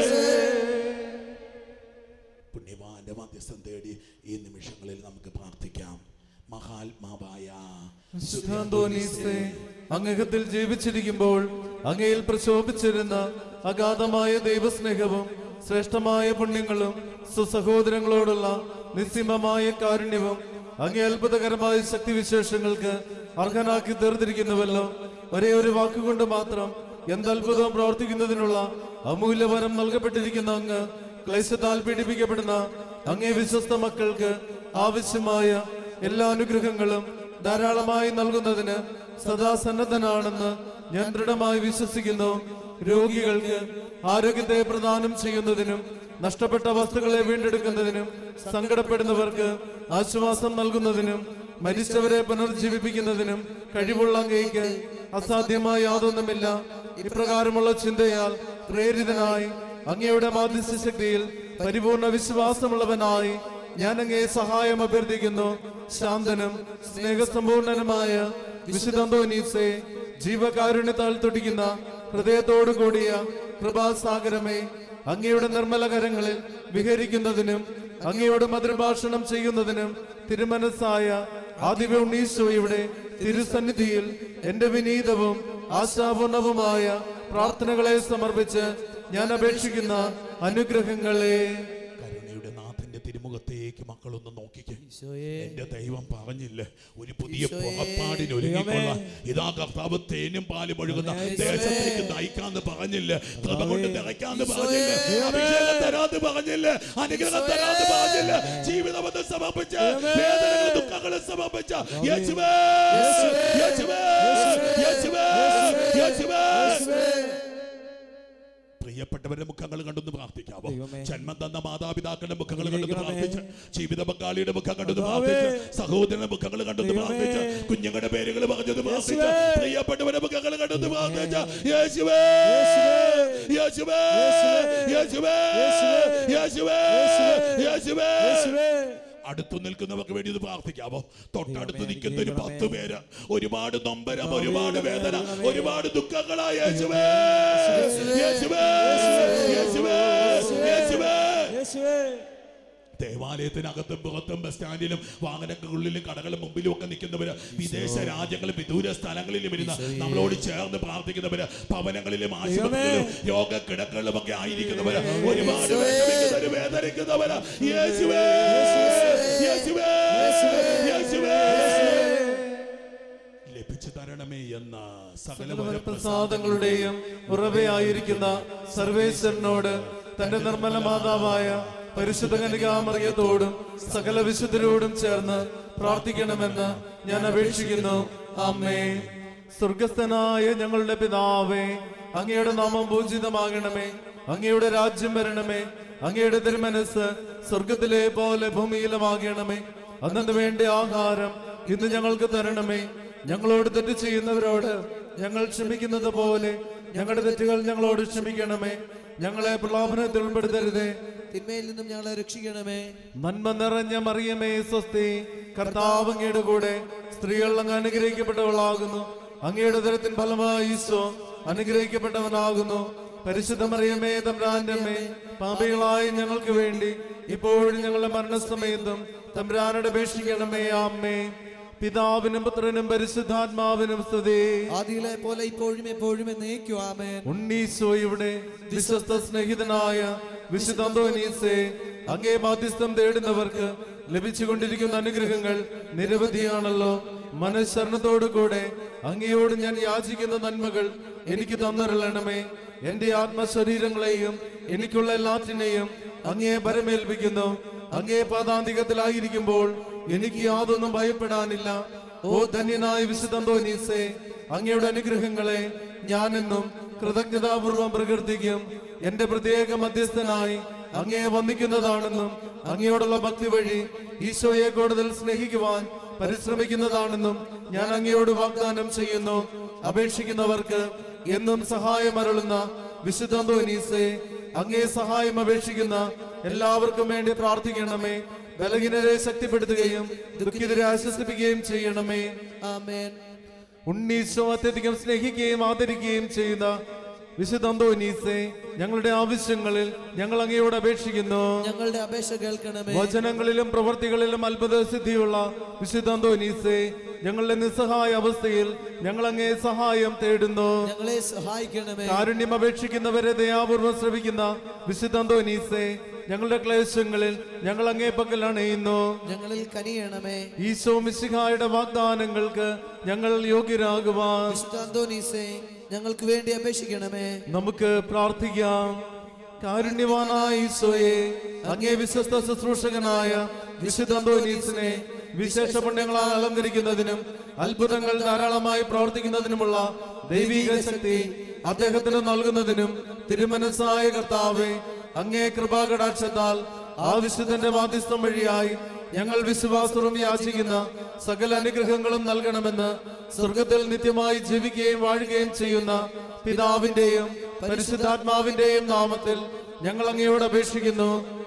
പുണ്യവാന്റെ മധ്യസ്ഥം തേടി ഈ നിമിഷങ്ങളിൽ നമുക്ക് പ്രാർത്ഥിക്കാം മഹാത്മാവായ വിശുദ്ധാന്തോനീസേ അങ്ങകത്തിൽ ജീവിച്ചിരിക്കുമ്പോൾ അങ്ങയിൽ പ്രശോഭിച്ചിരുന്ന അഗാധമായ ദൈവസ്നേഹവും ശ്രേഷ്ഠമായ പുണ്യങ്ങളും സുസഹോദരങ്ങളോടുള്ള നിസ്സീമമായ കാരുണ്യവും അങ്ങേ അത്ഭുതകരമായ ശക്തിവിശേഷങ്ങൾക്ക് അർഹനാക്കി തീർത്തിരിക്കുന്നുവല്ലോ ഒരേ ഒരു വാക്കുകൊണ്ട് മാത്രം എന്തത്ഭുതം പ്രവർത്തിക്കുന്നതിനുള്ള അമൂല്യവരം നൽകപ്പെട്ടിരിക്കുന്ന അങ്ങ് ക്ലേശത്താൽ പീഡിപ്പിക്കപ്പെടുന്ന അങ്ങേ വിശ്വസ്ത മക്കൾക്ക് ആവശ്യമായ എല്ലാ അനുഗ്രഹങ്ങളും ധാരാളമായി നൽകുന്നതിന് സദാ സന്നദ്ധനാണെന്ന് ഞാൻ ദൃഢമായി വിശ്വസിക്കുന്നു രോഗികൾക്ക് ആരോഗ്യത്തെ പ്രദാനം ചെയ്യുന്നതിനും നഷ്ടപ്പെട്ട വസ്തുക്കളെ വീണ്ടെടുക്കുന്നതിനും സങ്കടപ്പെടുന്നവർക്ക് ആശ്വാസം നൽകുന്നതിനും മരിച്ചവരെ പുനർജീവിപ്പിക്കുന്നതിനും കഴിവുള്ള അങ്ങേക്ക് അസാധ്യമായ യാതൊന്നുമില്ല ഇപ്രകാരമുള്ള ചിന്തയാൽ പ്രേരിതനായി അങ്ങയുടെ മാധ്യസ്ഥ ശക്തിയിൽ പരിപൂർണ വിശ്വാസമുള്ളവനായി ഞാൻ അങ്ങേ സഹായം അഭ്യർത്ഥിക്കുന്നു ശാന്തനും സ്നേഹസമ്പൂർണനുമായ വിശുദ്ധന്തോനീസെ ജീവകാരുണ്യത്താൽ തുടിക്കുന്ന ഹൃദയത്തോടു കൂടിയ കൃപാസാഗരമേ അങ്ങയുടെ നിർമ്മല കരങ്ങളിൽ വിഹരിക്കുന്നതിനും അങ്ങയോട് മധുരഭാഷണം ചെയ്യുന്നതിനും തിരുമനസ്സായ ആദിവ ഉണ്ണീശോയുടെ തിരുസന്നിധിയിൽ എന്റെ വിനീതവും ആശാപൂർണവുമായ പ്രാർത്ഥനകളെ സമർപ്പിച്ച് ഞാൻ അപേക്ഷിക്കുന്ന അനുഗ്രഹങ്ങളെ കരുണയുടെ നാഥന്റെ തിരുമുഖത്തേക്ക് മക്കളൊന്ന് നോക്കിക്കേ എന്റെ ദൈവം പറഞ്ഞില്ലേ ഒരു പുതിയ പുറപ്പാടിന് ഒരുങ്ങിക്കൊള്ളാൻ ഇതാ കർത്താവ് തേനും പാലും ഒഴുകുന്ന ദേശത്തേക്ക് നയിക്കാന്ന് പറഞ്ഞില്ലേ കൃപ കൊണ്ട് നിറയ്ക്കാന്ന് പറഞ്ഞില്ലേ അഭിഷേകം തരാന്ന് പറഞ്ഞില്ലേ അനുഗ്രഹം തരാന്ന് പറഞ്ഞില്ലേ ജീവിതമെന്ന് സമർപ്പിച്ച് വേദനകളും ദുഃഖങ്ങളും സമർപ്പിച്ച യേശുവേ യേശുവേ യേശുവേ യേശുവേ പ്രിയപ്പെട്ടവരുടെ മുഖങ്ങൾ കണ്ടൊന്ന് പ്രാർത്ഥിക്കാവോ ജന്മം തന്ന മാതാപിതാക്കളുടെ മുഖങ്ങൾ കണ്ടൊന്ന് പ്രാർത്ഥിച്ച് ജീവിത പങ്കാളിയുടെ മുഖം കണ്ടൊന്ന് പ്രാർത്ഥിച്ച് സഹോദരന്റെ മുഖങ്ങൾ കണ്ടൊന്ന് പ്രാർത്ഥിച്ച് കുഞ്ഞുങ്ങളുടെ പേരുകൾ പറഞ്ഞത് പ്രാർത്ഥിച്ച് പ്രിയപ്പെട്ടവരുടെ മുഖങ്ങൾ കണ്ടൊന്ന് പ്രാർത്ഥിച്ച് യേശുവേ യേശുവേ യേശുവേ യേശുവേ യേശുവേ അടുത്തു നിൽക്കുന്നവർക്ക് വേണ്ടി ഇത് പ്രാർത്ഥിക്കാമോ തൊട്ടടുത്ത് നിൽക്കുന്ന ഒരു പത്ത് പേര് ഒരുപാട് നൊമ്പരം ഒരുപാട് വേദന ഒരുപാട് ദുഃഖങ്ങളായ യേശുവേ യേശുവേ യേശുവേ യേശുവേ യേശുവേ ദേവാലയത്തിനകത്തും പുറത്തും ബസ് സ്റ്റാൻഡിലും വാഹനങ്ങളിലും കടകളും മുമ്പിലും ഒക്കെ നിൽക്കുന്നവര് വിദേശ രാജ്യങ്ങളും വിദൂര സ്ഥലങ്ങളിലും ഇരുന്ന് നമ്മളോട് ചേർന്ന് പ്രാർത്ഥിക്കുന്നവര് ഭവനങ്ങളിലും ആശുപത്രികളിലും രോഗ കിടക്കളിലും ഒക്കെ ആയിരിക്കുന്നവര് ഒരുപാട് വിഷമിക്കുന്നവര് വേദനിക്കുന്നവര് യേശുവേ യേശുവേ യേശുവേ ലഭിച്ചു തരണമേ എന്ന സകല വരപ്രസാദങ്ങളും പ്രസാദങ്ങളുടെയും ഉറവയായിരിക്കുന്ന സർവേശ്വരനോട് തന്റെ നിർമ്മല മാതാവായ പരിശുദ്ധ കനികാമറിയത്തോടും സകല വിശുദ്ധരോടും ചേർന്ന് പ്രാർത്ഥിക്കണമെന്ന് ഞാൻ അപേക്ഷിക്കുന്നു അമ്മേ സ്വർഗസ്ഥനായ ഞങ്ങളുടെ പിതാവേ അങ്ങയുടെ നാമം പൂജിതമാകണമേ അങ്ങയുടെ രാജ്യം വരണമേ അങ്ങയുടെ തിരുമനസ് സ്വർഗത്തിലെ പോലെ ഭൂമിയിലുമാകണമേ അന്നു വേണ്ട ആഹാരം ഇന്ന് ഞങ്ങൾക്ക് തരണമേ ഞങ്ങളോട് തെറ്റ് ചെയ്യുന്നവരോട് ഞങ്ങൾ ക്ഷമിക്കുന്നത് പോലെ ഞങ്ങളുടെ തെറ്റുകൾ ഞങ്ങളോട് ക്ഷമിക്കണമേ ഞങ്ങളെ പ്രലോഭനത്തിൽ ഉൾപ്പെടുത്തരുതേ തിന്മയിൽ നിന്നും ഞങ്ങളെ രക്ഷിക്കണമേ നന്മ നിറഞ്ഞ മറിയമേ സ്വസ്തി കർത്താവ് അങ്ങയുടെ കൂടെ സ്ത്രീകൾ അങ്ങ് അനുഗ്രഹിക്കപ്പെട്ടവളാകുന്നു അങ്ങയുടെ തരത്തിൻ ഫലമായി ഈശോ അനുഗ്രഹിക്കപ്പെട്ടവനാകുന്നു പരിശുദ്ധ മറിയമേ തമ്പ്രാന്റെ അമ്മേ പാപികളായ ഞങ്ങൾക്ക് വേണ്ടി ഇപ്പോഴും ഞങ്ങളുടെ മരണസമയത്തും തമ്പ്രാനോട് അപേക്ഷിക്കണമേ അമ്മേ പിതാവിനും പുത്രനും പരിശുദ്ധാത്മാവിനും സ്തുതി ആദിയിലെ പോലെ ഇപ്പോഴും എപ്പോഴും എന്നേക്കും ആമേൻ ഉണ്ണീശോയുടെ വിശ്വസ്ത സ്നേഹിതനായ വിശുദ്ധ അന്തോനീസെ അങ്ങേ മാധ്യസ്ഥം തേടുന്നവർക്ക് ലഭിച്ചുകൊണ്ടിരിക്കുന്ന അനുഗ്രഹങ്ങൾ നിരവധിയാണല്ലോ മനഃശരണത്തോടു കൂടെ അങ്ങയോട് ഞാൻ യാചിക്കുന്ന നന്മകൾ എനിക്ക് തന്നരളണമേ എന്റെ ആത്മശരീരങ്ങളെയും എനിക്കുള്ള എല്ലാറ്റിനെയും അങ്ങേ പരമേൽപ്പിക്കുന്നു അങ്ങേ പാതാന്തികത്തിലായിരിക്കുമ്പോൾ എനിക്ക് യാതൊന്നും ഭയപ്പെടാനില്ല ഓ ധന്യനായ വിശുദ്ധന്തോനീസെ അങ്ങയുടെ അനുഗ്രഹങ്ങളെ ഞാനെന്നും കൃതജ്ഞതാപൂർവം പ്രകീർത്തിക്കും എന്റെ പ്രത്യേക മധ്യസ്ഥനായി അങ്ങയെ വന്ദിക്കുന്നതാണെന്നും അങ്ങയോടുള്ള ഭക്തി വഴി ഈശോയെ കൂടുതൽ സ്നേഹിക്കുവാൻ പരിശ്രമിക്കുന്നതാണെന്നും ഞാൻ അങ്ങയോട് വാഗ്ദാനം ചെയ്യുന്നു അപേക്ഷിക്കുന്നവർക്ക് എന്നും സഹായം അരുളുന്ന വിശുദ്ധന്തോനീസെ അങ്ങേ സഹായം അപേക്ഷിക്കുന്ന എല്ലാവർക്കും വേണ്ടി പ്രാർത്ഥിക്കണമേ ബലഹീനരെ ശക്തിപ്പെടുത്തുകയും ദുഃഖിതരെ ആശ്വസിപ്പിക്കുകയും ചെയ്യണമേ ആമേൻ ഉണ്ണീശോ അത്യധികം സ്നേഹിക്കുകയും ആദരിക്കുകയും ചെയ്യുന്ന വിശുദ്ധന്തോനീസെ ഞങ്ങളുടെ ആവശ്യങ്ങളിൽ ഞങ്ങൾ അങ്ങയോട് അപേക്ഷിക്കുന്നു ഞങ്ങളുടെ അപേക്ഷ കേൾക്കണമേ വചനങ്ങളിലും പ്രവർത്തികളിലും അത്ഭുത സിദ്ധിയുള്ള വിശുദ്ധന്തോനീസെ ഞങ്ങളുടെ നിസ്സഹായ അവസ്ഥയിൽ ഞങ്ങൾ അങ്ങേ സഹായം തേടുന്നു ഞങ്ങളെ സഹായിക്കണമേ കാരുണ്യം അപേക്ഷിക്കുന്നവരെ ദയാപൂർവ്വം ശ്രമിക്കുന്ന വിശുദ്ധന്തോനീസെ ഞങ്ങളുടെ ക്ലേശങ്ങളിൽ ഞങ്ങൾ അങ്ങേ പക്കൽ അണയുന്നു ഞങ്ങളിൽ കനിയണമേ ഈശോ മിശിഹായുടെ വാഗ്ദാനങ്ങൾക്ക് ഞങ്ങൾ യോഗ്യരാകുവാൻ വിശുദ്ധ അന്തോനീസേ ഞങ്ങൾക്ക് വേണ്ടി അപേക്ഷിക്കണമേ നമുക്ക് പ്രാർത്ഥിക്കാം കാരുണ്യവാനായ ഈശോയെ അങ്ങേ വിശ്വസ്ത ശുശ്രൂഷകനായ വിശുദ്ധ അന്തോനീസിനെ വിശേഷ പുണ്യങ്ങളാൽ അലങ്കരിക്കുന്നതിനും അത്ഭുതങ്ങൾ ധാരാളമായി പ്രവർത്തിക്കുന്നതിനുമുള്ള ദൈവിക ശക്തി അദ്ദേഹത്തിന് നൽകുന്നതിനും തിരുമനസ്സായ കർത്താവെ അങ്ങേ കൃപാകടാക്ഷത്താൽ ആ വിശുദ്ധന്റെ മാധ്യസ്ഥം വഴിയായി ഞങ്ങൾ വിശ്വാസവും യാചിക്കുന്ന സകല അനുഗ്രഹങ്ങളും നൽകണമെന്ന് സ്വർഗത്തിൽ നിത്യമായി ജീവിക്കുകയും വാഴുകയും ചെയ്യുന്ന പിതാവിന്റെയും പരിശുദ്ധാത്മാവിന്റെയും നാമത്തിൽ ഞങ്ങൾ അങ്ങയോട് അപേക്ഷിക്കുന്നു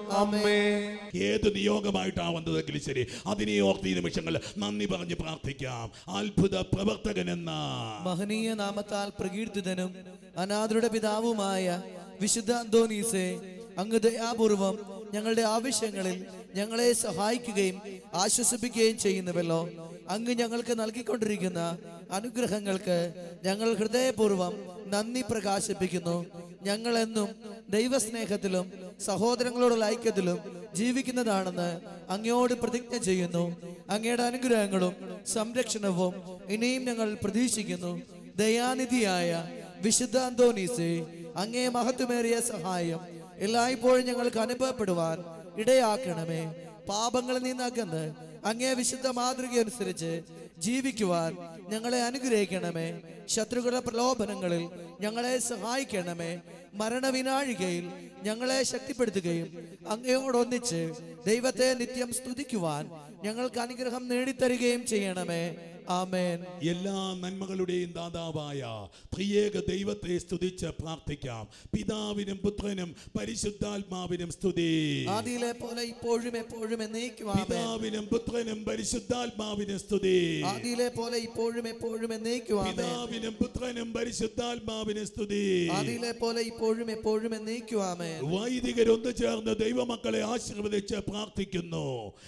അമ്മേ ഏത് നിയോഗമായിട്ടാണ് വന്നതെങ്കിലും ശരി അതിനെ ഓർത്ത് ഈ നിമിഷങ്ങൾ നന്ദി പറഞ്ഞ് പ്രാർത്ഥിക്കാം അത്ഭുത പ്രവർത്തകൻ എന്ന മഹനീയ നാമത്താൽ പ്രകീർത്തിതനും അനാഥരുടെ പിതാവുമായ വിശുദ്ധ അന്തോനീസെ അങ്ങ് ദയാപൂർവം ഞങ്ങളുടെ ആവശ്യങ്ങളിൽ ഞങ്ങളെ സഹായിക്കുകയും ആശ്വസിപ്പിക്കുകയും ചെയ്യുന്നുവല്ലോ അങ്ങ് ഞങ്ങൾക്ക് നൽകിക്കൊണ്ടിരിക്കുന്ന അനുഗ്രഹങ്ങൾക്ക് ഞങ്ങൾ ഹൃദയപൂർവം നന്ദി പ്രകാശിപ്പിക്കുന്നു ഞങ്ങളെന്നും ദൈവസ്നേഹത്തിലും സഹോദരങ്ങളോടുള്ള ഐക്യത്തിലും ജീവിക്കുന്നതാണെന്ന് അങ്ങയോട് പ്രതിജ്ഞ ചെയ്യുന്നു അങ്ങയുടെ അനുഗ്രഹങ്ങളും സംരക്ഷണവും ഇനിയും ഞങ്ങൾ പ്രതീക്ഷിക്കുന്നു ദയാനിധിയായ വിശുദ്ധ അന്തോനീസെ അങ്ങേ മഹത്വമേറിയ സഹായം എല്ലായ്പ്പോഴും ഞങ്ങൾക്ക് അനുഭവപ്പെടുവാൻ ഇടയാക്കണമേ പാപങ്ങളിൽ നിന്നകന്ന് അങ്ങേ വിശുദ്ധ മാതൃക അനുസരിച്ച് ജീവിക്കുവാൻ ഞങ്ങളെ അനുഗ്രഹിക്കണമേ ശത്രുക്കളുടെ പ്രലോഭനങ്ങളിൽ ഞങ്ങളെ സഹായിക്കണമേ മരണവിനാഴികയിൽ ഞങ്ങളെ ശക്തിപ്പെടുത്തുകയും അങ്ങയോടൊന്നിച്ച് ദൈവത്തെ നിത്യം സ്തുതിക്കുവാൻ ഞങ്ങൾക്ക് അനുഗ്രഹം നേടിത്തരികയും ചെയ്യണമേ ആമേൻ എല്ലാ നന്മകളുടെയും ദാതാവായ ത്രിയേക ദൈവത്തെ സ്തുതിച്ച് പ്രാർത്ഥിക്കാം പിതാവിനും പുത്രനും പരിശുദ്ധാത്മാവിനും സ്തുതി ആദിയിലെ പോലെ ഇപ്പോഴും എപ്പോഴും എന്നേക്കും ആമേൻ പിതാവിനും പുത്രനും പരിശുദ്ധാത്മാവിനും സ്തുതി ആദിയിലെ പോലെ ഇപ്പോഴും എപ്പോഴും എന്നേക്കും ആമേൻ പിതാവിനും പുത്രനും പരിശുദ്ധാത്മാവിനും സ്തുതി ആദിയിലെ പോലെ ഇപ്പോഴും എപ്പോഴും എന്നേക്കും ആമേൻ വൈദികരൊന്നു ചേർന്ന് ദൈവമക്കളെ ആശീർവദിച്ച് പ്രാർത്ഥിക്കുന്നു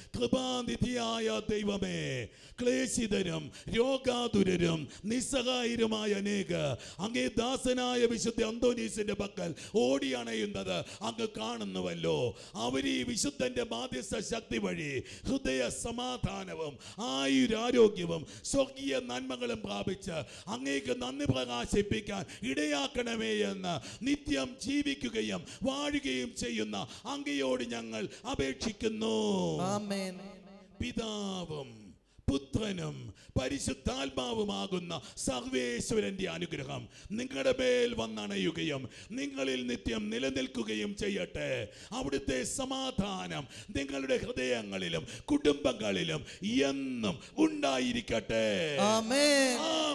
കൃപാനിധിയായ ദൈവമേ ക്ലേശിതരും രോഗാതുരരും നിസ്സഹായരുമായ അനേക അങ്ങേ ദാസനായ വിശുദ്ധ അന്തോനീസിന്റെ പക്കൽ ഓടിയണയുന്നത് അങ്ങ് കാണുന്നുവല്ലോ അവർ ഈ വിശുദ്ധന്റെ മാധ്യസ്ഥ ശക്തി വഴി ഹൃദയ സമാധാനവും ആയുരാരോഗ്യവും സ്വർഗീയ നന്മകളും പ്രാപിച്ച് അങ്ങേക്ക് നന്ദി പ്രകാശിപ്പിക്കാൻ ഇടയാക്കണമേ എന്ന് നിത്യം ജീവിക്കുകയും വാഴുകയും ചെയ്യുന്ന അങ്ങയോട് ഞങ്ങൾ അപേക്ഷിക്കുന്നു ആമേൻ പിതാവും പുത്രനും പരിശുദ്ധാത്മാവുമാകുന്ന സർവേശ്വരന്റെ അനുഗ്രഹം നിങ്ങളുടെ മേൽ വന്നണയുകയും നിങ്ങളിൽ നിത്യം നിലനിൽക്കുകയും ചെയ്യട്ടെ അവിടുത്തെ സമാധാനം നിങ്ങളുടെ ഹൃദയങ്ങളിലും കുടുംബങ്ങളിലും എന്നും ഉണ്ടായിരിക്കട്ടെ ആമേൻ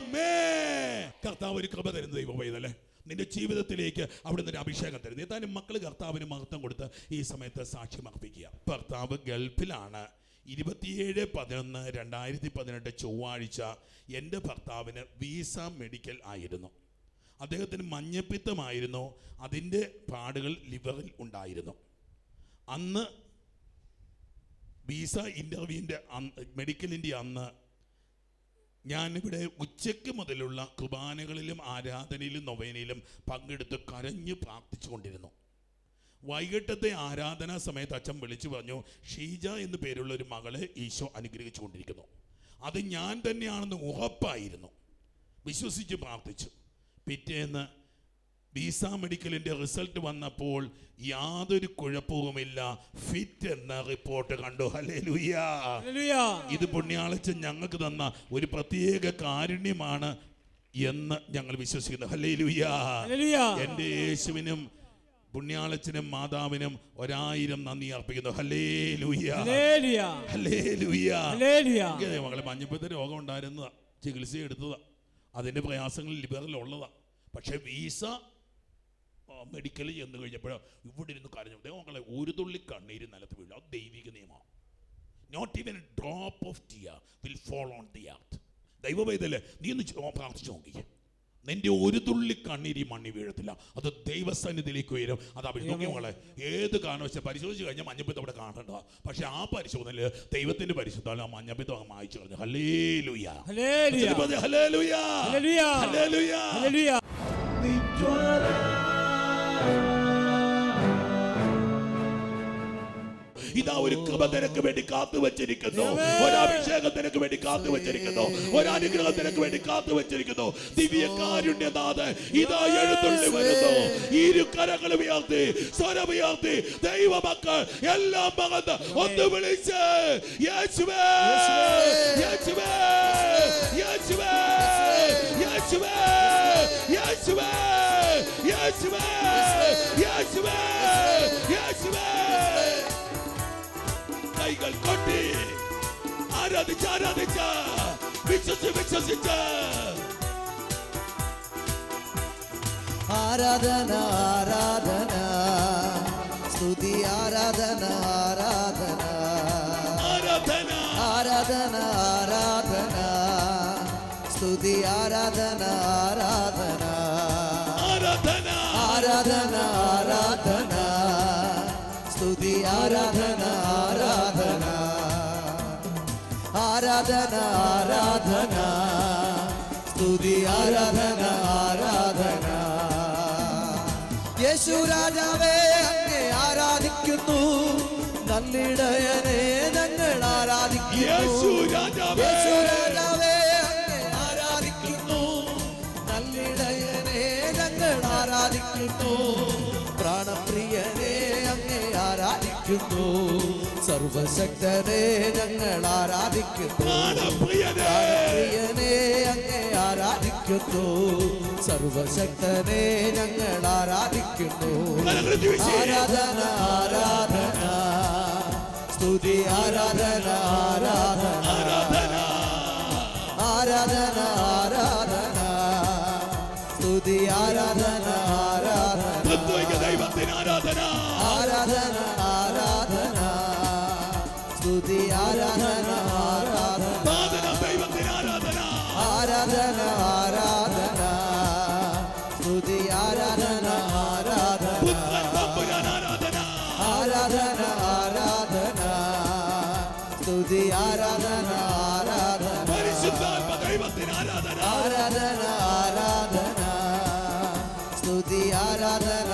ആമേൻ. കർത്താവ് ഒരു കൃപ തരുന്ന ദൈവമേതല്ലേ നിന്റെ ജീവിതത്തിലേക്ക് അവിടുന്ന് ഒരു അഭിഷേകം തരുന്നു ഏതാനും മക്കൾ കർത്താവിന് മഹത്വം കൊടുത്ത് ഈ സമയത്ത് സാക്ഷ്യം അർപ്പിക്കുക ഭർത്താവ് ഗൾഫിലാണ് ഇരുപത്തിയേഴ് പതിനൊന്ന് രണ്ടായിരത്തി പതിനെട്ട് ചൊവ്വാഴ്ച എൻ്റെ ഭർത്താവിന് വീസ മെഡിക്കൽ ആയിരുന്നു അദ്ദേഹത്തിന് മഞ്ഞപ്പിത്തമായിരുന്നു അതിൻ്റെ പാടുകൾ ലിവറിൽ ഉണ്ടായിരുന്നു അന്ന് വീസ ഇൻ്റർവ്യൂവിൻ്റെ മെഡിക്കലിൻ്റെ അന്ന് ഞാനിവിടെ ഉച്ചയ്ക്ക് മുതലുള്ള കുർബാനകളിലും ആരാധനയിലും നൊവേനയിലും പങ്കെടുത്ത് കരഞ്ഞ് പ്രാർത്ഥിച്ചു കൊണ്ടിരുന്നു വൈകിട്ടത്തെ ആരാധനാ സമയത്ത് അച്ഛൻ വിളിച്ചു പറഞ്ഞു ഷീജ എന്ന് പേരുള്ള ഒരു മകളെ ഈശോ അനുഗ്രഹിച്ചു കൊണ്ടിരിക്കുന്നു അത് ഞാൻ തന്നെയാണെന്ന് ഉറപ്പായിരുന്നു വിശ്വസിച്ച് പ്രാർത്ഥിച്ചു പിറ്റേന്ന് ബീസ മെഡിക്കലിന്റെ റിസൾട്ട് വന്നപ്പോൾ യാതൊരു കുഴപ്പവുമില്ല ഫിറ്റ് എന്ന റിപ്പോർട്ട് കണ്ടു ഹലേ ഹല്ലേലൂയ ഇത് പുണ്യാളച്ചൻ ഞങ്ങൾക്ക് തന്ന ഒരു പ്രത്യേക കാരുണ്യമാണ് എന്ന് ഞങ്ങൾ വിശ്വസിക്കുന്നു ഹല്ലേ ഹല്ലേലൂയ എൻ്റെ യേശുവിനും പുണ്യാളച്ചനും മാതാവിനും ഒരായിരം നന്ദി അർപ്പിക്കുന്നു ഹല്ലേ ലൂയ ഹല്ലേലൂയ ഹല്ലേ ലൂയ ഹല്ലേലൂയ മകളെ മഞ്ഞപ്പത്തെ രോഗം ഉണ്ടായിരുന്നതാ ചികിത്സ എടുത്തതാ അതിൻ്റെ പ്രയാസങ്ങൾ ലിബറിൽ ഉള്ളതാ പക്ഷെ വീസ മെഡിക്കലിൽ ചെന്ന് കഴിഞ്ഞപ്പോഴോ ഇവിടെ ഇരുന്ന് കരഞ്ഞു ദൈവങ്ങളെ ഒരു തുള്ളി കണ്ണീര് നിലത്ത് വീഴും അത് ദൈവിക നിയമമാണ് not even drop of tear will fall on the earth ദൈവവേദല്ലേ നീ ഒന്ന് ചോ- പ്രാർത്ഥിച്ചു നോക്കിക്കേ നിന്റെ ഒരു തുള്ളി കണ്ണീര് ഈ മണ്ണി വീഴത്തില്ല അത് ദൈവസന്നിധിയിലേക്ക് ഉയരും അത് അഭിഷേകങ്ങളെ ഏത് കാരണവശാൽ പരിശോധിച്ച് കഴിഞ്ഞാൽ മഞ്ഞപ്പിത്തം അവിടെ കാണണ്ട പക്ഷെ ആ പരിശോധനയിൽ ദൈവത്തിന്റെ പരിശുദ്ധാൽ ആ മഞ്ഞപ്പിത്തം അങ്ങ് മായിച്ചു കളഞ്ഞു ഹല്ലേ ലുയ ഹല്ലേലൂയ ഹല്ലേ ലുയ ഹല്ലേലൂയ ഹല്ലേ ലുയ ഹല്ലേലൂയ ഇതാ ഒരു കൃപ നിനക്ക് വേണ്ടി കാത്തു വെച്ചിരിക്കുന്നു ഒരഭിഷേകം നിനക്ക് വേണ്ടി കാത്തു വെച്ചിരിക്കുന്നു ഒരനുഗ്രഹം നിനക്ക് വേണ്ടി കാത്തു വെച്ചിരിക്കുന്നു ദിവ്യ കാരുണ്യനാഥ് ഇതാ എഴുത്തുള്ളി വരുന്നു ഇരു കരങ്ങൾ ഉയർത്തി സ്വരം ഉയർത്തി ദൈവമക്കൾ എല്ലാം മകന്ന് ഒന്ന് വിളിച്ച് യേശുവേ യേശുവേ യേശുവേ യേശുവേ യേശുവേ യേശുവേ യേശുവേ യേശുവേ കൈകൾ കൊട്ടി ആരാധിച്ച് ആരാധിച്ച് വിശ്വസിച്ച് വിശ്വസിച്ച് ആരാധന ആരാധന സ്തുതി ആരാധന ആരാധന ആരാധന ആരാധന ആരാധന ആരാധന സ്തുതി ആരാധന ആരാധന ആരാധന ആരാധന ആരാധന സ്തുതി ആരാധന ആരാധന ആരാധന ആരാധന സ്തുതി ആരാധന ആരാധന യേശു രാജാവേ അങ്ങേ ആരാധിക്കുന്നു നല്ലിടയനെ ഞങ്ങൾ ആരാധിക്കുന്നു യേശു രാജാവേ യേശു രാജാവേ അങ്ങേ ആരാധിക്കുന്നു നല്ലിടയനെ ഞങ്ങൾ ആരാധിക്കുന്നു പ്രാണപ്രിയനെ അങ്ങേ ആരാധിക്കുന്നു സർവശക്തനെ ഞങ്ങൾ ആരാധിക്കുന്നു പ്രാണപ്രിയനേ പ്രിയനെ അങ്ങേ ആരാധിക്കുന്നു സർവശക്തനെ ഞങ്ങൾ ആരാധിക്കുന്നു കരങ്ങൾ വീശി. ആരാധന ആരാധന സ്തുതി ആരാധന ആരാധന ആരാധന ആരാധന ആരാധന സ്തുതി ആരാധന ആരാധന തത്വൈക ദൈവത്തിന് ആരാധന ആരാധന ആരാധന സ്തുതി ആരാധന ആരാധന സാധന ദൈവത്തിന് ആരാധന ആരാധന ആരാധന സ്തുതി ആരാധന ആരാധന പുത്രൻ തമ്പുരാൻ ആരാധന ആരാധന ആരാധന സ്തുതി ആരാധന ആരാധന പരിശുദ്ധാത്മ ദൈവത്തിന് ആരാധന ആരാധന ആരാധന സ്തുതി ആരാധന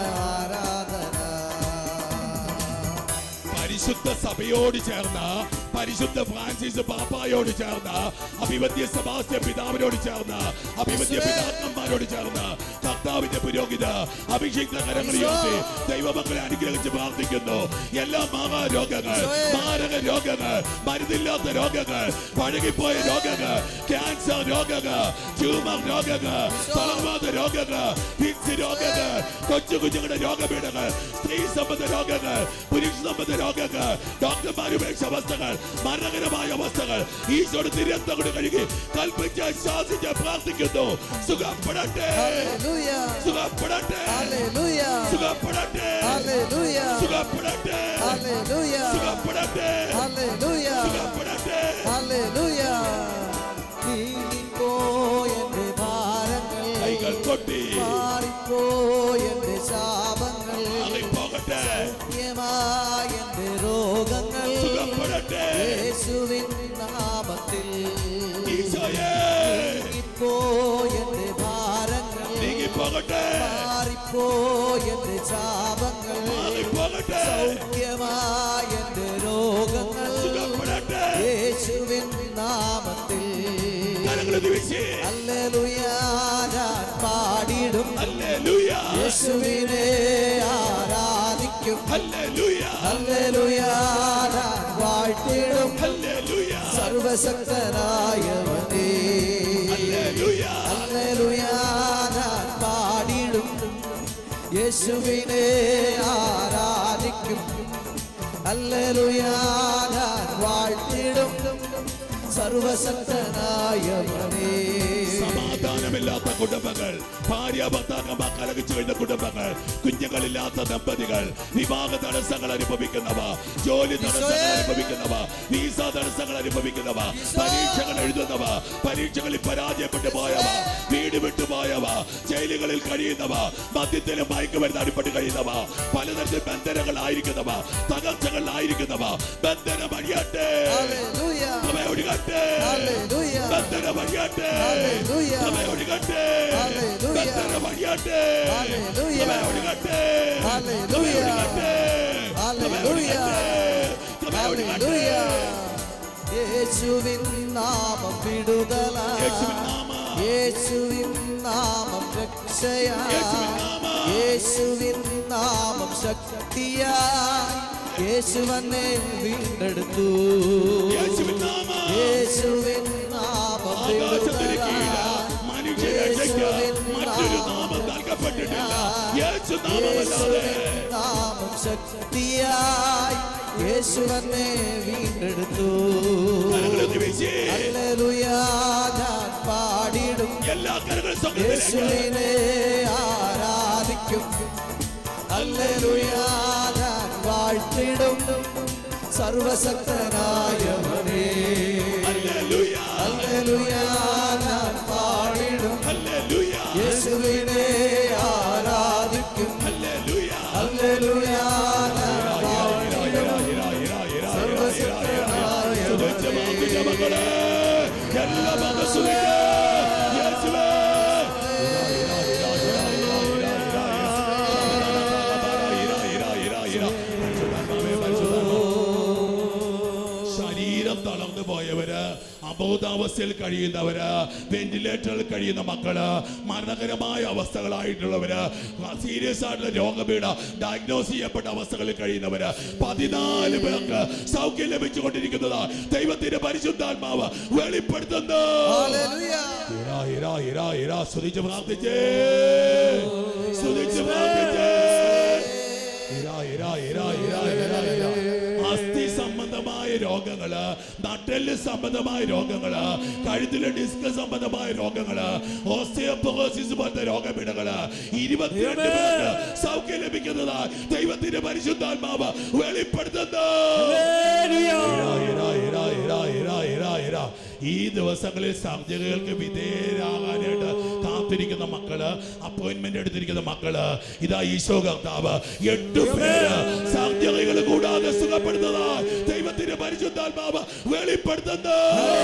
ആരാധന പരിശുദ്ധ സഭയോട് ചേർന്ന് പരിശുദ്ധ ഫ്രാൻസിസ് പാപ്പായോട് ചേർന്ന് അഭിവദ്യ സെബാസ്റ്റ്യൻ പിതാവിനോട് ചേർന്ന് അഭിവദ്യ പിതാക്കന്മാരോട് ചേർന്ന് കർത്താവിന്റെ പുരോഹിത അഭിഷിക്ത കരങ്ങളിയോട്ടി ദൈവമക്കളെ അനുഗ്രഹിച്ച് പ്രാർത്ഥിക്കുന്നു എല്ലാ മഹാരോഗങ്ങൾ മാരക രോഗങ്ങൾ മരുന്നില്ലാത്ത രോഗങ്ങൾ പഴകിപ്പോയ രോഗങ്ങൾ ക്യാൻസർ രോഗങ്ങൾ ട്യൂമർ രോഗങ്ങൾ തളർവാദ രോഗങ്ങൾ ഫിക്സ് രോഗങ്ങൾ കൊച്ചു കുഞ്ഞുങ്ങളുടെ രോഗപീഠങ്ങൾ സ്ത്രീ സംബന്ധ രോഗങ്ങൾ പുരുഷ സംബന്ധ രോഗങ്ങൾ ഡോക്ടർമാർ ഉപേക്ഷ അവസ്ഥകൾ മരണകരമായ അവസ്ഥകൾ ഈശോട് തിരത്തം കൊണ്ട് കഴുകി കൽപ്പിച്ച് ശാസിച്ച് പ്രാർത്ഥിക്കുന്നു സുഖപ്പെടട്ടെ ഹല്ലേലൂയ സുഖപ്പെടട്ടെ ഹല്ലേലൂയ സുഖപ്പെടട്ടെ ഹല്ലേലൂയ സുഖപ്പെടട്ടെ ഹല്ലേലൂയ സുഖപ്പെടട്ടെ ഹല്ലേലൂയ സുഖപ്പെടട്ടെ ഹല്ലേലൂയ നീങ്ങിപ്പോ എന്റെ ഭാരങ്ങൾ കൈകൾ കൊട്ടി മാറിപ്പോ എന്റെ ശാപങ്ങൾ മാറിപ്പോകട്ടെ സൗഖ്യമായ എന്റെ രോഗങ്ങൾ സുഖപ്പെടട്ടെ യേശുവിൻ നാമത്തിൽ ഈശോയെ നീങ്ങിപ്പോ എന്റെ ഭാരങ്ങൾ നീങ്ങിപ്പോകട്ടെ മാറിപ്പോ എന്റെ ശാപങ്ങൾ മാറിപ്പോകട്ടെ സൗഖ്യമായ എന്റെ രോഗങ്ങൾ സുഖപ്പെടട്ടെ യേശുവിൻ നാമത്തിൽ കരങ്ങൾ ദിവസി ഹല്ലേലൂയ ഞാൻ പാടിടും ഹല്ലേലൂയ യേശുവിനെ ആരാധിക്കും ഹല്ലേലൂയ ഹല്ലേലൂയ ഞാൻ വാഴ്ത്തിടും ഹല്ലേലൂയ സർവശക്തനായവനേ ഹല്ലേലൂയ ഹല്ലേലൂയ ഞാൻ പാടിടും യേശുവിനെ ആരാധിക്കും ഹല്ലേലൂയ ഞാൻ വാഴ്ത്തിടും സർവശക്തനായവനേ സമാധാനമില്ലാത്ത കുടുംബങ്ങൾ ഭാര്യ ഭർത്താക്കന്മാർ കലകിച്ചു കഴിഞ്ഞ കുടുംബങ്ങൾ കുഞ്ഞുങ്ങളില്ലാത്ത ദമ്പതികൾ വിവാഹ തടസ്സങ്ങൾ അനുഭവിക്കുന്നവ ജോലി തടസ്സങ്ങൾ അനുഭവിക്കുന്നവ വീസ തടസ്സങ്ങൾ അനുഭവിക്കുന്നവ പരീക്ഷകൾ എഴുതുന്നവ പരീക്ഷകളിൽ പരാജയപ്പെട്ടു പോയവ വീട് വിട്ടുപോയവ ജയിലുകളിൽ കഴിയുന്നവ മദ്യത്തിലും മയക്കുമരുന്ന് അടിപ്പെട്ട് കഴിയുന്നവ പലതരത്തിൽ ബന്ധനങ്ങളായിരിക്കുന്നവ തകർച്ചകളിലായിരിക്കുന്നവ ബന്ധനം അഴിയട്ടെ ഹല്ലേലൂയ അവ ഒഴുകട്ടെ ഹല്ലേലൂയ ബന്ധനം അഴിയട്ടെ ഹല്ലേലൂയ അവ ഒഴുകട്ടെ ഹല്ലേലൂയ. ബന്ധനം അഴിയട്ടെ ഹല്ലേലൂയ. അവ ഒഴുകട്ടെ ഹല്ലേലൂയ. അവ ഒഴുകട്ടെ ഹല്ലേലൂയ. അവ ഒഴുകട്ടെ ഹല്ലേലൂയ യേശുവിൻ നാമം വിടുതല യേശുവിൻ നാമം. യേശുവിൻ നാമം രക്ഷയാ യേശുവിൻ നാമം. യേശുവിൻ നാമം ശക്തിയാ യേശുവനെ വീണ്ടെടുത്തു യേശുവിൻ നാമം. യേശുവിൻ നാമം ആകാശത്തിന് വിടുതല കീഴില് മനുഷ്യരെ രക്ഷിക്കാൻ മറ്റൊരു നാമം നൽകപ്പെട്ടിട്ടില്ല യേശു നാമമല്ലാതെ നാമം ശക്തിയായി യേശുവനെ വീണ്ടെടുത്തു കരങ്ങളൊന്ന് വീശി. ഹല്ലേലൂയ ഞാൻ പാടിടും എല്ലാ കരങ്ങളും സ്വർഗ്ഗത്തിലേക്ക് യേശുവിനെ ആരാധിക്കും ഹല്ലേലൂയ ഞാൻ വാഴ്ത്തിടും സർവശക്തനായവനേ ഹല്ലേലൂയ ഹല്ലേലൂയ ഞാൻ പാടിടും ഹല്ലേലൂയ യേശുവിനെ ആരാധിക്കും ഹല്ലേലൂയ ഹല്ലേലൂയ ഞാൻ സ്തുതിച്ച് പ്രാർത്ഥിച്ച മക്കളെ എല്ലാ മനസ്സുവിനെ യേശുവേ ശരീരം തളർന്നു പോയവര് അബോധാവസ്ഥയിൽ കഴിയുന്നവര് വെന്റിലേറ്ററിൽ കഴിയുന്ന മക്കള് മരണകരമായ അവസ്ഥകളായിട്ടുള്ളവര് സീരിയസ് ആയിട്ടുള്ള രോഗപീഠ ഡയഗ്നോസ് ചെയ്യപ്പെട്ട അവസ്ഥകളിൽ കഴിയുന്നവര് പതിനാല് പേർക്ക് സൗഖ്യം ലഭിച്ചുകൊണ്ടിരിക്കുന്നത് ദൈവത്തിന്റെ പരിശുദ്ധാത്മാവ് വെളിപ്പെടുത്തുന്നു ഹല്ലേലൂയ ഇരാ, ഇരാ, ഇരാ, ഇരാ. സ്തുതിച്ച് പ്രാർത്ഥിച്ചേ സ്തുതിച്ച് പ്രാർത്ഥിച്ചേ ഇരാ, ഇരാ, ഇരാ, ഇരാ, ഇരാ, ഇരാ. അസ്ഥി സംബന്ധമായ രോഗങ്ങള് നട്ടെല്ല് സംബന്ധമായ രോഗങ്ങള് കഴുത്തിലെ ഡിസ്ക് സംബന്ധമായ രോഗങ്ങള് ഓസ്റ്റിയോപോസിസ് പോലത്തെ രോഗപീഠകള് ഇരുപത്തിരണ്ട് പേർക്ക് സൗഖ്യം ലഭിക്കുന്നതാ ദൈവത്തിന്റെ പരിശുദ്ധാത്മാവ് വെളിപ്പെടുത്തുന്നു ഹല്ലേലൂയ. ഇരാ, ഇരാ, ഇരാ, ഇരാ, ഇരാ, ഇരാ, ഇരാ. ഈ ദിവസങ്ങളിൽ സർജറികൾക്ക് വിധേയരാകാനായിട്ട് കാത്തിരിക്കുന്ന മക്കള് അപ്പോയിന്റ്മെന്റ് എടുത്തിരിക്കുന്ന മക്കള് ഇതാ ഈശോ കർത്താവ് എട്ട് പേര് സർജറികൾ കൂടാതെ സുഖപ്പെടുന്നതാ ദൈവത്തിന്റെ പരിശുദ്ധാത്മാവ് വെളിപ്പെടുത്തുന്നു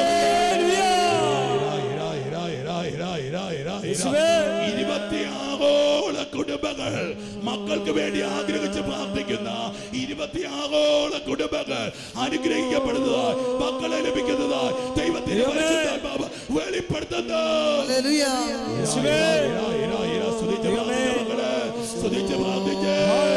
ഇരാ, ഇരാ, ഇരാ, ഇരാ, ഇരാ, ഇരാ, ഇരാ, ഇരാ. യേശുവേ. ഇരുപത്തിയാറോളം കുടുംബങ്ങൾ മക്കൾക്ക് വേണ്ടി ആഗ്രഹിച്ച് പ്രാർത്ഥിക്കുന്ന ഇരുപത്തിയാറോളം കുടുംബങ്ങൾ അനുഗ്രഹിക്കപ്പെടുന്നതായി മക്കളെ ലഭിക്കുന്നതായി ദൈവത്തിന്റെ പരിശുദ്ധാത്മാവ് വെളിപ്പെടുത്തുന്നു ഹല്ലേലൂയ യേശുവേ. ഇരാ, ഇരാ, ഇരാ, സ്തുതിച്ച് പ്രാർത്ഥിച്ച മക്കളെ, സ്തുതിച്ച് പ്രാർത്ഥിച്ച്.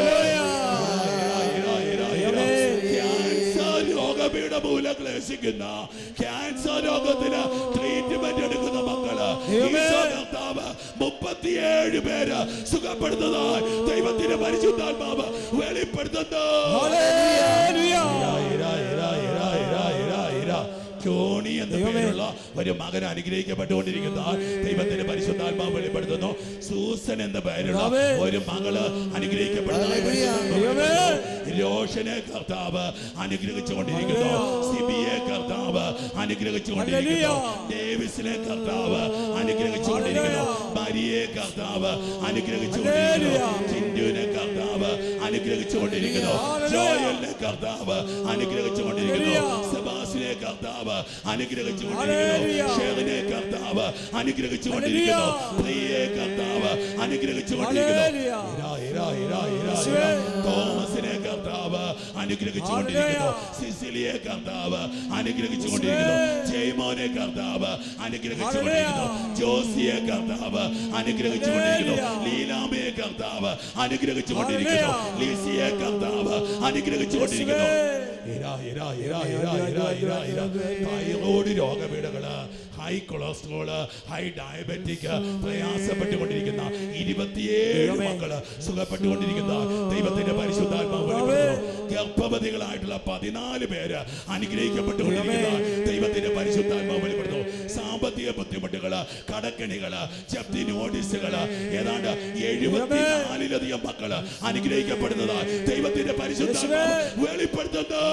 ഇരാ, ഇരാ, ഇരാ, ഇരാ. ക്യാൻസർ രോഗപീഠ മൂലം ക്ലേശിക്കുന്ന ക്യാൻസർ രോഗത്തിന് ട്രീറ്റ്മെന്റ് എടുക്കുന്ന മക്കള് ഈശോ കർത്താവ് മുപ്പത്തിയേഴ് പേര് സുഖപ്പെടുന്നതായി ദൈവത്തിന്റെ പരിശുദ്ധാത്മാവ് വെളിപ്പെടുത്തുന്നു ഹല്ലേലൂയ. ഇരാ, ഇരാ, ഇരാ, ഇരാ, ഇരാ, ഇരാ, ഇരാ. ജോണി എന്ന പേരുള്ള ഒരു മകൻ അനുഗ്രഹിക്കപ്പെട്ടുകൊണ്ടിരിക്കുന്ന ദൈവത്തിന്റെ പരിശുദ്ധാത്മാവ് വെളിപ്പെടുത്തുന്നു സൂസൻ എന്ന പേരുള്ള ആമേൻ. ഒരു മകള് അനുഗ്രഹിക്കപ്പെടുന്നതായി ദൈവമേ. രോഷനെ കർത്താവ് അനുഗ്രഹിച്ചുകൊണ്ടിരിക്കുന്നു സിബിയെ കർത്താവ് അനുഗ്രഹിച്ചുകൊണ്ടിരിക്കുന്നു ഡേവിസിനെ കർത്താവ് അനുഗ്രഹിച്ചുകൊണ്ടിരിക്കുന്നു മരിയെ കർത്താവ് അനുഗ്രഹിച്ചുകൊണ്ടിരിക്കുന്നു ചിന്റുവിനെ കർത്താവ് അനുഗ്രഹിച്ചുകൊണ്ടിരിക്കുന്നു ജോയലിനെ കർത്താവ് അനുഗ്രഹിച്ചുകൊണ്ടിരിക്കുന്നു സെബാസിനെ കർത്താവ് അനുഗ്രഹിച്ചുകൊണ്ടിരിക്കുന്നു ഷെറിനെ കർത്താവ് അനുഗ്രഹിച്ചുകൊണ്ടിരിക്കുന്നു പ്രിയെ കർത്താവ് അനുഗ്രഹിച്ചുകൊണ്ടിരിക്കുന്നു ഇരാ, ഇരാ, ഇരാ, ഇരാ, ഇരാ. തോമസിനെ കർത്താവ് അനുഗ്രഹിച്ചുകൊണ്ടിരിക്കുന്നു സിസിലിയെ കർത്താവ് അനുഗ്രഹിച്ചുകൊണ്ടിരിക്കുന്നു ജയ്മോനെ കർത്താവ് അനുഗ്രഹിച്ചുകൊണ്ടിരിക്കുന്നു ജോസിയെ കർത്താവ് അനുഗ്രഹിച്ചുകൊണ്ടിരിക്കുന്നു ലീലാമയെ കർത്താവ് അനുഗ്രഹിച്ചുകൊണ്ടിരിക്കുന്നു ലീസിയെ കർത്താവ് അനുഗ്രഹിച്ചുകൊണ്ടിരിക്കുന്നു ഇരാ, ഇരാ, ഇരാ, ഇരാ, ഇരാ, ഇരാ, ഇരാ. തൈറോയ്ഡ് രോഗപീഠകള് ഹൈ കൊളസ്ട്രോള് ഹൈ ഡയബറ്റിക് പ്രയാസപ്പെട്ടുകൊണ്ടിരിക്കുന്ന ഇരുപത്തിയേഴ് മക്കള് സുഖപ്പെട്ടുകൊണ്ടിരിക്കുന്ന ദൈവത്തിന്റെ പരിശുദ്ധാത്മാവ് വെളിപ്പെടുത്തുന്നു. ഗർഭവതികളായിട്ടുള്ള പതിനാല് പേര് അനുഗ്രഹിക്കപ്പെട്ടുകൊണ്ടിരിക്കുന്ന ദൈവത്തിന്റെ പരിശുദ്ധാത്മാവ് വെളിപ്പെടുത്തുന്നു സാമ്പത്തിക ബുദ്ധിമുട്ടുകള് കടക്കണികള് ജപ്തി നോട്ടീസുകള് ഏതാണ്ട് എഴുപത്തിനാലിലധികം മക്കള് അനുഗ്രഹിക്കപ്പെടുന്നത് ദൈവത്തിന്റെ പരിശുദ്ധാത്മാവ് വെളിപ്പെടുത്തുന്നു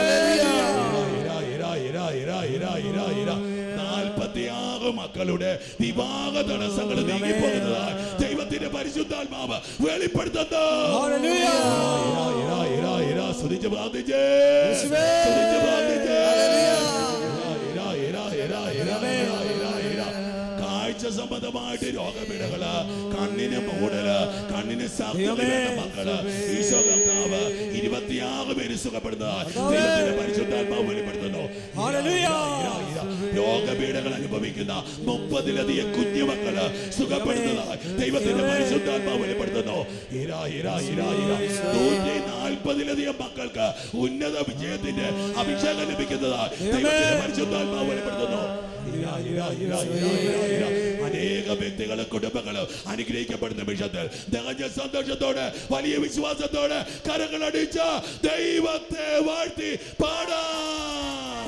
ഇരാ, ഇരാ, ഇരാ, ഇരാ, ഇരാ, ഇരാ, ഇരാ. നാൽപ്പത്തിയാറ് മക്കളുടെ വിവാഹ തടസ്സങ്ങൾ നീങ്ങിപ്പോകുന്നതായി ദൈവത്തിന്റെ പരിശുദ്ധാത്മാവ് വെളിപ്പെടുത്തുന്നു ഹല്ലേലൂയ. ഇരാ, ഇരാ, ഇരാ, ഇരാ. സ്തുതിച്ച് പ്രാർത്ഥിച്ചേ സ്തുതിച്ച് പ്രാർത്ഥിച്ചേ ഇരാ, ഇരാ, ഇരാ, ഇരാ, ഇരാ, ഇരാ, ഇരാ. കാഴ്ച സംബന്ധമായിട്ട് രോഗപീഠകള് കണ്ണിന് മൂടല് കണ്ണിന് സർജറി വേണ്ട മക്കള് ഈശോ കർത്താവ് ഇരുപത്തിയാറ് പേര് സുഖപ്പെടുന്നത് ദൈവത്തിന്റെ പരിശുദ്ധാത്മാവ് വെളിപ്പെടുത്തുന്നു ഹല്ലേലൂയ. ഇരാ, ഇരാ. രോഗപീഠകൾ അനുഭവിക്കുന്ന മുപ്പതിലധികം കുഞ്ഞുമക്കള് സുഖപ്പെടുന്നതായി ദൈവത്തിന്റെ പരിശുദ്ധാത്മാവ് വെളിപ്പെടുത്തുന്നു ഇരാ, ഇരാ, ഇരാ, ഇരാ. നൂറ്റി നാൽപ്പതിലധികം മക്കൾക്ക് ഉന്നത വിജയത്തിന്റെ അഭിഷേകം ലഭിക്കുന്നതായി ദൈവത്തിന്റെ പരിശുദ്ധാത്മാവ് വെളിപ്പെടുത്തുന്നു ഇരാ, ഇരാ, ഇരാ, ഇരാ, ഇരാ, ഇരാ. അനേക വ്യക്തികളും കുടുംബങ്ങളും അനുഗ്രഹിക്കപ്പെടുന്ന നിമിഷത്തിൽ നിറഞ്ഞ സന്തോഷത്തോടെ വലിയ വിശ്വാസത്തോടെ കരങ്ങളടിച്ച ദൈവത്തെ വാഴ്ത്തി പാടാം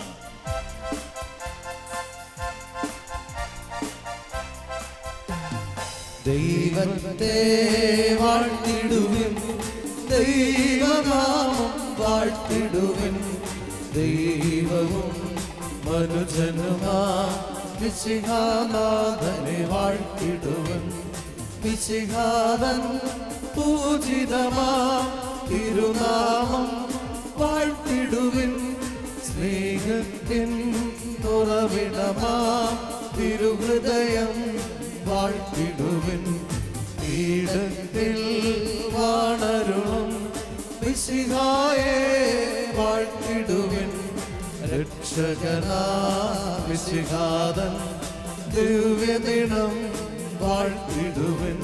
ദൈവത്തെ വാഴ്ത്തിടുവിൻ ദൈവനാമം വാഴ്ത്തിടുവിൻ ദൈവവും മനുജനുമാ വിശിഹാനാഥനെ വാഴ്ത്തിടുവൻ വിശിഹാതൻ പൂജിതമാ തിരുനാമം വാഴ്ത്തിടുവിൻ സ്നേഹത്തിൻ തുറവിടമാ തിരുഹൃദയം വാഴ്ത്തിടുവിൻ പീഠത്തിൽ വാണരുളും വിശിഹായെ വാഴ്ത്തിടുവിൻ രക്ഷകനാ വിശിഹാതൻ ദിവ്യദിനം വാഴ്ത്തിടുവിൻ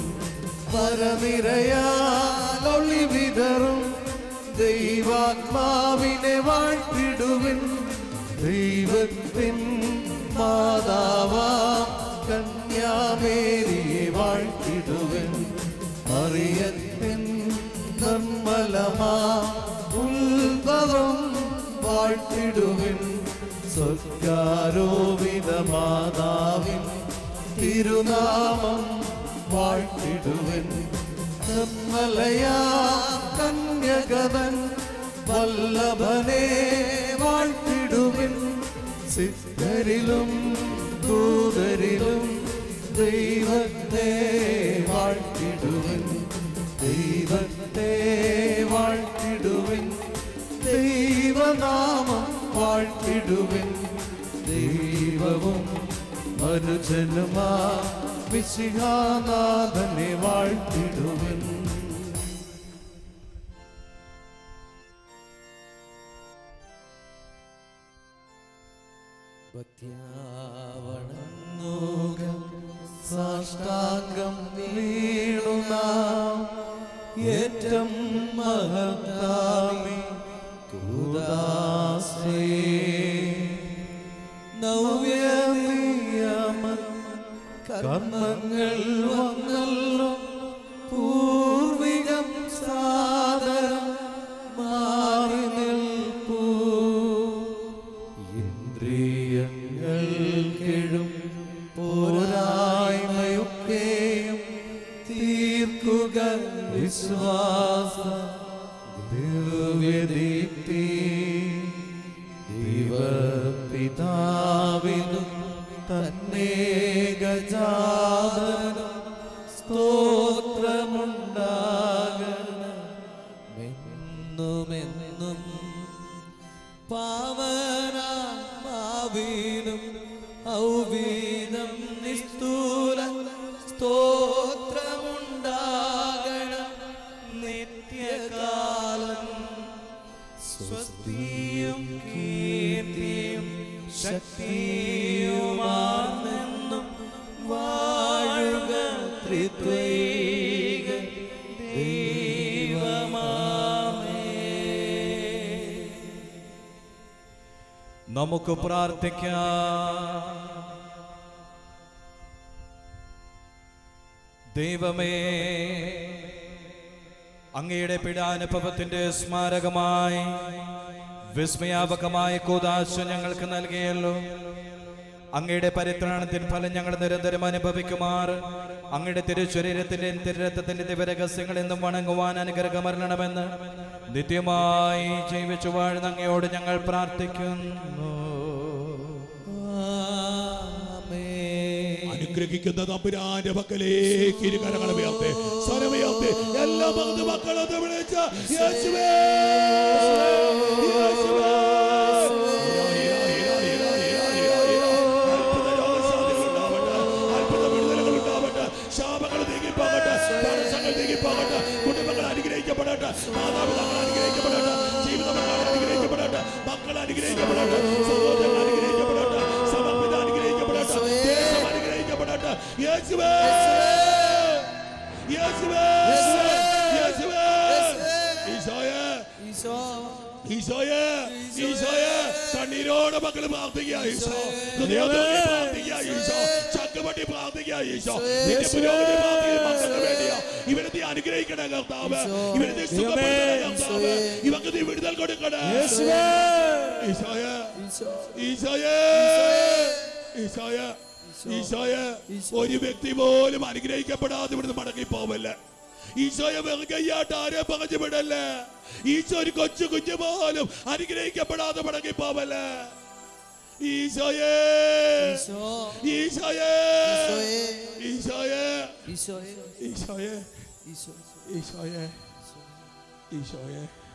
പരനിരയാളൊളി വിതറും ദൈവാത്മാവിനെ വാഴ്ത്തിടുവിൻ ദൈവത്തിൻ മാതാവാ കന്യാമേരിയെ വാഴ്ത്തിടുവിൻ മറിയത്തിൻ നിർമ്മലമാ ഉത്ഭവം വാഴ്ത്തിടുവിൻ സ്വർഗാരോപിത മാതാവിൻ തിരുനാമം വാഴ്ത്തിടുവിൻ നിർമ്മലയാ കന്യകവൻ വല്ലഭനെ വാഴ്ത്തിടുവിൻ സിദ്ധരിലും ദൂതരിലും ദൈവത്തെ വാഴ്ത്തിടുവിൻ ദൈവത്തെ വാഴ്ത്തിടുവിൻ ദൈവനാമം വാഴ്ത്തിടുവിൻ ദൈവവും മനുജനുമാ വിശിഹാനാഥനെ വാഴ്ത്തിടുവിൻ ഭക്തിയാവണങ്ങുക സാഷ്ടാംഗം വീണുന ഏറ്റം മഹത്താമി കൂദാസേ നവ്യമ കർമ്മങ്ങൾ വന്നല്ലോ പൂർവികം സാദരം മാറി നിൽപ്പൂ ഇന്ദ്രിയങ്ങൾ കെഴും പോരായ്മയൊക്കെയും തീർക്കുക വിശ്വാസ ദിവ്യദീപ്തി ദൈവപിതാവിനും തന്നെ ഗജാതനും സ്തോത്രമുണ്ടാകണമെന്നുമെന്നും പാവനാത്മാവിനും ഔവീനം നിസ്തൂല സ്തോത്രമുണ്ടാകണം നിത്യകാലം സ്വസ്തിയും കീർത്തിയും ശക്തിയുമാർന്നെന്നും വാഴുക ത്രിത്വൈക ദൈവമാമേ നമുക്ക് പ്രാർത്ഥിക്കാം ദൈവമേ അങ്ങയുടെ പീഡാനുഭവത്തിന്റെ സ്മാരകമായി വിസ്മയാപകമായ കൂതാശ ഞങ്ങൾക്ക് നൽകിയല്ലോ അങ്ങയുടെ പരിത്രാണത്തിൻ ഫലം ഞങ്ങൾ നിരന്തരം അനുഭവിക്കുമാർ അങ്ങയുടെ തിരുശരീരത്തിന്റെ തിരുരത്വത്തിന്റെ ദിവരഹസ്യങ്ങൾ എന്നും വണങ്ങുവാൻ അനുഗ്രഹമരണമെന്ന് നിത്യമായി ജീവിച്ചു വാഴുന്ന അങ്ങയോട് ഞങ്ങൾ പ്രാർത്ഥിക്കുന്നു അനുഗ്രഹിക്കുന്ന തമ്പുരാന്റെ പക്കലേക്ക് ഇരുകരങ്ങളെ ഉയർത്തി സ്വരമുയർത്തി എല്ലാ ഭക്ത മക്കളും ഒന്ന് വിളിച്ച് യേശുവേ യേശുവേ അത്ഭുത രോഗശാന്തികൾ ഉണ്ടാവട്ടെ, അത്ഭുത വിടുതലുകൾ ഉണ്ടാവട്ടെ, ശാപങ്ങൾ നീങ്ങിപ്പോകട്ടെ, തടസ്സങ്ങൾ നീങ്ങിപ്പോകട്ടെ, കുടുംബങ്ങൾ അനുഗ്രഹിക്കപ്പെടട്ടെ മാതാപിതാക്കൾ അനുഗ്രഹിക്കപ്പെടട്ടെ ജീവിതപങ്കാളി അനുഗ്രഹിക്കപ്പെടട്ടെ മക്കൾ അനുഗ്രഹിക്കപ്പെടട്ടെ സഹോദരങ്ങൾ അനുഗ്രഹിക്കപ്പെടട്ടെ സമർപ്പിത അനുഗ്രഹിക്കപ്പെടട്ടെ ദേശം അനുഗ്രഹിക്കപ്പെടട്ടെ യേശുവേ യേശുവേ യേശുവേ ഈശോയേ ഈശോയെ ഈശോയെ കണ്ണീരോടെ മക്കൾ പ്രാർത്ഥിക്കുക ഈശോ ഹൃദയത്തോടെ പ്രാർത്ഥിക്കുക ഈശോ ചക്കുപട്ടി പ്രാർത്ഥിക്കുക ഈശോ നിന്റെ പുരോഗതി പ്രാർത്ഥിക്കുന്ന മക്കൾക്ക് വേണ്ടിയാ ഇവരെ നീ അനുഗ്രഹിക്കണേ കർത്താവ് ഇവരെ നീ സുഖപ്പെടുത്തണേ കർത്താവ് ഇവർക്ക് നീ വിടുതൽ കൊടുക്കണേ ഈശോയെ ഈശോയെ ഈശോയെ ഈശോയെ ഒരു വ്യക്തി പോലും അനുഗ്രഹിക്കപ്പെടാതെ ഇവിടുന്ന് മടങ്ങി പോവല്ലേ ഈശോയെ വെറുകയ്യാട്ട് ആരെ പറഞ്ഞു വിടല്ലേ ഈശോ ഒരു കൊച്ചു കുഞ്ഞു പോലും അനുഗ്രഹിക്കപ്പെടാതെ മടങ്ങി പോവല്ലേ ഈശോയെ ഈശോ ഈശോയെ ഈശോയെ ഈശോയെ ഈശോയെ ഈശോയെ ഈശോ ഈശോയെ ഈശോയെ